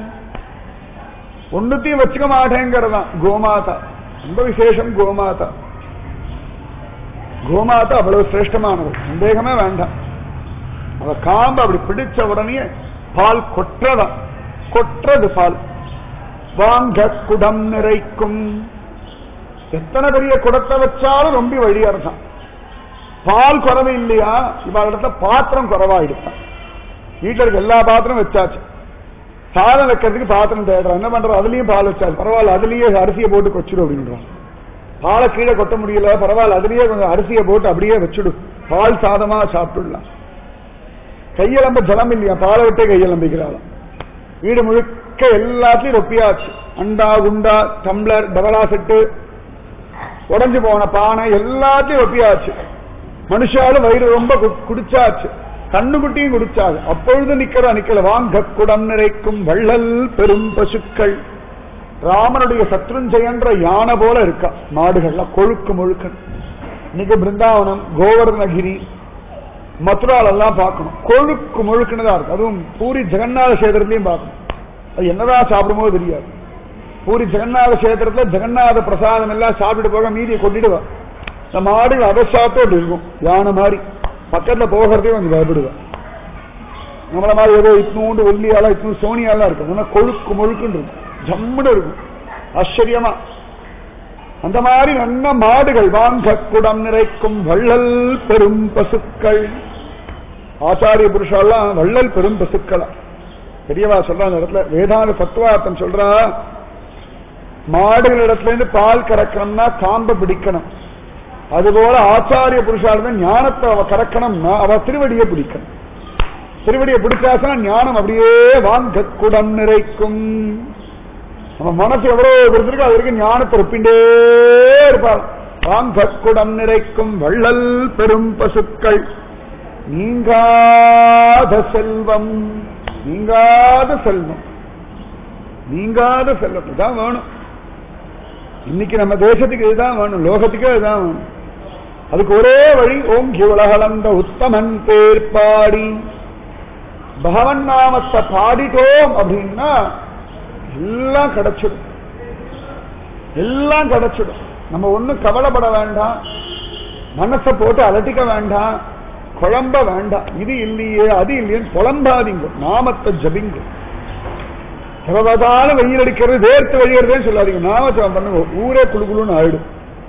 ஒண்ணுத்தையும் வச்சுக்க மாட்டேங்கிறதான் கோமாதா ரொம்ப விசேஷம் கோமாதா கோமாதா அவ்வளவு சிரேஷ்டமானது சந்தேகமே வேண்டாம் அவ காம்பு அப்படி பிடிச்ச உடனே பால் கொற்றதான் கொற்றது பால் வாங்க குடம் நிறைக்கும் எத்தனை பெரிய குடத்தை வச்சாலும் ரொம்ப வழியறதான் பால் குறவு இல்லையா இவளிடத்துல பாத்திரம் குறவாயிடுச்சான் வீட்டுல இருக்க எல்லா பாத்திரம் வச்சாச்சு சாதம் வைக்கிறதுக்கு பாத்திரம் தேடுறான் என்ன பண்றோம் அதுலயும் பால் வச்சாச்சு பரவாயில்ல அதுலயே அரிசியை போட்டு கொச்சிடும் அப்படின்றான் பாலை கீழே கொட்ட முடியல பரவாயில்ல அதுலயே கொஞ்சம் அரிசியை போட்டு அப்படியே வச்சுடு பால் சாதமா சாப்பிட்டுடலாம் கையலம்ப ஜலம் இல்லையா பாலை விட்டே கையலம்பிக்கிறாளாம் வீடு முழுக்க எல்லாத்தையும் ரொப்பியாச்சு அண்டா குண்டா டம்ளர் டபலா செட்டு உடஞ்சு போன பானை எல்லாத்தையும் ரொப்பியாச்சு மனுஷாலும் வயிறு ரொம்ப கு- குடிச்சாச்சு கண்ணுக்குட்டியும் குடிச்சாது அப்பொழுது நிக்கிறா நிக்கல வாங்க குடம் நிறைக்கும் வள்ளல் பெரும் பசுக்கள் ராமனுடைய சத்ருஞ்சயன்ற யானை போல இருக்கா மாடுகள்லாம் கொழுக்கு முழுக்க இன்னைக்கு பிருந்தாவனம் கோவர்ணகிரி மதுரால எல்லாம் பார்க்கணும் கொழுக்கு முழுக்குன்னு தான் இருக்கு அதுவும் பூரி ஜெகநாத கஷேத்திரத்திலையும் பார்க்கணும் அது என்னதான் சாப்பிடுமோ தெரியாது பூரி ஜெகநாத கஷேத்திரத்துல ஜெகநாத பிரசாதம் எல்லாம் சாப்பிட்டு போக மீதியை கொட்டிடுவா இந்த மாடுகள் அதை சாப்பிட்டு அப்படி இருக்கும் யானை மாதிரி பக்கத்துல போகிறதே கொஞ்சம் பயப்படுவா நம்மள மாதிரி ஏதோ இட்னூண்டு ஒல்லியால இட்னு சோனியாலாம் இருக்கும் ஆனா கொழுக்கு முழுக்குன்னு இருக்கும் ஜம்முன்னு இருக்கும் ஆச்சரியமா அந்த மாதிரி நல்ல மாடுகள் வாங்க குடம் நிறைக்கும் வள்ளல் பெரும் பசுக்கள் ஆச்சாரிய புருஷாலாம் வள்ளல் பெரும் பசுக்களா பெரியவா சொல்றா அந்த இடத்துல வேதாந்த தத்துவார்த்தம் சொல்றா மாடுகளிடத்துல இருந்து பால் கறக்கணும்னா காம்ப பிடிக்கணும் அதுபோல ஆச்சாரிய புருஷால ஞானத்தை அவ கறக்கணும்னா அவ திருவடியை பிடிக்கணும் திருவடியை பிடிச்சாச்சுன்னா ஞானம் அப்படியே வாங்க குடம் நிறைக்கும் நம்ம மனசு எவ்வளவு பெருசிருக்கோ அது வரைக்கும் ஞானத்தை ஒப்பிண்டே இருப்பாள் வாங்க குடம் நிறைக்கும் வள்ளல் பெரும் பசுக்கள் நீங்காத செல்வம் நீங்காத செல்வம் நீங்காத செல்வம் இதான் வேணும் இன்னைக்கு நம்ம தேசத்துக்கு இதுதான் வேணும் லோகத்துக்கு இதுதான் வேணும் அதுக்கு ஒரே வழி ஓங்கி உலகளந்த உத்தமன் பேர் பாடி பகவன் நாமத்தை பாடிட்டோம் அப்படின்னா எல்லாம் கிடைச்சிடும் எல்லாம் கிடைச்சிடும் நம்ம ஒண்ணும் கவலைப்பட வேண்டாம் மனசை போட்டு அலட்டிக்க வேண்டாம் குழம்ப வேண்டாம் இது இல்லையே அது இல்லையேன்னு புலம்பாதீங்க நாமத்தை ஜபிங்க எவ்வளவுதாலும் வெயில் அடிக்கிறது வேர்த்து வழிகிறதே சொல்லாதீங்க நாம ஜபம் பண்ணுங்க ஊரே குழுகுழுன்னு ஆயிடும்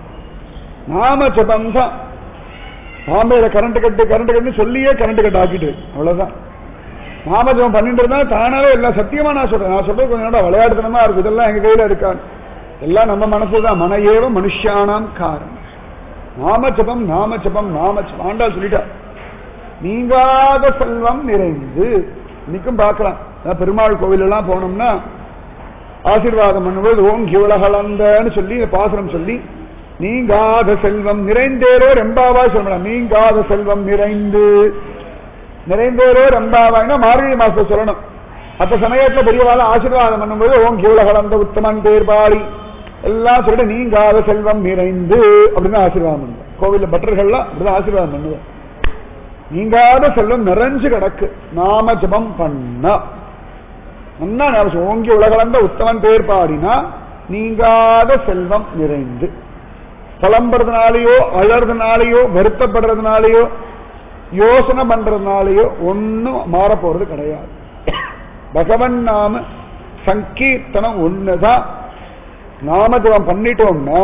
நாம ஜபம் தான் பாம்பேல கரண்ட் கட்டு கரண்ட் கட்டு சொல்லியே கரண்ட் கட்டு ஆக்கிட்டு அவ்வளவுதான் நாம ஜபம் பண்ணிட்டு இருந்தா தானாவே எல்லாம் சத்தியமா நான் சொல்றேன் நான் சொல்றது கொஞ்சம் நேரம் விளையாடுத்தனமா இருக்கு இதெல்லாம் எங்க கையில இருக்காது எல்லாம் நம்ம மனசுதான் மன ஏவ மனுஷானாம் காரணம் நாம ஜபம் நாம ஜபம் நாம ஜபம் ஆண்டாள் சொல்லிட்டா நீங்காத செல்வம் நிறைந்து இன்னைக்கும் பார்க்கலாம் அதான் பெருமாள் கோவில் எல்லாம் போனோம்னா ஆசீர்வாதம் பண்ணும்போது ஓங்கி உலகளந்தன்னு சொல்லி இந்த பாசுரம் சொல்லி நீங்காத செல்வம் நிறைந்தேரோ ரெம்பாவா சொல்லலாம் நீங்காத செல்வம் நிறைந்து நிறைந்தேரோ ரெம்பாவாய்னா மார்கழி மாசம் சொல்லணும் அப்ப சமயத்துல பெரியவாள ஆசீர்வாதம் பண்ணும்போது ஓங்கி உலகளந்த உத்தமன் பேர்பாடி எல்லாம் சொல்லிட்டு நீங்காத செல்வம் நிறைந்து அப்படின்னு ஆசீர்வாதம் பண்ணுவோம் கோவில்ல பட்டர்கள்லாம் அப்படிதான் ஆசீர்வாதம் பண்ணுவோம் நீங்காத செல்வம் நிறைஞ்சு கிடக்கு நாம ஜபம் பண்ணா நல்லா ஞாபகம் ஓங்கி உலகளந்த உத்தமன் பேர் பாடினா நீங்காத செல்வம் நிறைந்து புலம்புறதுனாலயோ அழறதுனாலயோ வருத்தப்படுறதுனாலயோ யோசனை பண்றதுனாலயோ ஒன்னும் மாற போறது கிடையாது பகவன் நாம சங்கீர்த்தனம் ஒண்ணுதான் நாமஜபம் பண்ணிட்டோம்னா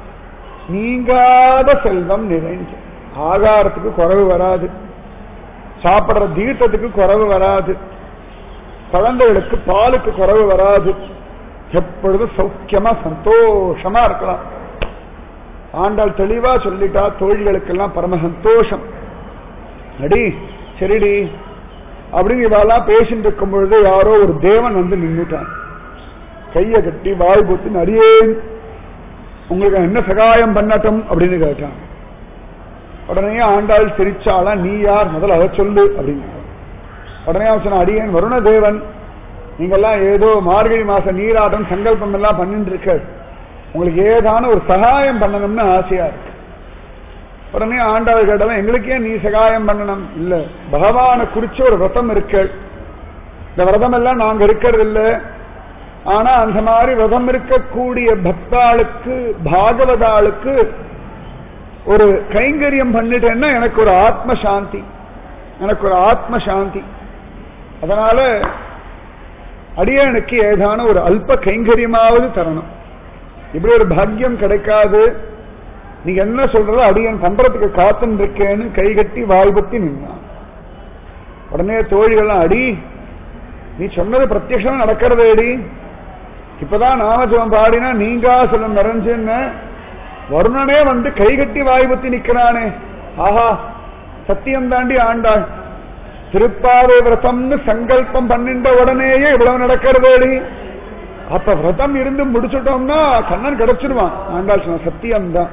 நீங்காத செல்வம் நிறைஞ்சு ஆகாரத்துக்கு குறைவு வராது சாப்பிடுற தீர்த்தத்துக்கு குறைவு வராது குழந்தைகளுக்கு பாலுக்கு குறைவு வராது எப்பொழுதும் சௌக்கியமா சந்தோஷமா இருக்கலாம் ஆண்டாள் தெளிவா சொல்லிட்டா தோழிகளுக்கெல்லாம் பரம சந்தோஷம் அடி சரிடி அப்படின்னு இவாளெல்லாம் பேசிட்டு இருக்கும் பொழுது யாரோ ஒரு தேவன் வந்து நின்றுட்டான் கைய கட்டி வாய் பொத்து அடியேன் உங்களுக்கு நான் என்ன சகாயம் பண்ணட்டும் அப்படின்னு கேட்டான் உடனே ஆண்டாள் சிரிச்சாளா நீ யார் முதல்ல அதை சொல்லு அப்படின்னு உடனே அவன் சொன்ன அடியேன் வருண தேவன் நீங்கெல்லாம் ஏதோ மார்கழி மாச நீராட்டம் சங்கல்பம் எல்லாம் பண்ணிட்டு இருக்க உங்களுக்கு ஏதான ஒரு சகாயம் பண்ணணும்னு ஆசையா இருக்கு உடனே ஆண்டாள் கேட்டவன் எங்களுக்கே நீ சகாயம் பண்ணணும் இல்ல பகவானை குறிச்ச ஒரு விரதம் இருக்கு இந்த விரதம் எல்லாம் நாங்க இருக்கிறது இல்ல ஆனா அந்த மாதிரி விரதம் இருக்கக்கூடிய பக்தாளுக்கு பாகவதாளுக்கு ஒரு கைங்கரியம் பண்ணிட்டேன்னா எனக்கு ஒரு ஆத்ம சாந்தி எனக்கு ஒரு ஆத்ம சாந்தி அதனால அடியனுக்கு ஏதான ஒரு அல்ப கைங்கரியமாவது தரணும் இப்படி ஒரு பாக்கியம் கிடைக்காது நீங்க என்ன சொல்றதோ அடியன் பண்றதுக்கு காத்துன்னு இருக்கேன்னு கைகட்டி வாய்பத்தி நின்னான் உடனே தோழிகள்லாம் அடி நீ சொன்னது பிரத்யட்சம் நடக்கிறதே அடி இப்பதான் நாமஜபம் பாடினா நீங்காசலம் நிறைஞ்சுன்னு வருணனே வந்து கைகட்டி வாய்பத்தி நிக்கிறானே ஆஹா சத்தியம் தாண்டி ஆண்டாள் திருப்பாவை விரதம்னு சங்கல்பம் பண்ணின்ற உடனேயே இவ்வளவு நடக்கிறதேடி அப்ப விரதம் இருந்து முடிச்சுட்டோம்னா கண்ணன் கிடைச்சிருவான் ஆண்டாள் சொன்ன சத்தியம்தான்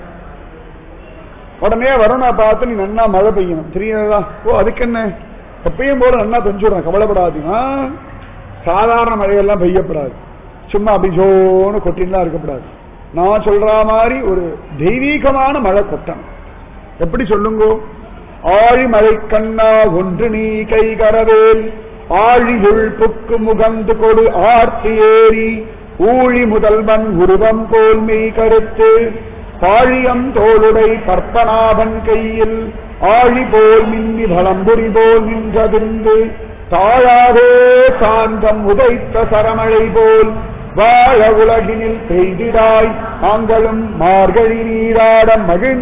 உடனே வருணா பார்த்து நீ நன்னா மழை பெய்யணும் தெரியாதா ஓ அதுக்கு என்ன எப்பயும் போல நன்னா பெஞ்சுடுறேன் கவலைப்படாதீங்க சாதாரண மழையெல்லாம் பெய்யப்படாது சும்மா அப்படி ஜோன்னு கொட்டின்லாம் இருக்கக்கூடாது நான் சொல்ற மாதிரி ஒரு தெய்வீகமான மழை கொட்டணும் எப்படி சொல்லுங்கோ ஆழி மழை கண்ணா ஒன்று நீ கை கரவேல் ஆழியுள் புக்கு முகந்து கொடு ஆர்த்தி ஏறி ஊழி முதல்வன் உருவம் போல் மெய் கருத்து பாழியம் தோளுடை பற்பனாபன் கையில் ஆழி போல் மின்னி பலம்புரி போல் நின்றதிர்ந்து தாழாதே சாந்தம் உதைத்த சரமழை போல் வாழ உலகினில் பெய்திடாய் நாங்களும் மார்கழி நீராட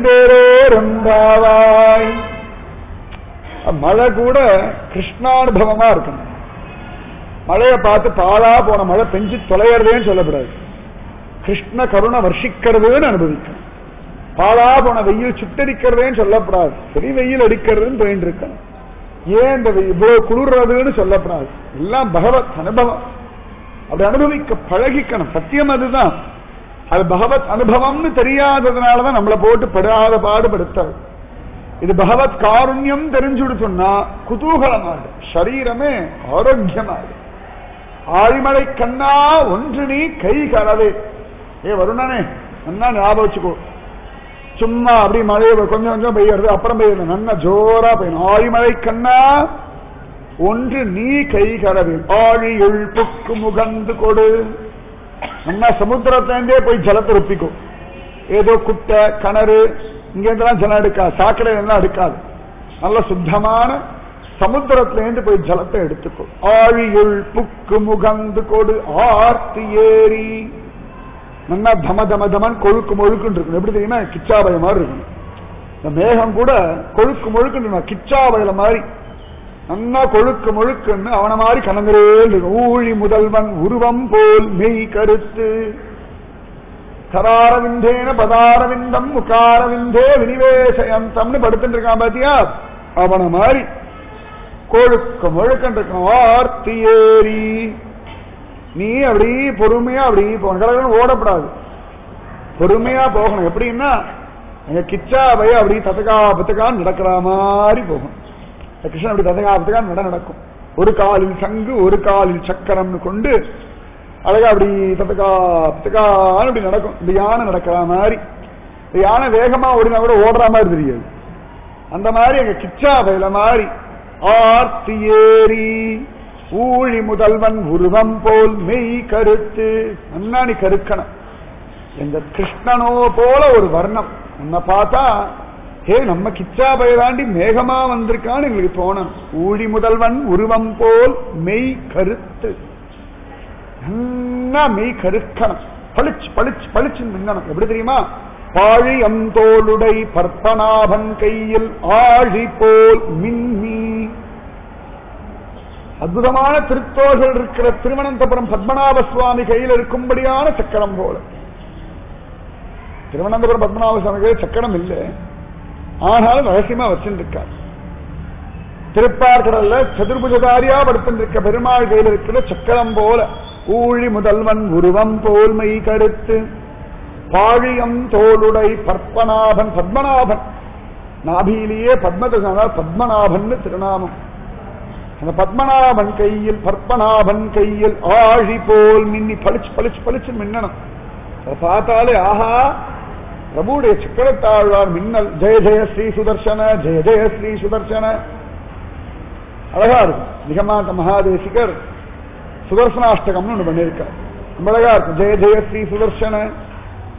மகிழ்ந்தேரோருந்தாவாய் மழை கூட கிருஷ்ணானுபவமா இருக்கணும் மழையை பார்த்து பாலா போன மழை பெஞ்சு தொலையறதேன்னு சொல்லக்கூடாது கிருஷ்ண கருணை வர்ஷிக்கிறதுன்னு அனுபவிக்கணும் பாலா போன வெயில் சுட்டரிக்கிறதேன்னு சொல்லப்படாது சரி வெயில் அடிக்கிறதுன்னு போயிட்டு இருக்கணும் ஏன் இந்த வெயில் இவ்வளவு குளிர்றதுன்னு சொல்லப்படாது எல்லாம் பகவத் அனுபவம் அப்படி அனுபவிக்க பழகிக்கணும் சத்தியம் அதுதான் அது பகவத் அனுபவம்னு தெரியாததுனாலதான் நம்மளை போட்டு படாத பாடுபடுத்தது இது பகவத் காருண்யம் தெரிஞ்சுடுச்சுன்னா குதூகலமாடு சரீரமே ஆரோக்கியமாடு ஆழிமலை கண்ணா ஒன்று நீ கை கலவே ஏ வருணனே நல்லா ஞாபகம் வச்சுக்கோ சும்மா அப்படி மழையை கொஞ்சம் கொஞ்சம் பெய்யறது அப்புறம் பெய்யறது நல்லா ஜோரா பெய்யணும் ஆழிமலை கண்ணா ஒன்று நீ கை கரவில் ஆழியுள் புக்கு முகந்து கொடு நம்ம சமுத்திரத்திலேருந்தே போய் ஜலத்தை ஒப்பிக்கும் ஏதோ குட்டை கிணறு இங்கேருந்துலாம் ஜலம் எடுக்காது சாக்கடை எல்லாம் எடுக்காது நல்ல சுத்தமான சமுத்திரத்திலேருந்து போய் ஜலத்தை எடுத்துக்கோ ஆழியுள் புக்கு முகந்து கொடு ஆர்த்தி ஏறி நல்லா தம தம தமன் கொழுக்கு மொழுக்குன்னு இருக்கணும் எப்படி தெரியுமா கிச்சாபய மாதிரி இருக்கணும் இந்த மேகம் கூட கொழுக்கு மொழுக்குன்னு கிச்சாபயில மாதிரி நல்லா கொழுக்கு முழுக்குன்னு அவன மாதிரி கலந்துரே இருக்கும் ஊழி முதல்வன் உருவம் போல் மெய் கருத்து கராரவிந்தேன பதாரவிந்தம் முகாரவிந்தே வினிவேசயந்தம்னு படுத்துட்டு இருக்கான் பாத்தியா அவன மாதிரி கொழுக்க முழுக்கன் இருக்கணும் ஆர்த்தி ஏறி நீ அப்படி பொறுமையா அப்படி போகணும் கடற்கரை ஓடப்படாது பொறுமையா போகணும் எப்படின்னா எங்க கிச்சா பய அப்படி தத்தகா பத்தகான்னு நடக்கிற மாதிரி போகணும் கிருஷ்ணன் அப்படி ததகா பத்தகா நட நடக்கும் ஒரு காலில் சங்கு ஒரு காலில் சக்கரம்னு கொண்டு அழகா அப்படி தத்தகா பத்தகான்னு அப்படி நடக்கும் இந்த யானை நடக்கிற மாதிரி இந்த யானை வேகமா ஓடினா கூட ஓடுற மாதிரி தெரியாது அந்த மாதிரி எங்க கிச்சா பயில மாதிரி ஆர்த்தி ஏறி ஊழி முதல்வன் உருவம் போல் மெய் கருத்து அண்ணாணி கருக்கணும் எங்க கிருஷ்ணனோ போல ஒரு வர்ணம் உன்னை பார்த்தா ஹே நம்ம கிச்சா பயதாண்டி மேகமா வந்திருக்கான்னு எங்களுக்கு தோணும் ஊழி முதல்வன் உருவம் போல் மெய் கருத்து நல்லா மெய் கருக்கணும் பளிச்சு பளிச்சு பளிச்சு மின்னணும் எப்படி தெரியுமா பாழி அந்தோளுடை பற்பனாபன் கையில் ஆழி போல் மின்னி அற்புதமான திருத்தோள்கள் இருக்கிற திருவனந்தபுரம் பத்மநாப சுவாமி கையில் இருக்கும்படியான சக்கரம் போல திருவனந்தபுரம் பத்மநாப சுவாமி கையில் சக்கரம் இல்லை ஆனாலும் ரகசியமா வச்சிருக்கார் திருப்பார்கடல்ல சதுர்புஜதாரியா படுத்திருக்க பெருமாள் கையில் இருக்கிற சக்கரம் போல ஊழி முதல்வன் உருவம் போல்மை கருத்து பாழியம் தோளுடை பத்மநாபன் பத்மநாபன் நாபியிலேயே பத்மதா பத்மநாபன் திருநாமம் அந்த பத்மநாபன் கையில் பத்மநாபன் கையில் ஆழி போல் மின்னி பளிச்சு பளிச்சு பளிச்சு மின்னணும் அதை பார்த்தாலே ஆஹா பிரபுடைய சக்கரத்தாழ்வார் மின்னல் ஜெய ஜெய ஸ்ரீ சுதர்சன ஜெய ஜெய ஸ்ரீ சுதர்சன அழகா இருக்கும் நிகமாந்த மகாதேசிகர் சுதர்சனாஷ்டகம்னு ஒண்ணு பண்ணியிருக்கார் ரொம்ப அழகா இருக்கும் ஜெய ஜெய ஸ்ரீ சுதர்சன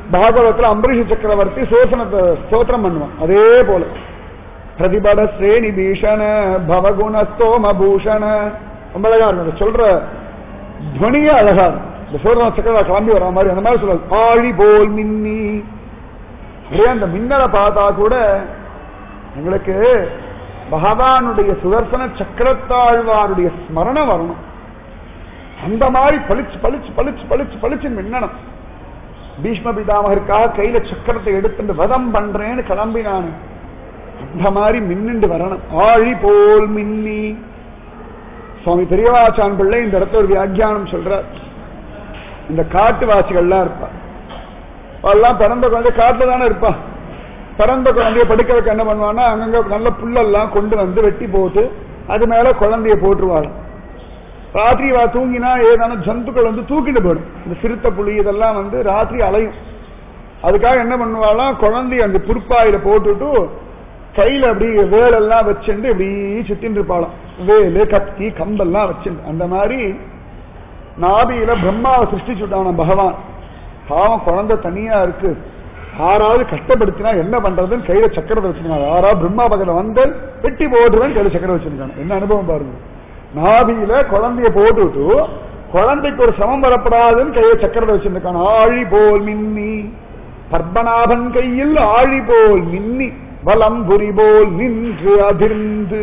பாகவதத்துல அம்பரீஷ சக்கரவர்த்தி சோசனத்தை ஸ்தோத்திரம் பண்ணுவான் அதே போல பிரதிபட ஸ்ரேணி பீஷண பவகுண ஸ்தோம பூஷண ரொம்ப அழகா இருக்கும் அதை சொல்ற துவனியே அழகா இருக்கும் இந்த சோதன சக்கரவர்த்தி கிளம்பி வர மாதிரி அந்த மாதிரி சொல்லுவாங்க ஆழி போல் மின்னி அப்படியே அந்த மின்னலை பார்த்தா கூட எங்களுக்கு பகவானுடைய சுதர்சன சக்கரத்தாழ்வாருடைய ஸ்மரணம் வரணும் அந்த மாதிரி பளிச்சு பளிச்சு பளிச்சு பளிச்சு பளிச்சு மின்னணும் பீஷ்ம பிதாமகருக்காக கையில சக்கரத்தை எடுத்துட்டு வதம் பண்றேன்னு கிளம்பினானு அந்த மாதிரி மின்னுண்டு வரணும் ஆழி போல் மின்னி சுவாமி பெரியவாச்சான் பிள்ளை இந்த இடத்துல ஒரு வியாக்கியானம் சொல்றார் இந்த காட்டுவாசிகள்லாம் இருப்பா அவெல்லாம் பிறந்த குழந்தை காட்டுல தானே இருப்பா பிறந்த குழந்தைய படுக்க வைக்க என்ன பண்ணுவான்னா அங்கங்க நல்ல புல்லெல்லாம் கொண்டு வந்து வெட்டி போட்டு அது மேல குழந்தைய போட்டுருவாள் ராத்திரி வா தூங்கினா ஏதான ஜந்துக்கள் வந்து தூக்கிட்டு போயிடும் இந்த சிறுத்தை புலி இதெல்லாம் வந்து ராத்திரி அலையும் அதுக்காக என்ன பண்ணுவாளாம் குழந்தைய அந்த புற்பாயில போட்டுட்டு கையில அப்படி வேலெல்லாம் வச்சுட்டு இப்படி சுத்தின்னு இருப்பாளாம் வேலு கத்தி கம்பெல்லாம் வச்சுட்டு அந்த மாதிரி நாபியில பிரம்மாவை சிருஷ்டிச்சுட்டான பகவான் பாவம் குழந்தை தனியா இருக்கு யாராவது கஷ்டப்படுத்தினா என்ன பண்றதுன்னு கையில சக்கரத்தை வச்சிருக்காங்க யாராவது பிரம்மா பக்கத்துல வந்து வெட்டி போட்டுருவேன் கையில சக்கரம் வச்சிருக்காங்க என்ன அனுபவம் பாருங்க நாபியில குழந்தைய போட்டுட்டு குழந்தைக்கு ஒரு சமம் வரப்படாதுன்னு கையில சக்கரத்தை வச்சிருக்கான் ஆழி போல் மின்னி பத்மநாபன் கையில் ஆழி போல் மின்னி வலம்புரி போல் நின்று அதிர்ந்து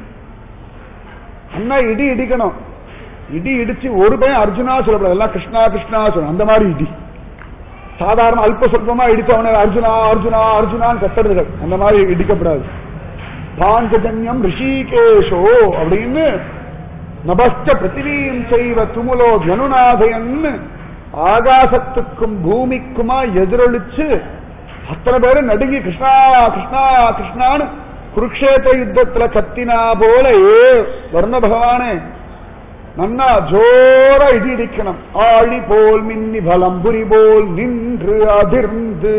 அண்ணா இடி இடிக்கணும் இடி இடிச்சு ஒரு பையன் அர்ஜுனா சொல்லக்கூடாது எல்லாம் கிருஷ்ணா கிருஷ்ணா சொல்லணும் அந்த மாதிரி இடி சாதாரண அல்ப சொற்பமா இடித்தவன அர்ஜுனா அர்ஜுனா அர்ஜுனான்னு கத்துறதுகள் அந்த மாதிரி இடிக்கப்படாது பாஞ்சஜன்யம் ரிஷிகேஷோ அப்படின்னு நபஸ்ட பிருத்திவீம் செய்வ துமுலோ ஜனுநாதயன்னு ஆகாசத்துக்கும் பூமிக்குமா எதிரொலிச்சு அத்தனை பேரும் நடுங்கி கிருஷ்ணா கிருஷ்ணா கிருஷ்ணான்னு குருக்ஷேத்திர யுத்தத்துல கத்தினா போல ஏ வர்ண பகவானே நன்னா ஜோர இடி இடிக்கணும் ஆழி போல் மின்னி பலம்புரி போல் நின்று அதிர்ந்து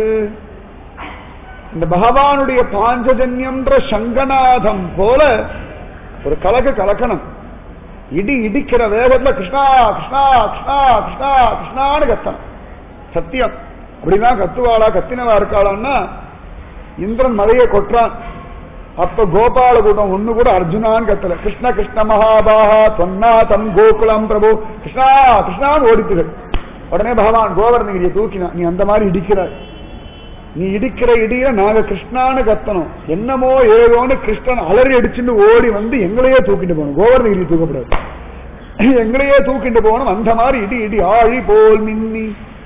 இந்த பகவானுடைய பாஞ்சஜன்யம்ன்ற சங்கநாதம் போல ஒரு கலக்கு கலக்கணும் இடி இடிக்கிற வேகத்துல கிருஷ்ணா கிருஷ்ணா கிருஷ்ணா கிருஷ்ணா கிருஷ்ணான்னு கத்தணும் சத்தியம் அப்படின்னா கத்துவாளா கத்தினவா இருக்காளான்னா இந்திரன் மழையை கொட்டுறான் அப்ப கோபால கூட்டம் ஒண்ணு கூட அர்ஜுனான்னு கத்தல கிருஷ்ண கிருஷ்ண மகாபாகா தொன்னா தம் கோகுலம் பிரபு கிருஷ்ணா கிருஷ்ணான்னு ஓடித்துகள் உடனே பகவான் கோவர்ணகிரியை தூக்கினான் நீ அந்த மாதிரி இடிக்கிறாய் நீ இடிக்கிற இடியில நாங்க கிருஷ்ணான்னு கத்தணும் என்னமோ ஏதோன்னு கிருஷ்ணன் அலறி அடிச்சுட்டு ஓடி வந்து எங்களையே தூக்கிட்டு போகணும் கோவர்ணகிரி தூக்கப்படாது எங்களையே தூக்கிட்டு போகணும் அந்த மாதிரி இடி இடி ஆழி போல் மின்னி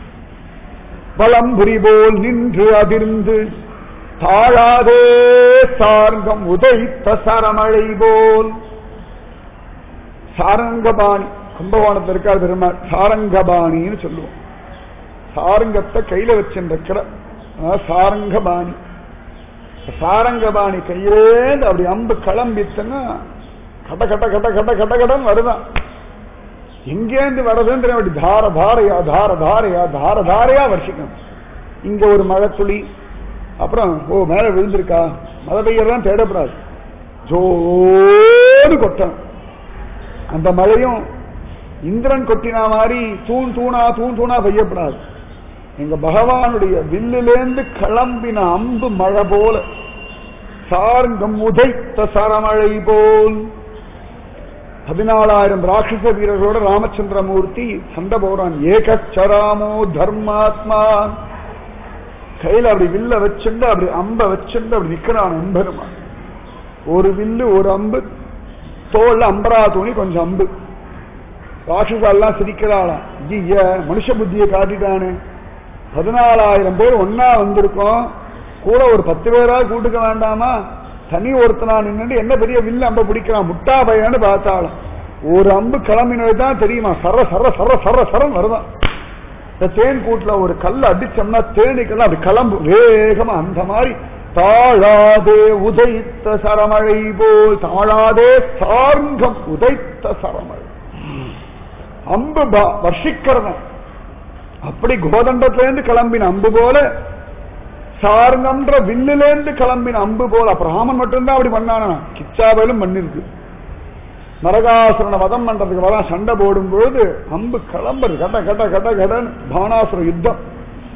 பலம்புரி போல் நின்று அதிர்ந்து தாழாதே சார்கம் உதைத்த சரமழை போல் சாரங்கபாணி கும்பகோணத்தில் இருக்கார் பெருமாள் சாரங்கபாணின்னு சொல்லுவோம் சாரங்கத்தை கையில வச்சிருக்கிற சாரங்கபாணி சாரங்கபாணி கையிலேந்து அப்படி அம்பு கிளம்பிச்சுன்னா கட்ட கட்ட கட்ட கட்ட கட்ட கடன் வருதான் எங்கேந்து வரதுன்னு தெரியும் அப்படி தார தாரையா தார தாரையா தார தாரையா வருஷிக்கணும் இங்க ஒரு மழை துளி அப்புறம் ஓ மேல விழுந்திருக்கா மழை பெய்யறதான் தேடப்படாது ஜோடு கொட்டணும் அந்த மழையும் இந்திரன் கொட்டினா மாதிரி தூண் தூணா தூண் தூணா பெய்யப்படாது எங்க பகவானுடைய வில்லிலேந்து கிளம்பின அம்பு மழை போல சார்ங்கம் உதைத்த சரமழை போல் பதினாலாயிரம் ராட்சச வீரர்களோட ராமச்சந்திரமூர்த்தி சண்டை போறான் ஏகச்சராமோ தர்மாத்மா கையில அப்படி வில்ல வச்சுண்டு அப்படி அம்ப வச்சுண்டு அப்படி நிக்கிறான் எம்பெருமான் ஒரு வில்லு ஒரு அம்பு தோல்ல அம்பரா துணி கொஞ்சம் அம்பு ராட்சசெல்லாம் சிரிக்கிறாளாம் ஐய மனுஷ புத்தியை காட்டிட்டானே பதினாலாயிரம் பேர் ஒன்னா வந்திருக்கோம் கூட ஒரு பத்து பேரா கூட்டுக்க வேண்டாமா தனி ஒருத்தனா நின்று என்ன பெரிய வில்லு அம்ப பிடிக்கிறான் முட்டா பையன்னு பார்த்தாலும் ஒரு அம்பு கிளம்பினது தான் தெரியுமா சர சர சர சர சரம் வருதான் இந்த தேன் கூட்டுல ஒரு கல் அடிச்சோம்னா தேனீக்கெல்லாம் அப்படி கிளம்பு வேகமா அந்த மாதிரி தாழாதே உதைத்த சரமழை போல் தாழாதே சார்ந்தம் உதைத்த சரமழை அம்பு வர்ஷிக்கிறவன் அப்படி கோதண்டத்திலேருந்து கிளம்பின அம்பு போல சார்ங்கன்ற வில்லிலேருந்து கிளம்பின அம்பு போல அப்ப ராமன் மட்டும்தான் அப்படி பண்ணானா கிச்சாவேலும் பண்ணிருக்கு நரகாசுரனை வதம் பண்றதுக்கு வர சண்டை போடும் பொழுது அம்பு கிளம்புறது கட்ட கட்ட கட்ட கடன்னு பானாசுர யுத்தம்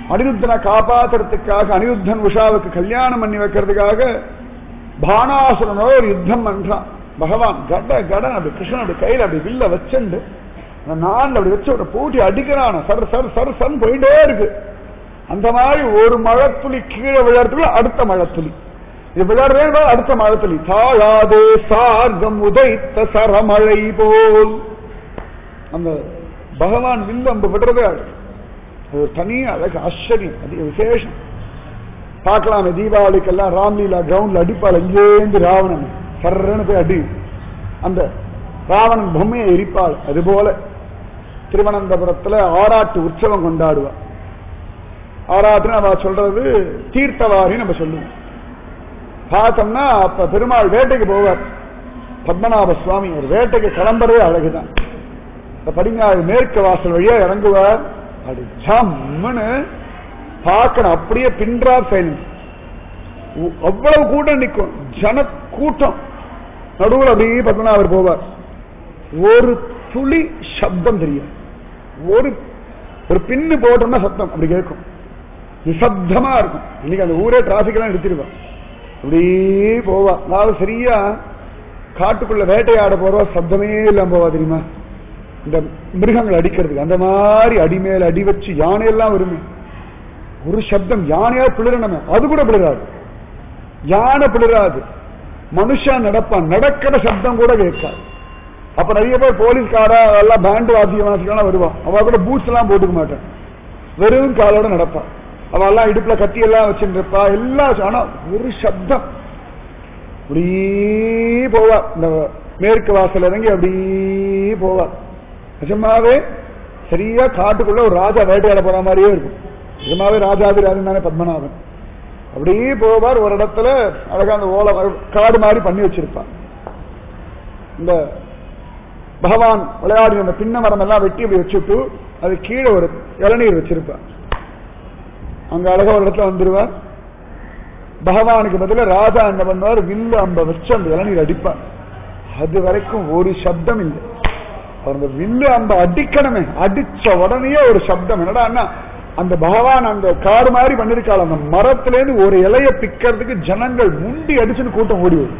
அனிருத்தனை காப்பாத்துறதுக்காக அனிருத்தன் உஷாவுக்கு கல்யாணம் பண்ணி வைக்கிறதுக்காக பானாசுரனோட ஒரு யுத்தம் பண்றான் பகவான் கட கடன் அப்படி கிருஷ்ணன் அப்படி கையில அப்படி வில்ல வச்சுண்டு அந்த நான் அப்படி வச்சு ஒரு பூட்டி அடிக்கிறான சர் சர் சர் சன் போயிட்டே இருக்கு அந்த மாதிரி ஒரு மழைத்துளி கீழே விழறதுக்குள்ள அடுத்த மழைத்துளி இது விழறதே பாரு, அடுத்த மழைத்துளி தாழாதே சார்கம் உதைத்த சரமழை போல் அந்த பகவான் வில்லு அம்பு விடுறதே அது அது ஒரு தனி அழகு ஆச்சரியம் அது விசேஷம் பார்க்கலாமே தீபாவளிக்கெல்லாம் ராம்லீலா கிரவுண்ட்ல அடிப்பாள் இங்கேருந்து ராவணன் சர்றன்னு போய் அடி அந்த ராவணன் பொம்மையை எரிப்பாள் அதுபோல திருவனந்தபுரத்துல ஆராட்டு உற்சவம் கொண்டாடுவா ஆராட்டுன்னு அவ சொல்றது தீர்த்தவாரி நம்ம சொல்லுவோம் பார்த்தோம்னா அப்ப பெருமாள் வேட்டைக்கு போவார் பத்மநாப சுவாமி ஒரு வேட்டைக்கு கிளம்புறதே அழகுதான் இந்த படிங்காய் மேற்கு வாசல் வழியா இறங்குவார் அப்படி ஜம்முன்னு பார்க்கணும் அப்படியே பின்றார் சைலன்ஸ் அவ்வளவு கூட்டம் நிற்கும் ஜன கூட்டம் நடுவில் அப்படியே பத்மநாபர் போவார் ஒரு துளி சப்தம் தெரியும் ஒரு ஒரு பின்னு போட்டோம்னா சத்தம் அப்படி கேட்கும் நிசப்தமா இருக்கும் இன்னைக்கு அந்த ஊரே டிராபிக் எல்லாம் நிறுத்திடுவா அப்படியே போவா நான் சரியா காட்டுக்குள்ள வேட்டையாட போறவா சப்தமே இல்லாம போவா தெரியுமா இந்த மிருகங்கள் அடிக்கிறதுக்கு அந்த மாதிரி அடி மேல அடி வச்சு யானையெல்லாம் வருமே ஒரு சப்தம் யானையா பிளிரணுமே அது கூட பிளிராது யானை பிளிராது மனுஷன் நடப்பான் நடக்கிற சப்தம் கூட கேட்காது அப்ப நிறைய பேர் போலீஸ்காரா எல்லாம் பேண்ட் வாசிய வாசிக்கலாம் வருவான் அவ கூட பூட்ஸ் எல்லாம் போட்டுக்க மாட்டான் வெறும் காலோட நடப்பான் அவ எல்லாம் இடுப்புல கத்தி எல்லாம் வச்சுட்டு இருப்பா எல்லாம் ஆனா ஒரு சப்தம் அப்படியே போவா இந்த மேற்கு வாசல் இறங்கி அப்படியே போவா நிஜமாவே சரியா காட்டுக்குள்ள ஒரு ராஜா வேட்டையாட போற மாதிரியே இருக்கும் நிஜமாவே ராஜாதிராஜன் தானே பத்மநாபன் அப்படியே போவார் ஒரு இடத்துல அழகா அந்த ஓலை காடு மாதிரி பண்ணி வச்சிருப்பான் இந்த பகவான் விளையாடி அந்த பின்ன மரம் எல்லாம் வெட்டி அப்படி வச்சுட்டு அது கீழே ஒரு இளநீர் வச்சிருப்பான் அங்க அழகா ஒரு இடத்துல வந்துருவார் பகவானுக்கு பதிலா ராஜா என்ன பண்ணுவார் வில்லு அம்ப வச்சு அந்த இளநீர் அடிப்பார் அது வரைக்கும் ஒரு சப்தம் இல்லை அவர் அந்த வில்லு அம்ப அடிக்கணுமே அடிச்ச உடனே ஒரு சப்தம் என்னடா அந்த பகவான் அந்த காடு மாதிரி பண்ணிருக்காள் அந்த மரத்துல இருந்து ஒரு இலைய பிக்கிறதுக்கு ஜனங்கள் முண்டி அடிச்சுன்னு கூட்டம் ஓடி வரும்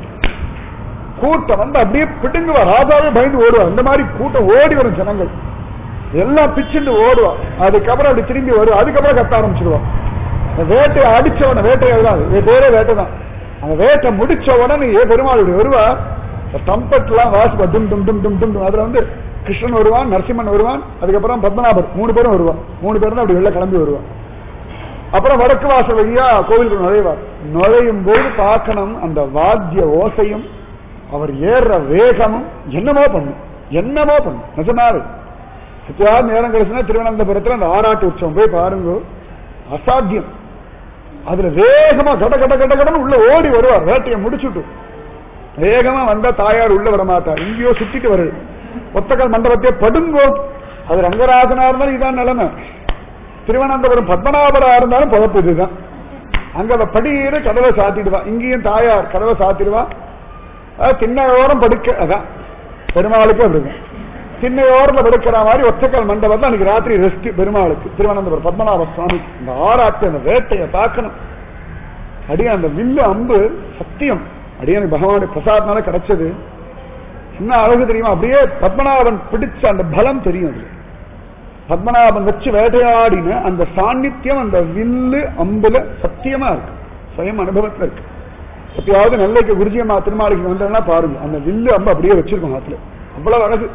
கூட்டம் வந்து அப்படியே பிடுங்குவா ராஜாவே பயந்து ஓடுவா அந்த மாதிரி கூட்டம் ஓடி வரும் ஜனங்கள் எல்லாம் பிச்சுட்டு ஓடுவா அதுக்கப்புறம் அப்படி திரும்பி வரும் அதுக்கப்புறம் கத்த ஆரம்பிச்சிருவா வேட்டையை அடிச்சவன வேட்டை அதுதான் இது பேரே வேட்டை தான் அந்த வேட்டை முடிச்ச உடனே ஏ பெருமாள் இப்படி வருவா டம்பட் எல்லாம் வாசிப்பா டும் டும் டும் டும் டும் டும். அதுல வந்து கிருஷ்ணன் வருவான் நரசிம்மன் வருவான் அதுக்கப்புறம் பத்மநாபர் மூணு பேரும் வருவான் மூணு பேரும் தான் அப்படி வெளில கிளம்பி வருவான் அப்புறம் வடக்கு வாசல் வழியா கோவிலுக்கு நுழைவார் நுழையும் போது பார்க்கணும் அந்த வாத்திய ஓசையும் அவர் ஏறுற வேகமும் என்னமோ பண்ணும் என்னமோ பண்ணும் நிஜமாவே சத்தியாவது நேரம் கிடைச்சுன்னா திருவனந்தபுரத்துல அந்த ஆராட்டு உற்சவம் போய் பாருங்க அசாத்தியம் அதுல வேகமா கட கட கட கடன்னு உள்ள ஓடி வருவார் வேட்டையை முடிச்சுட்டு வேகமா வந்தா தாயார் உள்ள வர மாட்டார் இங்கேயோ சுத்திட்டு வருது ஒத்தக்கல் மண்டபத்தையே படுங்கோ அது ரங்கராஜனா இருந்தாலும் இதான் நிலைமை திருவனந்தபுரம் பத்மநாபரா இருந்தாலும் பழப்பு இதுதான் அங்க அவ படியிற கதவை சாத்திடுவா இங்கேயும் தாயார் கதவை சாத்திடுவா திண்ணையோரம் படுக்க அதான் பெருமாளுக்கு அப்படிதான் திண்ணையோரத்துல படுக்கிற மாதிரி ஒத்தக்கல் மண்டபத்தில் அன்னைக்கு ராத்திரி ரெஸ்ட் பெருமாளுக்கு திருவனந்தபுரம் பத்மநாப சுவாமி இந்த ஆராட்டு அந்த வேட்டையை பார்க்கணும் அடியே அந்த வில்லு அம்பு சத்தியம் அடியே எனக்கு பகவானுடைய பிரசாதனால கிடைச்சது என்ன அழகு தெரியுமா அப்படியே பத்மநாபன் பிடிச்ச அந்த பலம் தெரியும் அது பத்மநாபன் வச்சு வேட்டையாடின அந்த சாநித்தியம் அந்த வில்லு அம்புல சத்தியமா இருக்கு சுயம் அனுபவத்துல இருக்கு எப்பயாவது நெல்லைக்கு குருஜியம்மா திருமாளிக்கு வந்தோம்னா பாருங்க அந்த வில்லு அம்பு அப்படியே வச்சிருக்கோம் ஆத்துல அவ்வளவு அழகு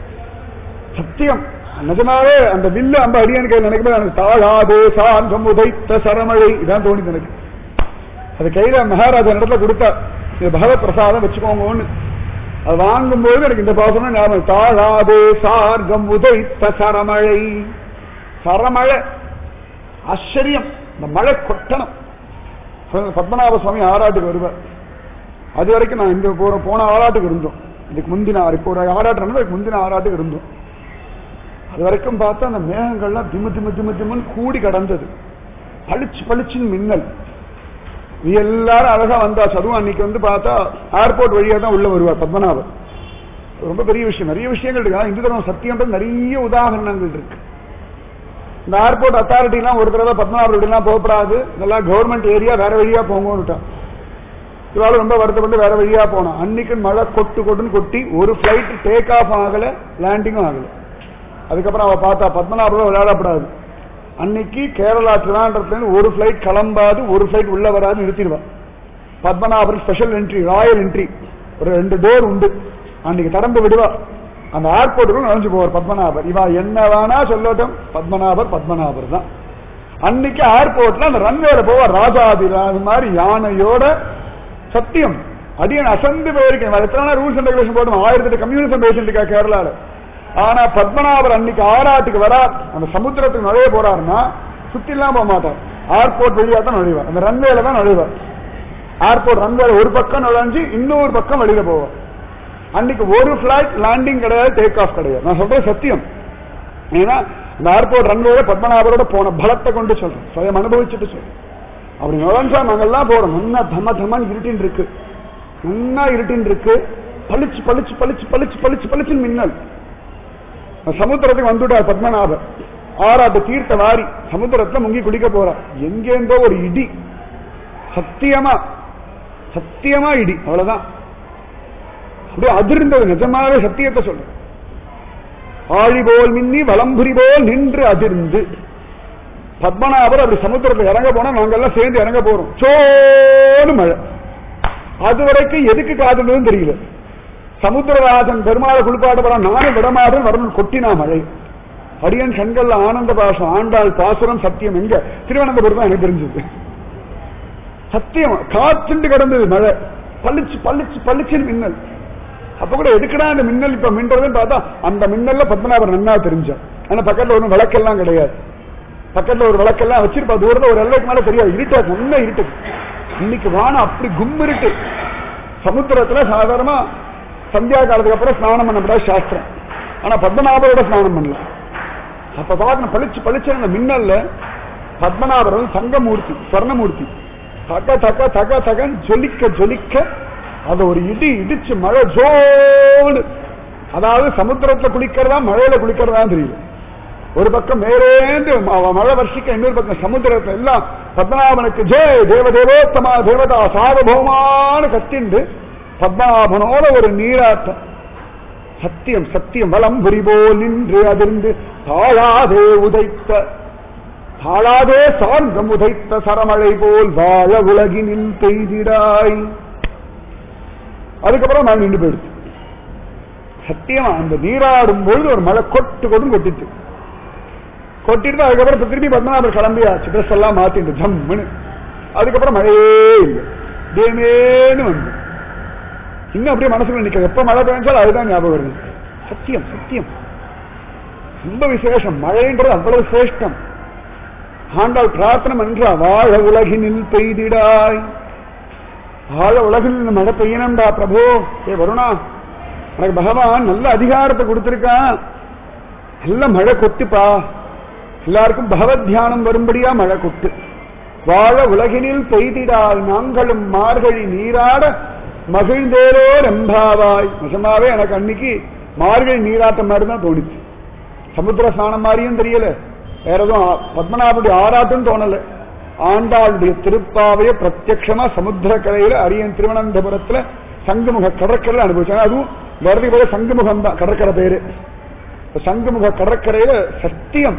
சத்தியம் நிஜமாவே அந்த வில்லு அம்பு அடியான்னு கையில் நினைக்கும் எனக்கு தாழாதே சாந்தம் உதைத்த சரமழை இதான் தோணிது எனக்கு அது கையில மகாராஜா இடத்துல கொடுத்தா இது பகவத் பிரசாதம் வச்சுக்கோங்கன்னு அது வாங்கும்போது எனக்கு இந்த பாசனம் ஞாபகம் தாழாதே சார்கம் உதைத்த சரமழை சரமழை ஆச்சரியம் இந்த மழை கொட்டணும் பத்மநாப சுவாமி ஆராட்டுக்கு வருவார் அது வரைக்கும் நான் இந்த போற போன ஆராட்டுக்கு இருந்தோம் இதுக்கு முந்தின இப்போ ஒரு ஆராட்டு இதுக்கு முந்தின ஆராட்டுக்கு இருந்தோம் அது வரைக்கும் பார்த்தா அந்த மேகங்கள்லாம் திமு திமு திமு திமுன்னு கூடி கடந்தது பளிச்சு பளிச்சுன்னு மின்னல் நீ எல்லாரும் அழகா வந்தா அதுவும் அன்னைக்கு வந்து பார்த்தா ஏர்போர்ட் வழியா தான் உள்ள வருவார் பத்மநாபர் ரொம்ப பெரிய விஷயம் நிறைய விஷயங்கள் இருக்கு இந்து தர்மம் சத்தியம்ன்றது நிறைய உதாரணங்கள் இருக்கு இந்த ஏர்போர்ட் அத்தாரிட்டிலாம் ஒரு தடவை பத்மநாபர் இப்படிலாம் போகப்படாது இதெல்லாம் கவர்மெண்ட் ஏரியா வேற வழியா போங்கன்னுட்டான் இவாள் ரொம்ப வருத்தப்பட்டு வேற வழியா போனோம் அன்னைக்கு மழை கொட்டு கொட்டுன்னு கொட்டி ஒரு ஃபிளைட் டேக் ஆஃப் ஆகல லேண்டிங்கும் ஆகல அதுக்கப்புறம் அவ பார்த்தா பத்மநாபுரம் விளையாடப்படாது அன்னைக்கு கேரளா திருவாண்டத்துல இருந்து ஒரு ஃபிளைட் கிளம்பாது ஒரு ஃபிளைட் உள்ள வராது நிறுத்திடுவா Padmanabhar special entry royal entry ஒரு ரெண்டு டோர் உண்டு அன்னைக்கு திறந்து விடுவா அந்த ஏர்போர்ட்டுக்குள்ள நுழைஞ்சு போவார் பத்மநாபர் இவா என்ன வேணா சொல்லட்டும் பத்மநாபர் பத்மநாபர் தான் அன்னைக்கு ஏர்போர்ட்ல அந்த ரன்வேல போவார் ராஜாதி அது மாதிரி யானையோட சத்தியம் அடியன் அசந்து போயிருக்கேன் வேற எத்தனை ரூல்ஸ் அண்ட் ரெகுலேஷன் போடும் ஆயிரத்தி எட்டு கம்யூனிசம் பேசிட்டு இருக்கா கேரளால ஆனா பத்மநாபர் அன்னைக்கு ஆறாட்டுக்கு வரார் அந்த சமுத்திரத்துக்கு நுழைய போறாருன்னா சுத்தி எல்லாம் போக மாட்டார் ஏர்போர்ட் வழியா தான் நுழைவார் அந்த ரன்வேல தான் நுழைவார் ஏர்போர்ட் ரன்வேல ஒரு பக்கம் நுழைஞ்சு இன்னொரு பக்கம் வெளியில போவார் அன்னைக்கு ஒரு பிளைட் லேண்டிங் கிடையாது டேக் ஆஃப் கிடையாது நான் சொல்றது சத்தியம் ஏன்னா இந்த ஏர்போர்ட் ரன்வேல பத்மநாபரோட போன பலத்தை கொண்டு சொல்றேன் சுயம் அனுபவிச்சுட்டு சொல்றேன் அப்படி நுழைஞ்சா நாங்கெல்லாம் போறோம் நல்லா தம தமன் இருட்டின் இருக்கு நல்லா இருட்டின் இருக்கு பளிச்சு பளிச்சு பளிச்சு பளிச்சு பளிச்சு பளிச்சுன்னு மின்னல் சமுத்திரத்துக்கு வந்துட்டார் பத்மநாபர் ஆறாட்டு தீர்த்த வாரி சமுத்திரத்துல முங்கி குடிக்க போறார் எங்கேந்தோ ஒரு இடி சத்தியமா சத்தியமா இடி அவ்வளவுதான் அப்படியே அதிர்ந்தது நிஜமாவே சத்தியத்தை சொல்றேன் ஆழி போல் மின்னி வலம்புரி போல் நின்று அதிர்ந்து பத்மநாபர் அப்படி சமுத்திரத்தில் இறங்க போனா நாங்கெல்லாம் சேர்ந்து இறங்க போறோம் சோனு மழை அது வரைக்கும் எதுக்கு காதுன்னு தெரியல சமுத்திரராஜன் பெருமாளை குளிப்பாட்ட போறான் நானும் விடமாடுன்னு வரணும் கொட்டினா மழை அடியன் கண்கள்ல ஆனந்த பாசம் ஆண்டாள் பாசுரம் சத்தியம் எங்க திருவனந்தபுரம் தான் எனக்கு தெரிஞ்சது சத்தியம் காத்துண்டு கிடந்தது மழை பளிச்சு பளிச்சு பளிச்சுன்னு மின்னல் அப்ப கூட எதுக்குடா அந்த மின்னல் இப்ப மின்றதுன்னு பார்த்தா அந்த மின்னல்ல பத்மநாபர் நன்னா தெரிஞ்சான் ஆனா பக்கத்துல ஒன்றும் விளக்கெல்லாம் கிடையாது பக்கத்துல ஒரு விளக்கெல்லாம் வச்சிருப்பா தூரத்துல ஒரு எல்லைக்கு மேல தெரியாது இருட்டா உண்மை இருட்டு இன்னைக்கு வானம் அப்படி கும்மிருட்டு சமுத்திரத்துல சாதாரணமா சந்தியா காலத்துக்கு அப்புறம் ஸ்நானம் பண்ணக்கூடாது சாஸ்திரம் ஆனா பத்மநாபரோட ஸ்நானம் பண்ணல அப்ப பார்க்கணும் பளிச்சு பளிச்சு அந்த மின்னல்ல பத்மநாபர் வந்து தங்கமூர்த்தி ஸ்வர்ணமூர்த்தி தக்க தக்க தக்க தகன்னு ஜொலிக்க ஜொலிக்க அது ஒரு இடி இடிச்சு மழை ஜோன்னு அதாவது சமுத்திரத்துல குளிக்கிறதா மழையில குளிக்கிறதா தெரியல ஒரு பக்கம் மேலேந்து ம- மழை வருஷிக்க இன்னொரு பக்கம் சமுத்திரத்துல எல்லாம் பத்மநாபனுக்கு ஜெய் தேவதேவோத்தமா தேவதா சார்வபௌமான்னு கத்திண்டு பத்மநாபனோட ஒரு நீராட்டம் சத்தியம் சத்தியம் வலம் புரிபோல் நின்று அதிர்ந்து தாழாதே உதைத்த தாழாதே சார்ந்தம் உதைத்த சரமழை போல் வாழ உலகினில் பெய்திடாய் அதுக்கப்புறம் நான் நின்று போயிடுச்சு சத்தியமா அந்த நீராடும் பொழுது ஒரு மழை கொட்டு கொட்டு கொட்டிச்சு கொட்டிட்டு அதுக்கப்புறம் இப்ப திரும்பி பத்மநாபர் கிளம்பியாச்சு ட்ரெஸ் எல்லாம் மாத்திட்டு ஜம்முன்னு அதுக்கப்புறம் மழையே இல்லை தேமேன்னு வந்து இன்னும் அப்படியே மனசுக்குள்ள நிக்க எப்ப மழை பெஞ்சாலும் அதுதான் ஞாபகம் வருது சத்தியம் சத்தியம் ரொம்ப விசேஷம் மழைன்றது அவ்வளவு சிரேஷ்டம் ஆண்டாள் பிரார்த்தனை பண்றா வாழ உலகினில் பெய்திடாய் வாழ உலகில் இந்த மழை பெய்யணும்டா பிரபு ஏ வருணா எனக்கு பகவான் நல்ல அதிகாரத்தை கொடுத்திருக்கான் நல்ல மழை கொட்டுப்பா எல்லாருக்கும் பகவத் தியானம் வரும்படியா மழை கொட்டு வாழ உலகினில் பெய்திடாய் நாங்களும் மார்கழி நீராட மகிழ்ந்தேரோ ரெம்பாவாய் நிஜமாவே எனக்கு அன்னைக்கு மார்கழி நீராட்டம் மாதிரி தான் தோணுச்சு சமுத்திர ஸ்நானம் மாதிரியும் தெரியல வேற எதுவும் ஆ- பத்மநாபனுடைய ஆராட்டம் தோணல ஆண்டாளுடைய திருப்பாவைய பிரத்யக்ஷமா சமுத்திர கரையில அரியன் திருவனந்தபுரத்துல சங்குமுக கடற்கரையில அனுபவிச்சாங்க அதுவும் வரதி போல சங்குமுகம் தான் கடற்கரை பேரு இப்ப சங்குமுக கடற்கரையில சத்தியம்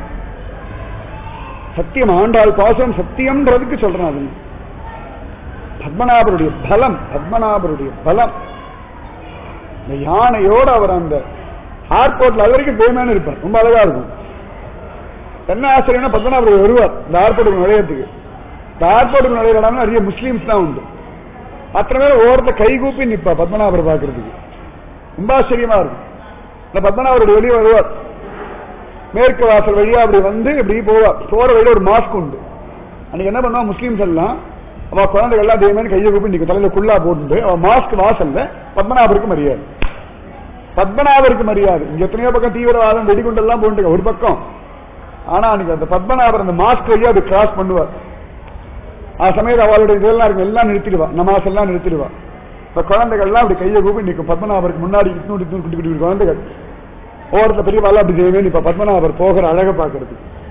சத்தியம் ஆண்டாள் பாசம் சத்தியம்ன்றதுக்கு சொல்றேன் அது பத்மநாபருடைய பலம் பத்மநாபருடைய பலம் இந்த யானையோட அவர் அந்த ஏர்போர்ட்ல அது வரைக்கும் பேமேன்னு இருப்பார் ரொம்ப அழகா இருக்கும் என்ன ஆச்சரியம்னா பத்மநாபர் வருவார் இந்த ஏர்போர்ட்டுக்கு நுழையறதுக்கு இந்த ஏர்போர்ட்டுக்கு நுழையிற இடம்னா நிறைய முஸ்லீம்ஸ் தான் உண்டு அத்தனை பேர் ஓரத்தை கைகூப்பி நிப்பா பத்மநாபர் பாக்குறதுக்கு ரொம்ப ஆச்சரியமா இருக்கும் இந்த பத்மநாபருடைய வெளியே வருவார் மேற்கு வாசல் வழியா அப்படி வந்து இப்படி போவார் போற வழியில ஒரு மாஸ்க் உண்டு அன்னைக்கு என்ன பண்ணுவா முஸ்லீம்ஸ் எல்லாம் அவ குழந்தைகள் எல்லாம் அதே மாதிரி கையை கூப்பி நிக்க தலையில குள்ளா போட்டு அவ மாஸ்க் வாசல்ல பத்மநாபருக்கு மரியாதை பத்மநாபருக்கு மரியாதை இங்க எத்தனையோ பக்கம் தீவிரவாதம் வெடிகுண்டு எல்லாம் போட்டுங்க ஒரு பக்கம் ஆனா அன்னைக்கு அந்த பத்மநாபர் அந்த மாஸ்க் வழியா அப்படி கிராஸ் பண்ணுவார் ஆ சமயத்து அவளுடைய இதெல்லாம் இருக்கு எல்லாம் நிறுத்திடுவா நமாஸ் எல்லாம் நிறுத்திடுவா இப்ப குழந்தைகள் எல்லாம் அப்படி கையை கூப்பி நிற்கும் பத்மநாபருக்கு முன்னாடி இட்னூறு இட்னூறு குட்டி குட்டி குழந்தைகள் ஓரத்துல பெரியவாள் அப்படி செய்வே இப்ப பத்மநாபர் போகிற அழக பாக்குறது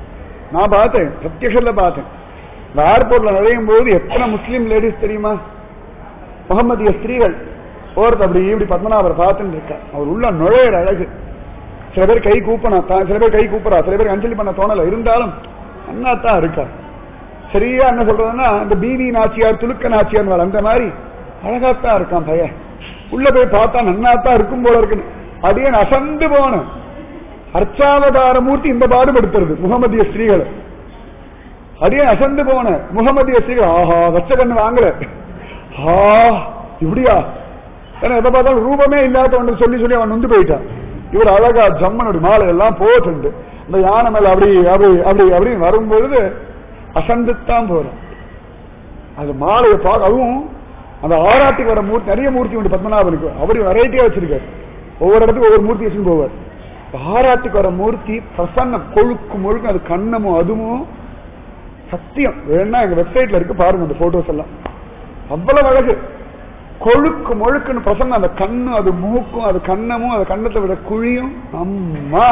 நான் பார்த்தேன் பிரத்யக்ஷத்துல பார்த்தேன் இந்த ஏர்போர்ட்ல நுழையும் போது எத்தனை முஸ்லீம் லேடிஸ் தெரியுமா முகமதிய ஸ்திரீகள் ஒருத்தர் அப்படி இப்படி பத்மநாபர் பார்த்துட்டு இருக்கா அவர் உள்ள நுழையிற அழகு சில பேர் கை கூப்பனா தான் சில பேர் கை கூப்புறா சில பேர் அஞ்சலி பண்ண தோணல இருந்தாலும் அண்ணா தான் இருக்கா சரியா என்ன சொல்றதுன்னா இந்த பிவி நாச்சியார் துலுக்க நாச்சியார் அந்த மாதிரி அழகாத்தான் இருக்கான் பையன் உள்ள போய் பார்த்தா நன்னாத்தான் இருக்கும் போல இருக்குன்னு அப்படியே நான் அசந்து போனேன் அர்ச்சாவதார மூர்த்தி இந்த பாடுபடுத்துறது முகமதிய ஸ்திரீகளை அப்படியே அசந்து போன முகமதிய ஸ்திரீகள் ஆஹா வச்ச கண்ணு வாங்கல ஆ இப்படியா ஏன்னா எதை பார்த்தாலும் ரூபமே இல்லாத ஒன்று சொல்லி சொல்லி அவன் நொந்து போயிட்டான் இவர் அழகா ஜம்மனுடைய மாலை எல்லாம் போட்டுண்டு இந்த யானை மேல அப்படி அப்படி அப்படி அப்படி வரும்பொழுது அசந்துத்தான் போறோம் அது மாலையை பார்க்க அதுவும் அந்த ஆராட்டுக்கு வர மூர்த்தி நிறைய மூர்த்தி உண்டு பத்மநாபனுக்கு அவரு வெரைட்டியா வச்சிருக்காரு ஒவ்வொரு இடத்துக்கு ஒவ்வொரு மூர்த்தி வச்சுன்னு போவார் ஆராட்டுக்கு வர மூர்த்தி பிரசன்னம் கொழுக்கு முழுக்க அது கண்ணமும் அதுவும் சத்தியம் வேணா எங்க வெப்சைட்ல இருக்கு பாருங்க அந்த போட்டோஸ் எல்லாம் அவ்வளவு அழகு கொழுக்கு முழுக்குன்னு பிரசன்னம் அந்த கண்ணு அது மூக்கும் அது கண்ணமும் அது கண்ணத்தை விட குழியும் அம்மா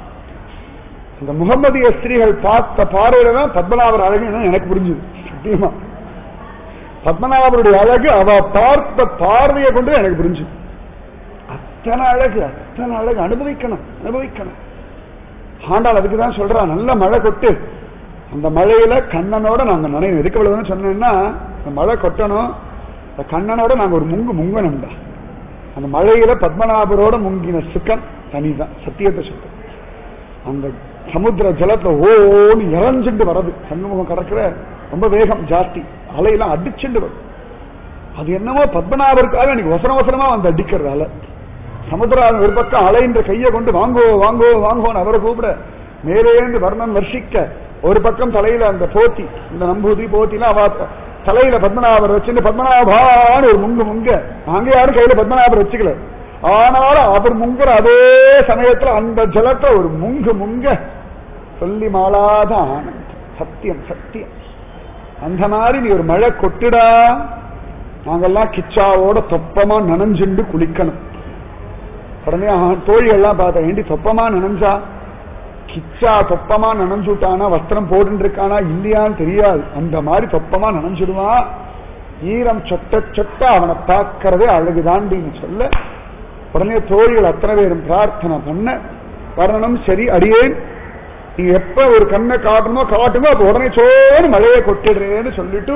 இந்த முகமதிய ஸ்திரீகள் பார்த்த பார்வையில தான் பத்மநாபர் அழகுன்னு எனக்கு புரிஞ்சுது சத்தியமா பத்மநாபருடைய அழகு அவ பார்த்த பார்வையை கொண்டு எனக்கு புரிஞ்சுது அத்தனை அழகு அத்தனை அழகு அனுபவிக்கணும் அனுபவிக்கணும் ஆண்டாள் அதுக்கு தான் சொல்றா நல்ல மழை கொட்டு அந்த மழையில கண்ணனோட நாங்க நினைவு எதுக்கு இவ்வளவுன்னு சொன்னேன்னா அந்த மழை கொட்டணும் அந்த கண்ணனோட நாங்க ஒரு முங்கு முங்கணும்டா அந்த மழையில பத்மநாபரோட முங்கின சுக்கம் தனிதான் சத்தியத்தை சுத்தம் அந்த சமுத்திர ஜலத்துல ஓன்னு இறஞ்சுண்டு வர்றது சண்முகம் கடற்கிற ரொம்ப வேகம் ஜாஸ்தி அலையெல்லாம் அடிச்சுண்டு வரும் அது என்னமோ பத்மநாபருக்காக எனக்கு வசன வசனமா வந்து அடிக்கிறது அலை சமுத்திரம் ஒரு பக்கம் அலைன்ற கையை கொண்டு வாங்கோ வாங்கோ வாங்கோன்னு அவரை கூப்பிட மேலேந்து வர்ணம் வர்ஷிக்க ஒரு பக்கம் தலையில அந்த போத்தி இந்த நம்பூதி போத்திலாம் அவ தலையில பத்மநாபர் வச்சுட்டு பத்மநாபான்னு ஒரு முங்கு முங்க நாங்க யாரும் கையில பத்மநாபர் வச்சுக்கல ஆனாலும் அவர் முங்குற அதே சமயத்துல அந்த ஜலத்தை ஒரு முங்கு முங்க சொல்லி மாளாத ஆனந்தம் சத்தியம் சத்தியம் அந்த மாதிரி நீ ஒரு மழை கொட்டுடா நாங்கெல்லாம் கிச்சாவோட தொப்பமா நனைஞ்சுண்டு குளிக்கணும் உடனே அவன் தோழிகள்லாம் பார்த்தா ஏண்டி தொப்பமா நனைஞ்சா கிச்சா தொப்பமா நனைஞ்சுட்டானா வஸ்திரம் போட்டு இருக்கானா இல்லையான்னு தெரியாது அந்த மாதிரி தொப்பமா நனைஞ்சிடுவான் ஈரம் சொட்ட சொட்ட அவனை பார்க்கறதே அழகுதாண்டின்னு சொல்ல உடனே தோழிகள் அத்தனை பேரும் பிரார்த்தனை பண்ண வரணும் சரி அடியேன் நீங்க எப்ப ஒரு கண்ணை காட்டணுமோ காட்டுமோ அப்ப உடனே சோறு மழையை கொட்டிடுறேன்னு சொல்லிட்டு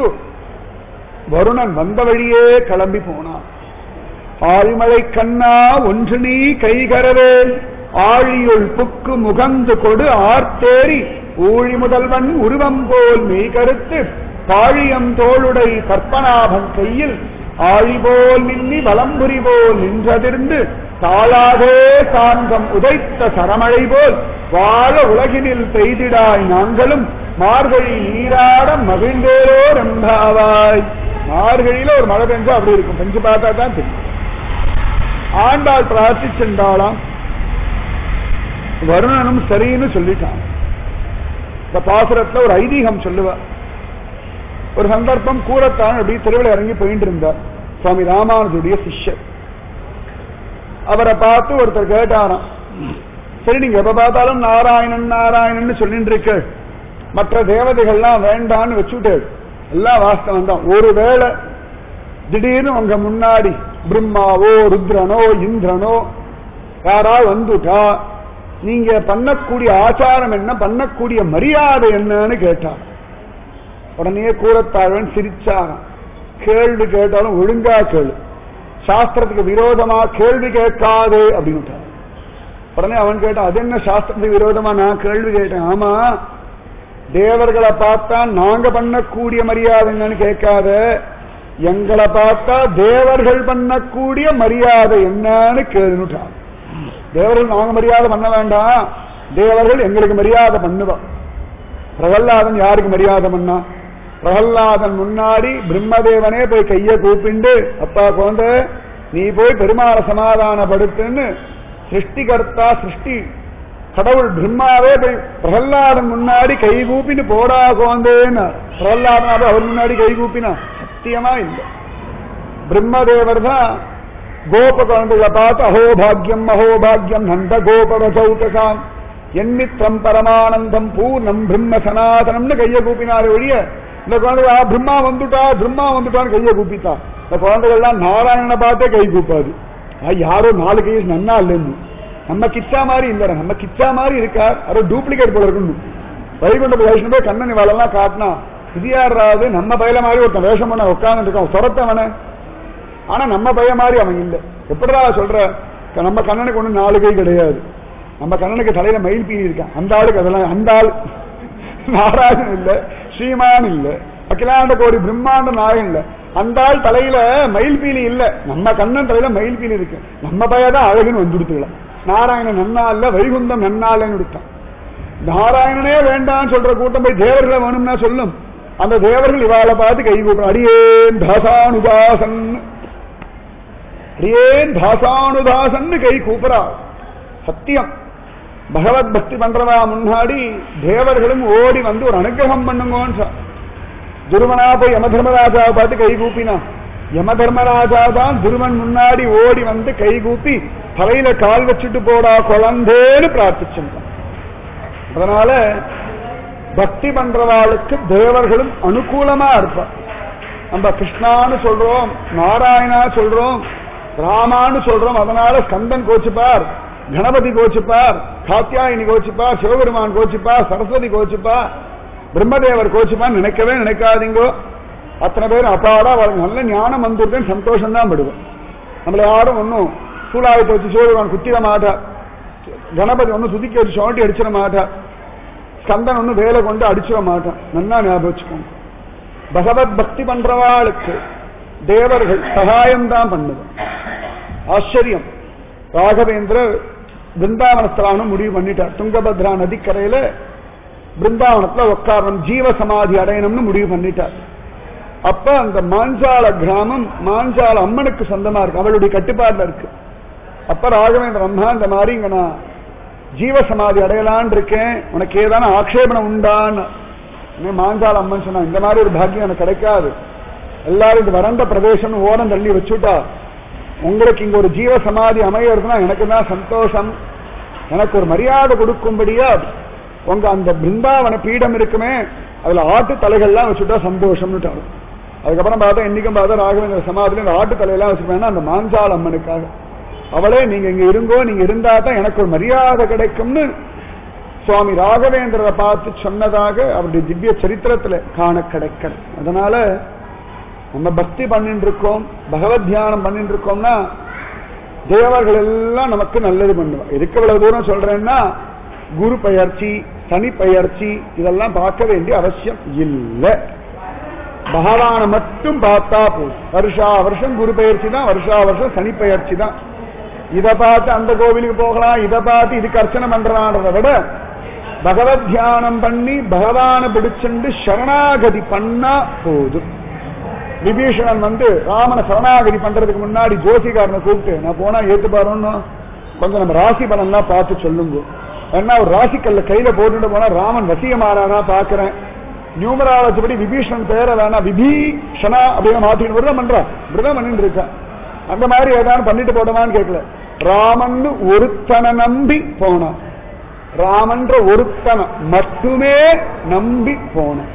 வருணன் வந்த வழியே கிளம்பி போனான் ஆழ்மழை கண்ணா ஒன்று நீ கைகரவேல் ஆழியுள் புக்கு முகந்து கொடு ஆர்த்தேரி ஊழி முதல்வன் உருவம் போல் மெய் கருத்து பாழியம் தோளுடை கற்பனாபன் கையில் ஆழி போல் மின்னி வலம்புரி போல் நின்றதிர்ந்து தாளாதே சாந்தம் உதைத்த சரமழை போல் வாழ உலகினில் பெய்திடாய் நாங்களும் மார்கழி நீராட மகிழ்ந்தேரோ ரம்பாவாய் மார்கழியில ஒரு மழை பெஞ்சா அப்படி இருக்கும் பெஞ்சு பார்த்தா தான் தெரியும் ஆண்டாள் பிரார்த்திச்சென்றாளாம் வருணனும் சரின்னு சொல்லிட்டான் இந்த பாசுரத்துல ஒரு ஐதீகம் சொல்லுவா ஒரு சந்தர்ப்பம் கூறத்தான் அப்படி திருவிழா இறங்கி போயிட்டு இருந்தார் சுவாமி ராமானுஜுடைய சிஷ்யர் அவரை பார்த்து ஒருத்தர் கேட்டாராம் சரி நீங்க எப்ப பார்த்தாலும் நாராயணன் நாராயணன் சொல்லிட்டு இருக்க மற்ற தேவதைகள்லாம் வேண்டான்னு வச்சுட்டு எல்லாம் வாஸ்தவம் தான் ஒருவேளை திடீர்னு உங்க முன்னாடி பிரம்மாவோ ருத்ரனோ இந்திரனோ யாரா வந்துட்டா நீங்க பண்ணக்கூடிய ஆச்சாரம் என்ன பண்ணக்கூடிய மரியாதை என்னன்னு கேட்டார் உடனே கூறத்தாழ்வன் சிரிச்சாராம் கேள்வி கேட்டாலும் ஒழுங்கா கேளு சாஸ்திரத்துக்கு விரோதமா கேள்வி கேட்காது அப்படின்னு உடனே அவன் கேட்டான் அது என்ன சாஸ்திரத்துக்கு விரோதமா நான் கேள்வி கேட்டேன் ஆமா தேவர்களை பார்த்தா நாங்க பண்ணக்கூடிய மரியாதை என்னன்னு கேட்காத எங்களை பார்த்தா தேவர்கள் பண்ணக்கூடிய மரியாதை என்னன்னு கேளுட்டான் தேவர்கள் நாங்க மரியாதை பண்ண வேண்டாம் தேவர்கள் எங்களுக்கு மரியாதை பண்ணுவோம் பிரகல்லாதன் யாருக்கு மரியாதை பண்ணா பிரகல்லாதன் முன்னாடி பிரம்மதேவனே போய் கைய கூப்பிண்டு அப்பா குழந்தை நீ போய் பெருமாளை சமாதானப்படுத்துன்னு சிருஷ்டிகர்த்தா சிருஷ்டி கடவுள் பிரம்மாவே போய் பிரகல்லாதன் முன்னாடி கை கூப்பின்னு போடா குழந்தேன்னு பிரகல்லாதனாவே அவர் முன்னாடி கை கூப்பினா சத்தியமா இல்லை பிரம்மதேவர் தான் கோப குழந்தைகளை பார்த்து அஹோபாகியம் அஹோபாகியம் நந்த கோபவ சௌதகாம் எண்ணித்தம் பரமானந்தம் பூர்ணம் பிரம்ம சனாதனம்னு கையை கூப்பினாரு ஒழிய இந்த குழந்தைகள் ஆ, பிரம்மா வந்துட்டா பிரம்மா வந்துட்டான்னு கையை கூப்பிட்டா இந்த குழந்தைகள்லாம் நாராயணனை பார்த்தே கை கூப்பாது ஆ, யாரோ நாலு கை நன்னா இல்லைன்னு நம்ம கிச்சா மாதிரி இல்ல நம்ம கிச்சா மாதிரி இருக்கார் அது டூப்ளிகேட் போல இருக்கணும் வைகுண்ட வைஷ்ணவே கண்ணன் இவாளெல்லாம் காட்டினா இது யாராவது நம்ம பயில மாதிரி ஒருத்தன் வேஷம் பண்ண உட்கார்ந்து இருக்கான் சொரத்தவன ஆனா நம்ம பைய மாதிரி அவன் இல்ல எப்படிடா சொல்ற க- நம்ம கண்ணனுக்கு ஒண்ணு நாலு கை கிடையாது நம்ம கண்ணனுக்கு தலையில மயில் பீலி இருக்கான் அந்த ஆளுக்கு அதெல்லாம் அந்த ஆள் நாராயணன் இல்ல ஸ்ரீமான் இல்ல அகிலாண்ட கோடி பிரம்மாண்ட நாயகன் இல்ல அந்த ஆள் தலையில மயில் பீலி இல்ல நம்ம கண்ணன் தலையில மயில் பீலி இருக்கு நம்ம பையதான் அழகுன்னு வந்துடுத்துக்கலாம் நாராயணன் நன்னா இல்ல வைகுந்தம் நன்னா இல்லைன்னு விட்டான் நாராயணனே வேண்டாம்னு சொல்ற கூட்டம் போய் தேவர்களை வேணும்னா சொல்லும் அந்த தேவர்கள் இவாளை பார்த்து கை கூப்பிடும் அடியேன் தாசானுதாசன் அடியேன் தாசானுதாசன் கை கூப்பிடா சத்தியம் பகவத் பக்தி பண்றதா முன்னாடி தேவர்களும் ஓடி வந்து ஒரு அனுகிரகம் பண்ணுங்கன்னு சொ- துருவனா போய் யம தர்மராஜாவை பார்த்து கை கூப்பினான் யம தர்மராஜா தான் துருவன் முன்னாடி ஓடி வந்து கை கூப்பி தலையில கால் வச்சுட்டு போடா குழந்தேன்னு பிரார்த்திச்சிருந்தான் அதனால பக்தி பண்றவாளுக்கு தேவர்களும் அனுகூலமா இருப்பா நம்ம கிருஷ்ணான்னு சொல்றோம் நாராயணா சொல்றோம் ராமான்னு சொல்றோம் அதனால ஸ்கந்தன் கோச்சுப்பார் கணபதி கோச்சுப்பார் காத்தியாயினி கோச்சுப்பார் சிவபெருமான் கோச்சுப்பார் சரஸ்வதி கோச்சுப்பார் பிரம்மதேவர் கோச்சுப்பான்னு நினைக்கவே நினைக்காதீங்கோ அத்தனை பேரும் அப்பாடா அவளுக்கு நல்ல ஞானம் வந்துருக்கேன் சந்தோஷம் தான் படுவோம் நம்மள யாரும் ஒன்றும் சூலாயத்தை வச்சு சிவபெருமான் குத்திட மாட்டார் கணபதி ஒன்றும் துதிக்க வச்சு சோண்டி அடிச்சிட மாட்டார் ஸ்கந்தன் ஒன்றும் வேலை கொண்டு அடிச்சிட மாட்டான் நல்லா ஞாபகம் வச்சுக்கோங்க பகவத் பக்தி பண்றவாளுக்கு தேவர்கள் சகாயம் தான் பண்ணுது ஆச்சரியம் ராகவேந்திரர் பிருந்தாவனஸ்தலானும் முடிவு பண்ணிட்டார் துங்கபத்ரா நதிக்கரையில பிருந்தாவனத்துல உட்காரணும் ஜீவ சமாதி அடையணும்னு முடிவு பண்ணிட்டார் அப்ப அந்த மாஞ்சால கிராமம் மாஞ்சால அம்மனுக்கு சொந்தமா இருக்கு அவளுடைய கட்டுப்பாடுல இருக்கு அப்ப ராகவேந்திர அம்மா இந்த மாதிரி இங்க நான் ஜீவ சமாதி அடையலான் இருக்கேன் உனக்கு ஏதான ஆக்ஷேபணம் உண்டான்னு உடனே மாஞ்சால அம்மன் சொன்னா இந்த மாதிரி ஒரு பாக்கியம் எனக்கு கிடைக்காது எல்லாரும் இது வறண்ட பிரதேசம் ஓரம் தள்ளி வச்சுட்டா உங்களுக்கு இங்க ஒரு ஜீவ சமாதி அமையறதுன்னா எனக்கு தான் சந்தோஷம் எனக்கு ஒரு மரியாதை கொடுக்கும்படியா உங்க அந்த பிருந்தாவன பீடம் இருக்குமே அதுல ஆட்டு தலைகள்லாம் வச்சுட்டா சந்தோஷம்னுட்டாரு அதுக்கப்புறம் பார்த்தா இன்னைக்கும் பார்த்தா ராகவேந்திர சமாதியில இந்த ஆட்டு தலையெல்லாம் வச்சிருப்பேன்னா அந்த மாஞ்சால அம்மனுக்காக அவளே நீங்க இங்க இருங்கோ நீங்க இருந்தா தான் எனக்கு ஒரு மரியாதை கிடைக்கும்னு சுவாமி ராகவேந்திரரை பார்த்து சொன்னதாக அவருடைய திவ்ய சரித்திரத்துல காண கிடைக்கிறது அதனால நம்ம பக்தி பண்ணிட்டு இருக்கோம் பகவத் தியானம் பண்ணிட்டு இருக்கோம்னா தேவர்கள் எல்லாம் நமக்கு நல்லது பண்ணுவா எதுக்கு இவ்வளவு தூரம் சொல்றேன்னா குரு பயிற்சி சனி பயிற்சி இதெல்லாம் பார்க்க வேண்டிய அவசியம் இல்லை பகவானை மட்டும் பார்த்தா போதும் வருஷா வருஷம் குரு பயிற்சி தான் வருஷா வருஷம் சனி பயிற்சி தான் இதை பார்த்து அந்த கோவிலுக்கு போகலாம் இதை பார்த்து இதுக்கு அர்ச்சனை பண்றான்றதை விட பகவத் தியானம் பண்ணி பகவானை பிடிச்சுண்டு சரணாகதி பண்ணா போதும் விபீஷணன் வந்து ராமனை சரணாகதி பண்றதுக்கு முன்னாடி ஜோசிகாரனை கூப்பிட்டு நான் போனா ஏத்து பாருன்னு கொஞ்சம் நம்ம ராசி பலன்லாம் பார்த்து சொல்லுங்க ஏன்னா ஒரு ராசிக்கல்ல கையில போட்டுட்டு போனா ராமன் வசியமாறானா பாக்குறேன் நியூமராலஜிபடி விபீஷணன் பேரை வேணா விபீஷணா அப்படின்னு மாத்திட்டு விரதம் பண்றான் விரதம் பண்ணிட்டு இருக்கான் அந்த மாதிரி ஏதாவது பண்ணிட்டு போட்டோமான்னு கேட்கல ராமன் ஒருத்தனை நம்பி போனான் ராமன்ற ஒருத்தனை மட்டுமே நம்பி போனான்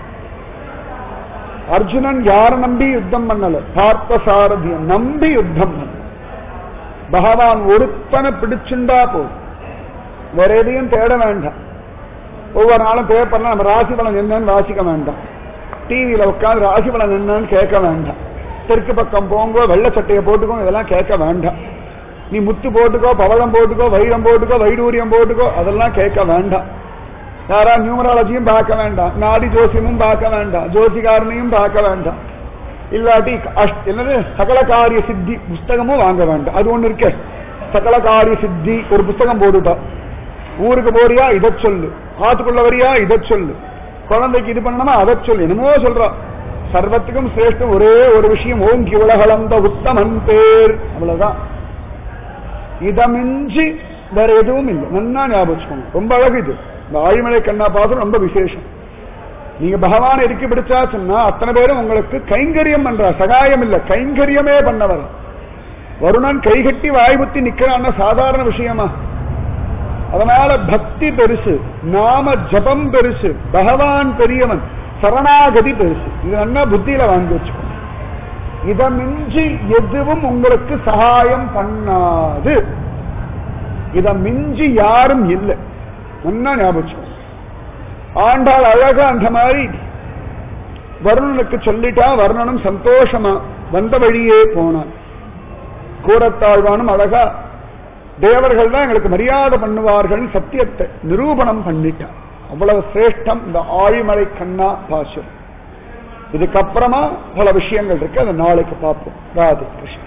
அர்ஜுனன் யார நம்பி யுத்தம் பண்ணல பார்த்த சாரதிய நம்பி யுத்தம் பண்ண பகவான் ஒருத்தனை பிடிச்சுண்டா போதும் வேற எதையும் தேட வேண்டாம் ஒவ்வொரு நாளும் பேப்பர்ல நம்ம ராசி பலன் என்னன்னு வாசிக்க வேண்டாம் டிவியில உட்காந்து ராசி பலன் என்னன்னு கேட்க வேண்டாம் தெற்கு பக்கம் போங்கோ வெள்ளை சட்டையை போட்டுக்கோ இதெல்லாம் கேட்க வேண்டாம் நீ முத்து போட்டுக்கோ பவளம் போட்டுக்கோ வைரம் போட்டுக்கோ வைடூரியம் போட்டுக்கோ அதெல்லாம் கேட்க வேண்டாம் யாரா நியூமராலஜியும் பார்க்க வேண்டாம் நாடி ஜோசியமும் பார்க்க வேண்டாம் ஜோசிகாரனையும் பார்க்க வேண்டாம் இல்லாட்டி அஷ்ட- என்னது சகல காரிய சித்தி புஸ்தகமும் வாங்க வேண்டாம் அது ஒண்ணு இருக்கே சகல காரிய சித்தி ஒரு புஸ்தகம் போட்டுட்டா ஊருக்கு போறியா இதை சொல்லு ஆத்துக்குள்ள வரியா இதை சொல்லு குழந்தைக்கு இது பண்ணணுமா அதை சொல்லு என்னமோ சொல்றா சர்வத்துக்கும் சிரேஷ்டம் ஒரே ஒரு விஷயம் ஓங்கி உலகளந்த உத்தமன் பேர் அவ்வளவுதான் இதமின்றி வேற எதுவும் இல்லை நன்னா ஞாபகம் வச்சுக்கோங்க ரொம்ப அழகு இது இந்த ஆழிமலை கண்ணா பாசம் ரொம்ப விசேஷம் நீங்க பகவானை இறுக்கி பிடிச்சாச்சுன்னா அத்தனை பேரும் உங்களுக்கு கைங்கரியம் பண்றா சகாயம் இல்ல கைங்கரியமே பண்ணவர் வருணன் கைகட்டி வாய்புத்தி நிக்கிறான்னா சாதாரண விஷயமா அதனால பக்தி பெருசு நாம ஜபம் பெருசு பகவான் பெரியவன் சரணாகதி பெருசு இது என்ன புத்தியில வாங்கி வச்சுக்கோ இத மிஞ்சி எதுவும் உங்களுக்கு சகாயம் பண்ணாது இத மிஞ்சி யாரும் இல்லை நல்லா ஞாபகம் வச்சுக்கோ. ஆண்டாள் அழகா அந்த மாதிரி வருணனுக்கு சொல்லிட்டா வருணனும் சந்தோஷமா வந்த வழியே போனான் கூரத்தாழ்வானும் அழகா தேவர்கள் தான் எங்களுக்கு மரியாதை பண்ணுவார்கள் சத்தியத்தை நிரூபணம் பண்ணிட்டான் அவ்வளவு சிரேஷ்டம் இந்த ஆழிமலை கண்ணா பாசுரம் இதுக்கப்புறமா பல விஷயங்கள் இருக்கு அதை நாளைக்கு பார்ப்போம் ராதே கிருஷ்ணா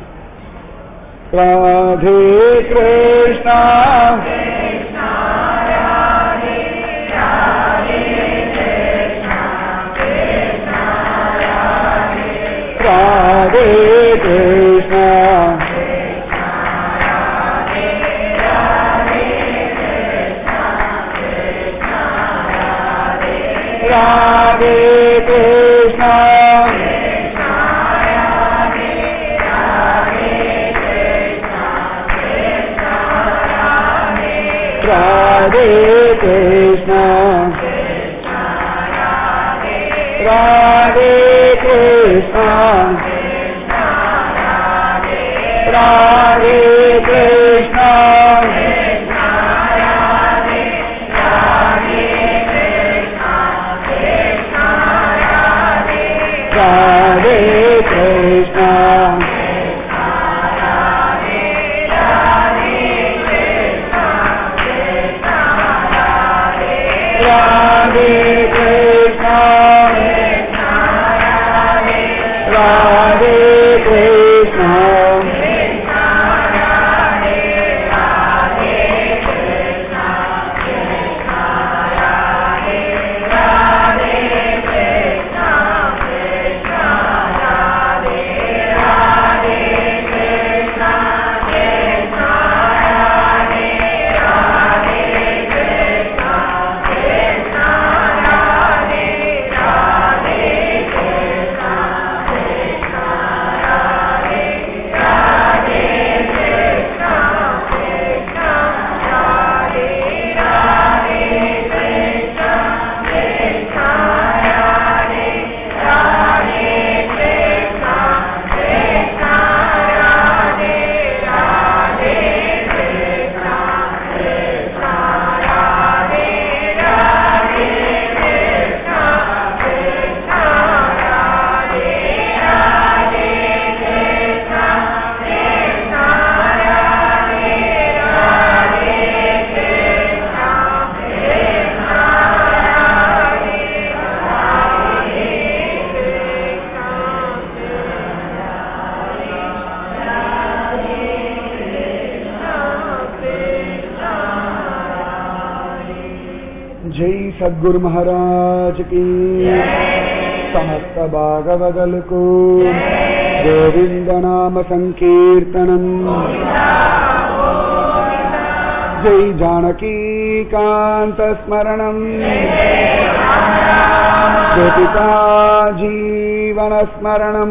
ராதே கிருஷ்ணா ராதே கிருஷ்ணா ராதே கிருஷ்ணா ராதே கிருஷ்ணா ராதே கிருஷ்ணா ராதே கிருஷ்ணா ராதே கிருஷ்ணா ராதே கிருஷ்ணா ராதே கிருஷ்ணா జై సద్గురు మహారాజ్ కి సమస్త భాగవదలకు గోవింద నామ సంకీర్తనం జై జానకీ కాంత స్మరణం గోపికా జీవన స్మరణం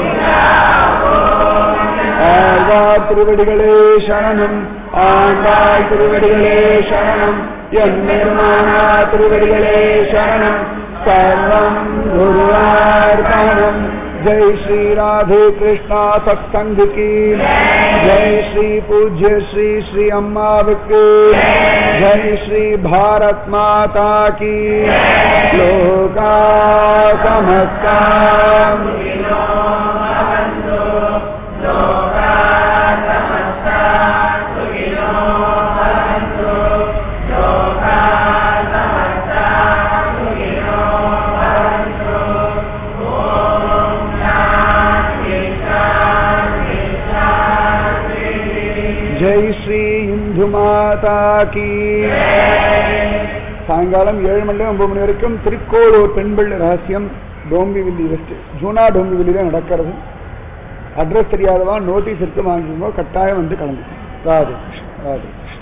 ஆழ்வார் திருவடிகளே சரணம் ஆண்டாள் திருவடிகளே சரணம் என் நிர்மாணா திருவடிகளே சரணம் சர்வம் குருவார்ப்பணம் ஜெய் ஸ்ரீ ராதே கிருஷ்ணா சத்சங்க கி ஜெய் ஸ்ரீ பூஜ்ய ஸ்ரீ ஸ்ரீ அம்மாவுக்கு ஜெய் ஸ்ரீ பாரத் மாதா கி லோகா சமஸ்தா ஜெய் ஸ்ரீ இந்து மாதா கி சாயங்காலம் ஏழு மணி ஒன்பது மணி வரைக்கும் திருக்கோளூர் பெண்பிள்ளை ரகசியம் டோம்பிவில்லி வெஸ்ட் ஜூனா டோம்பிவில்லியில நடக்கிறது அட்ரஸ் தெரியாதவா நோட்டீஸ் எடுத்து வாங்கிக்கோ கட்டாயம் வந்து கலந்து ராதே கிருஷ்ணா, ராதே கிருஷ்ணா.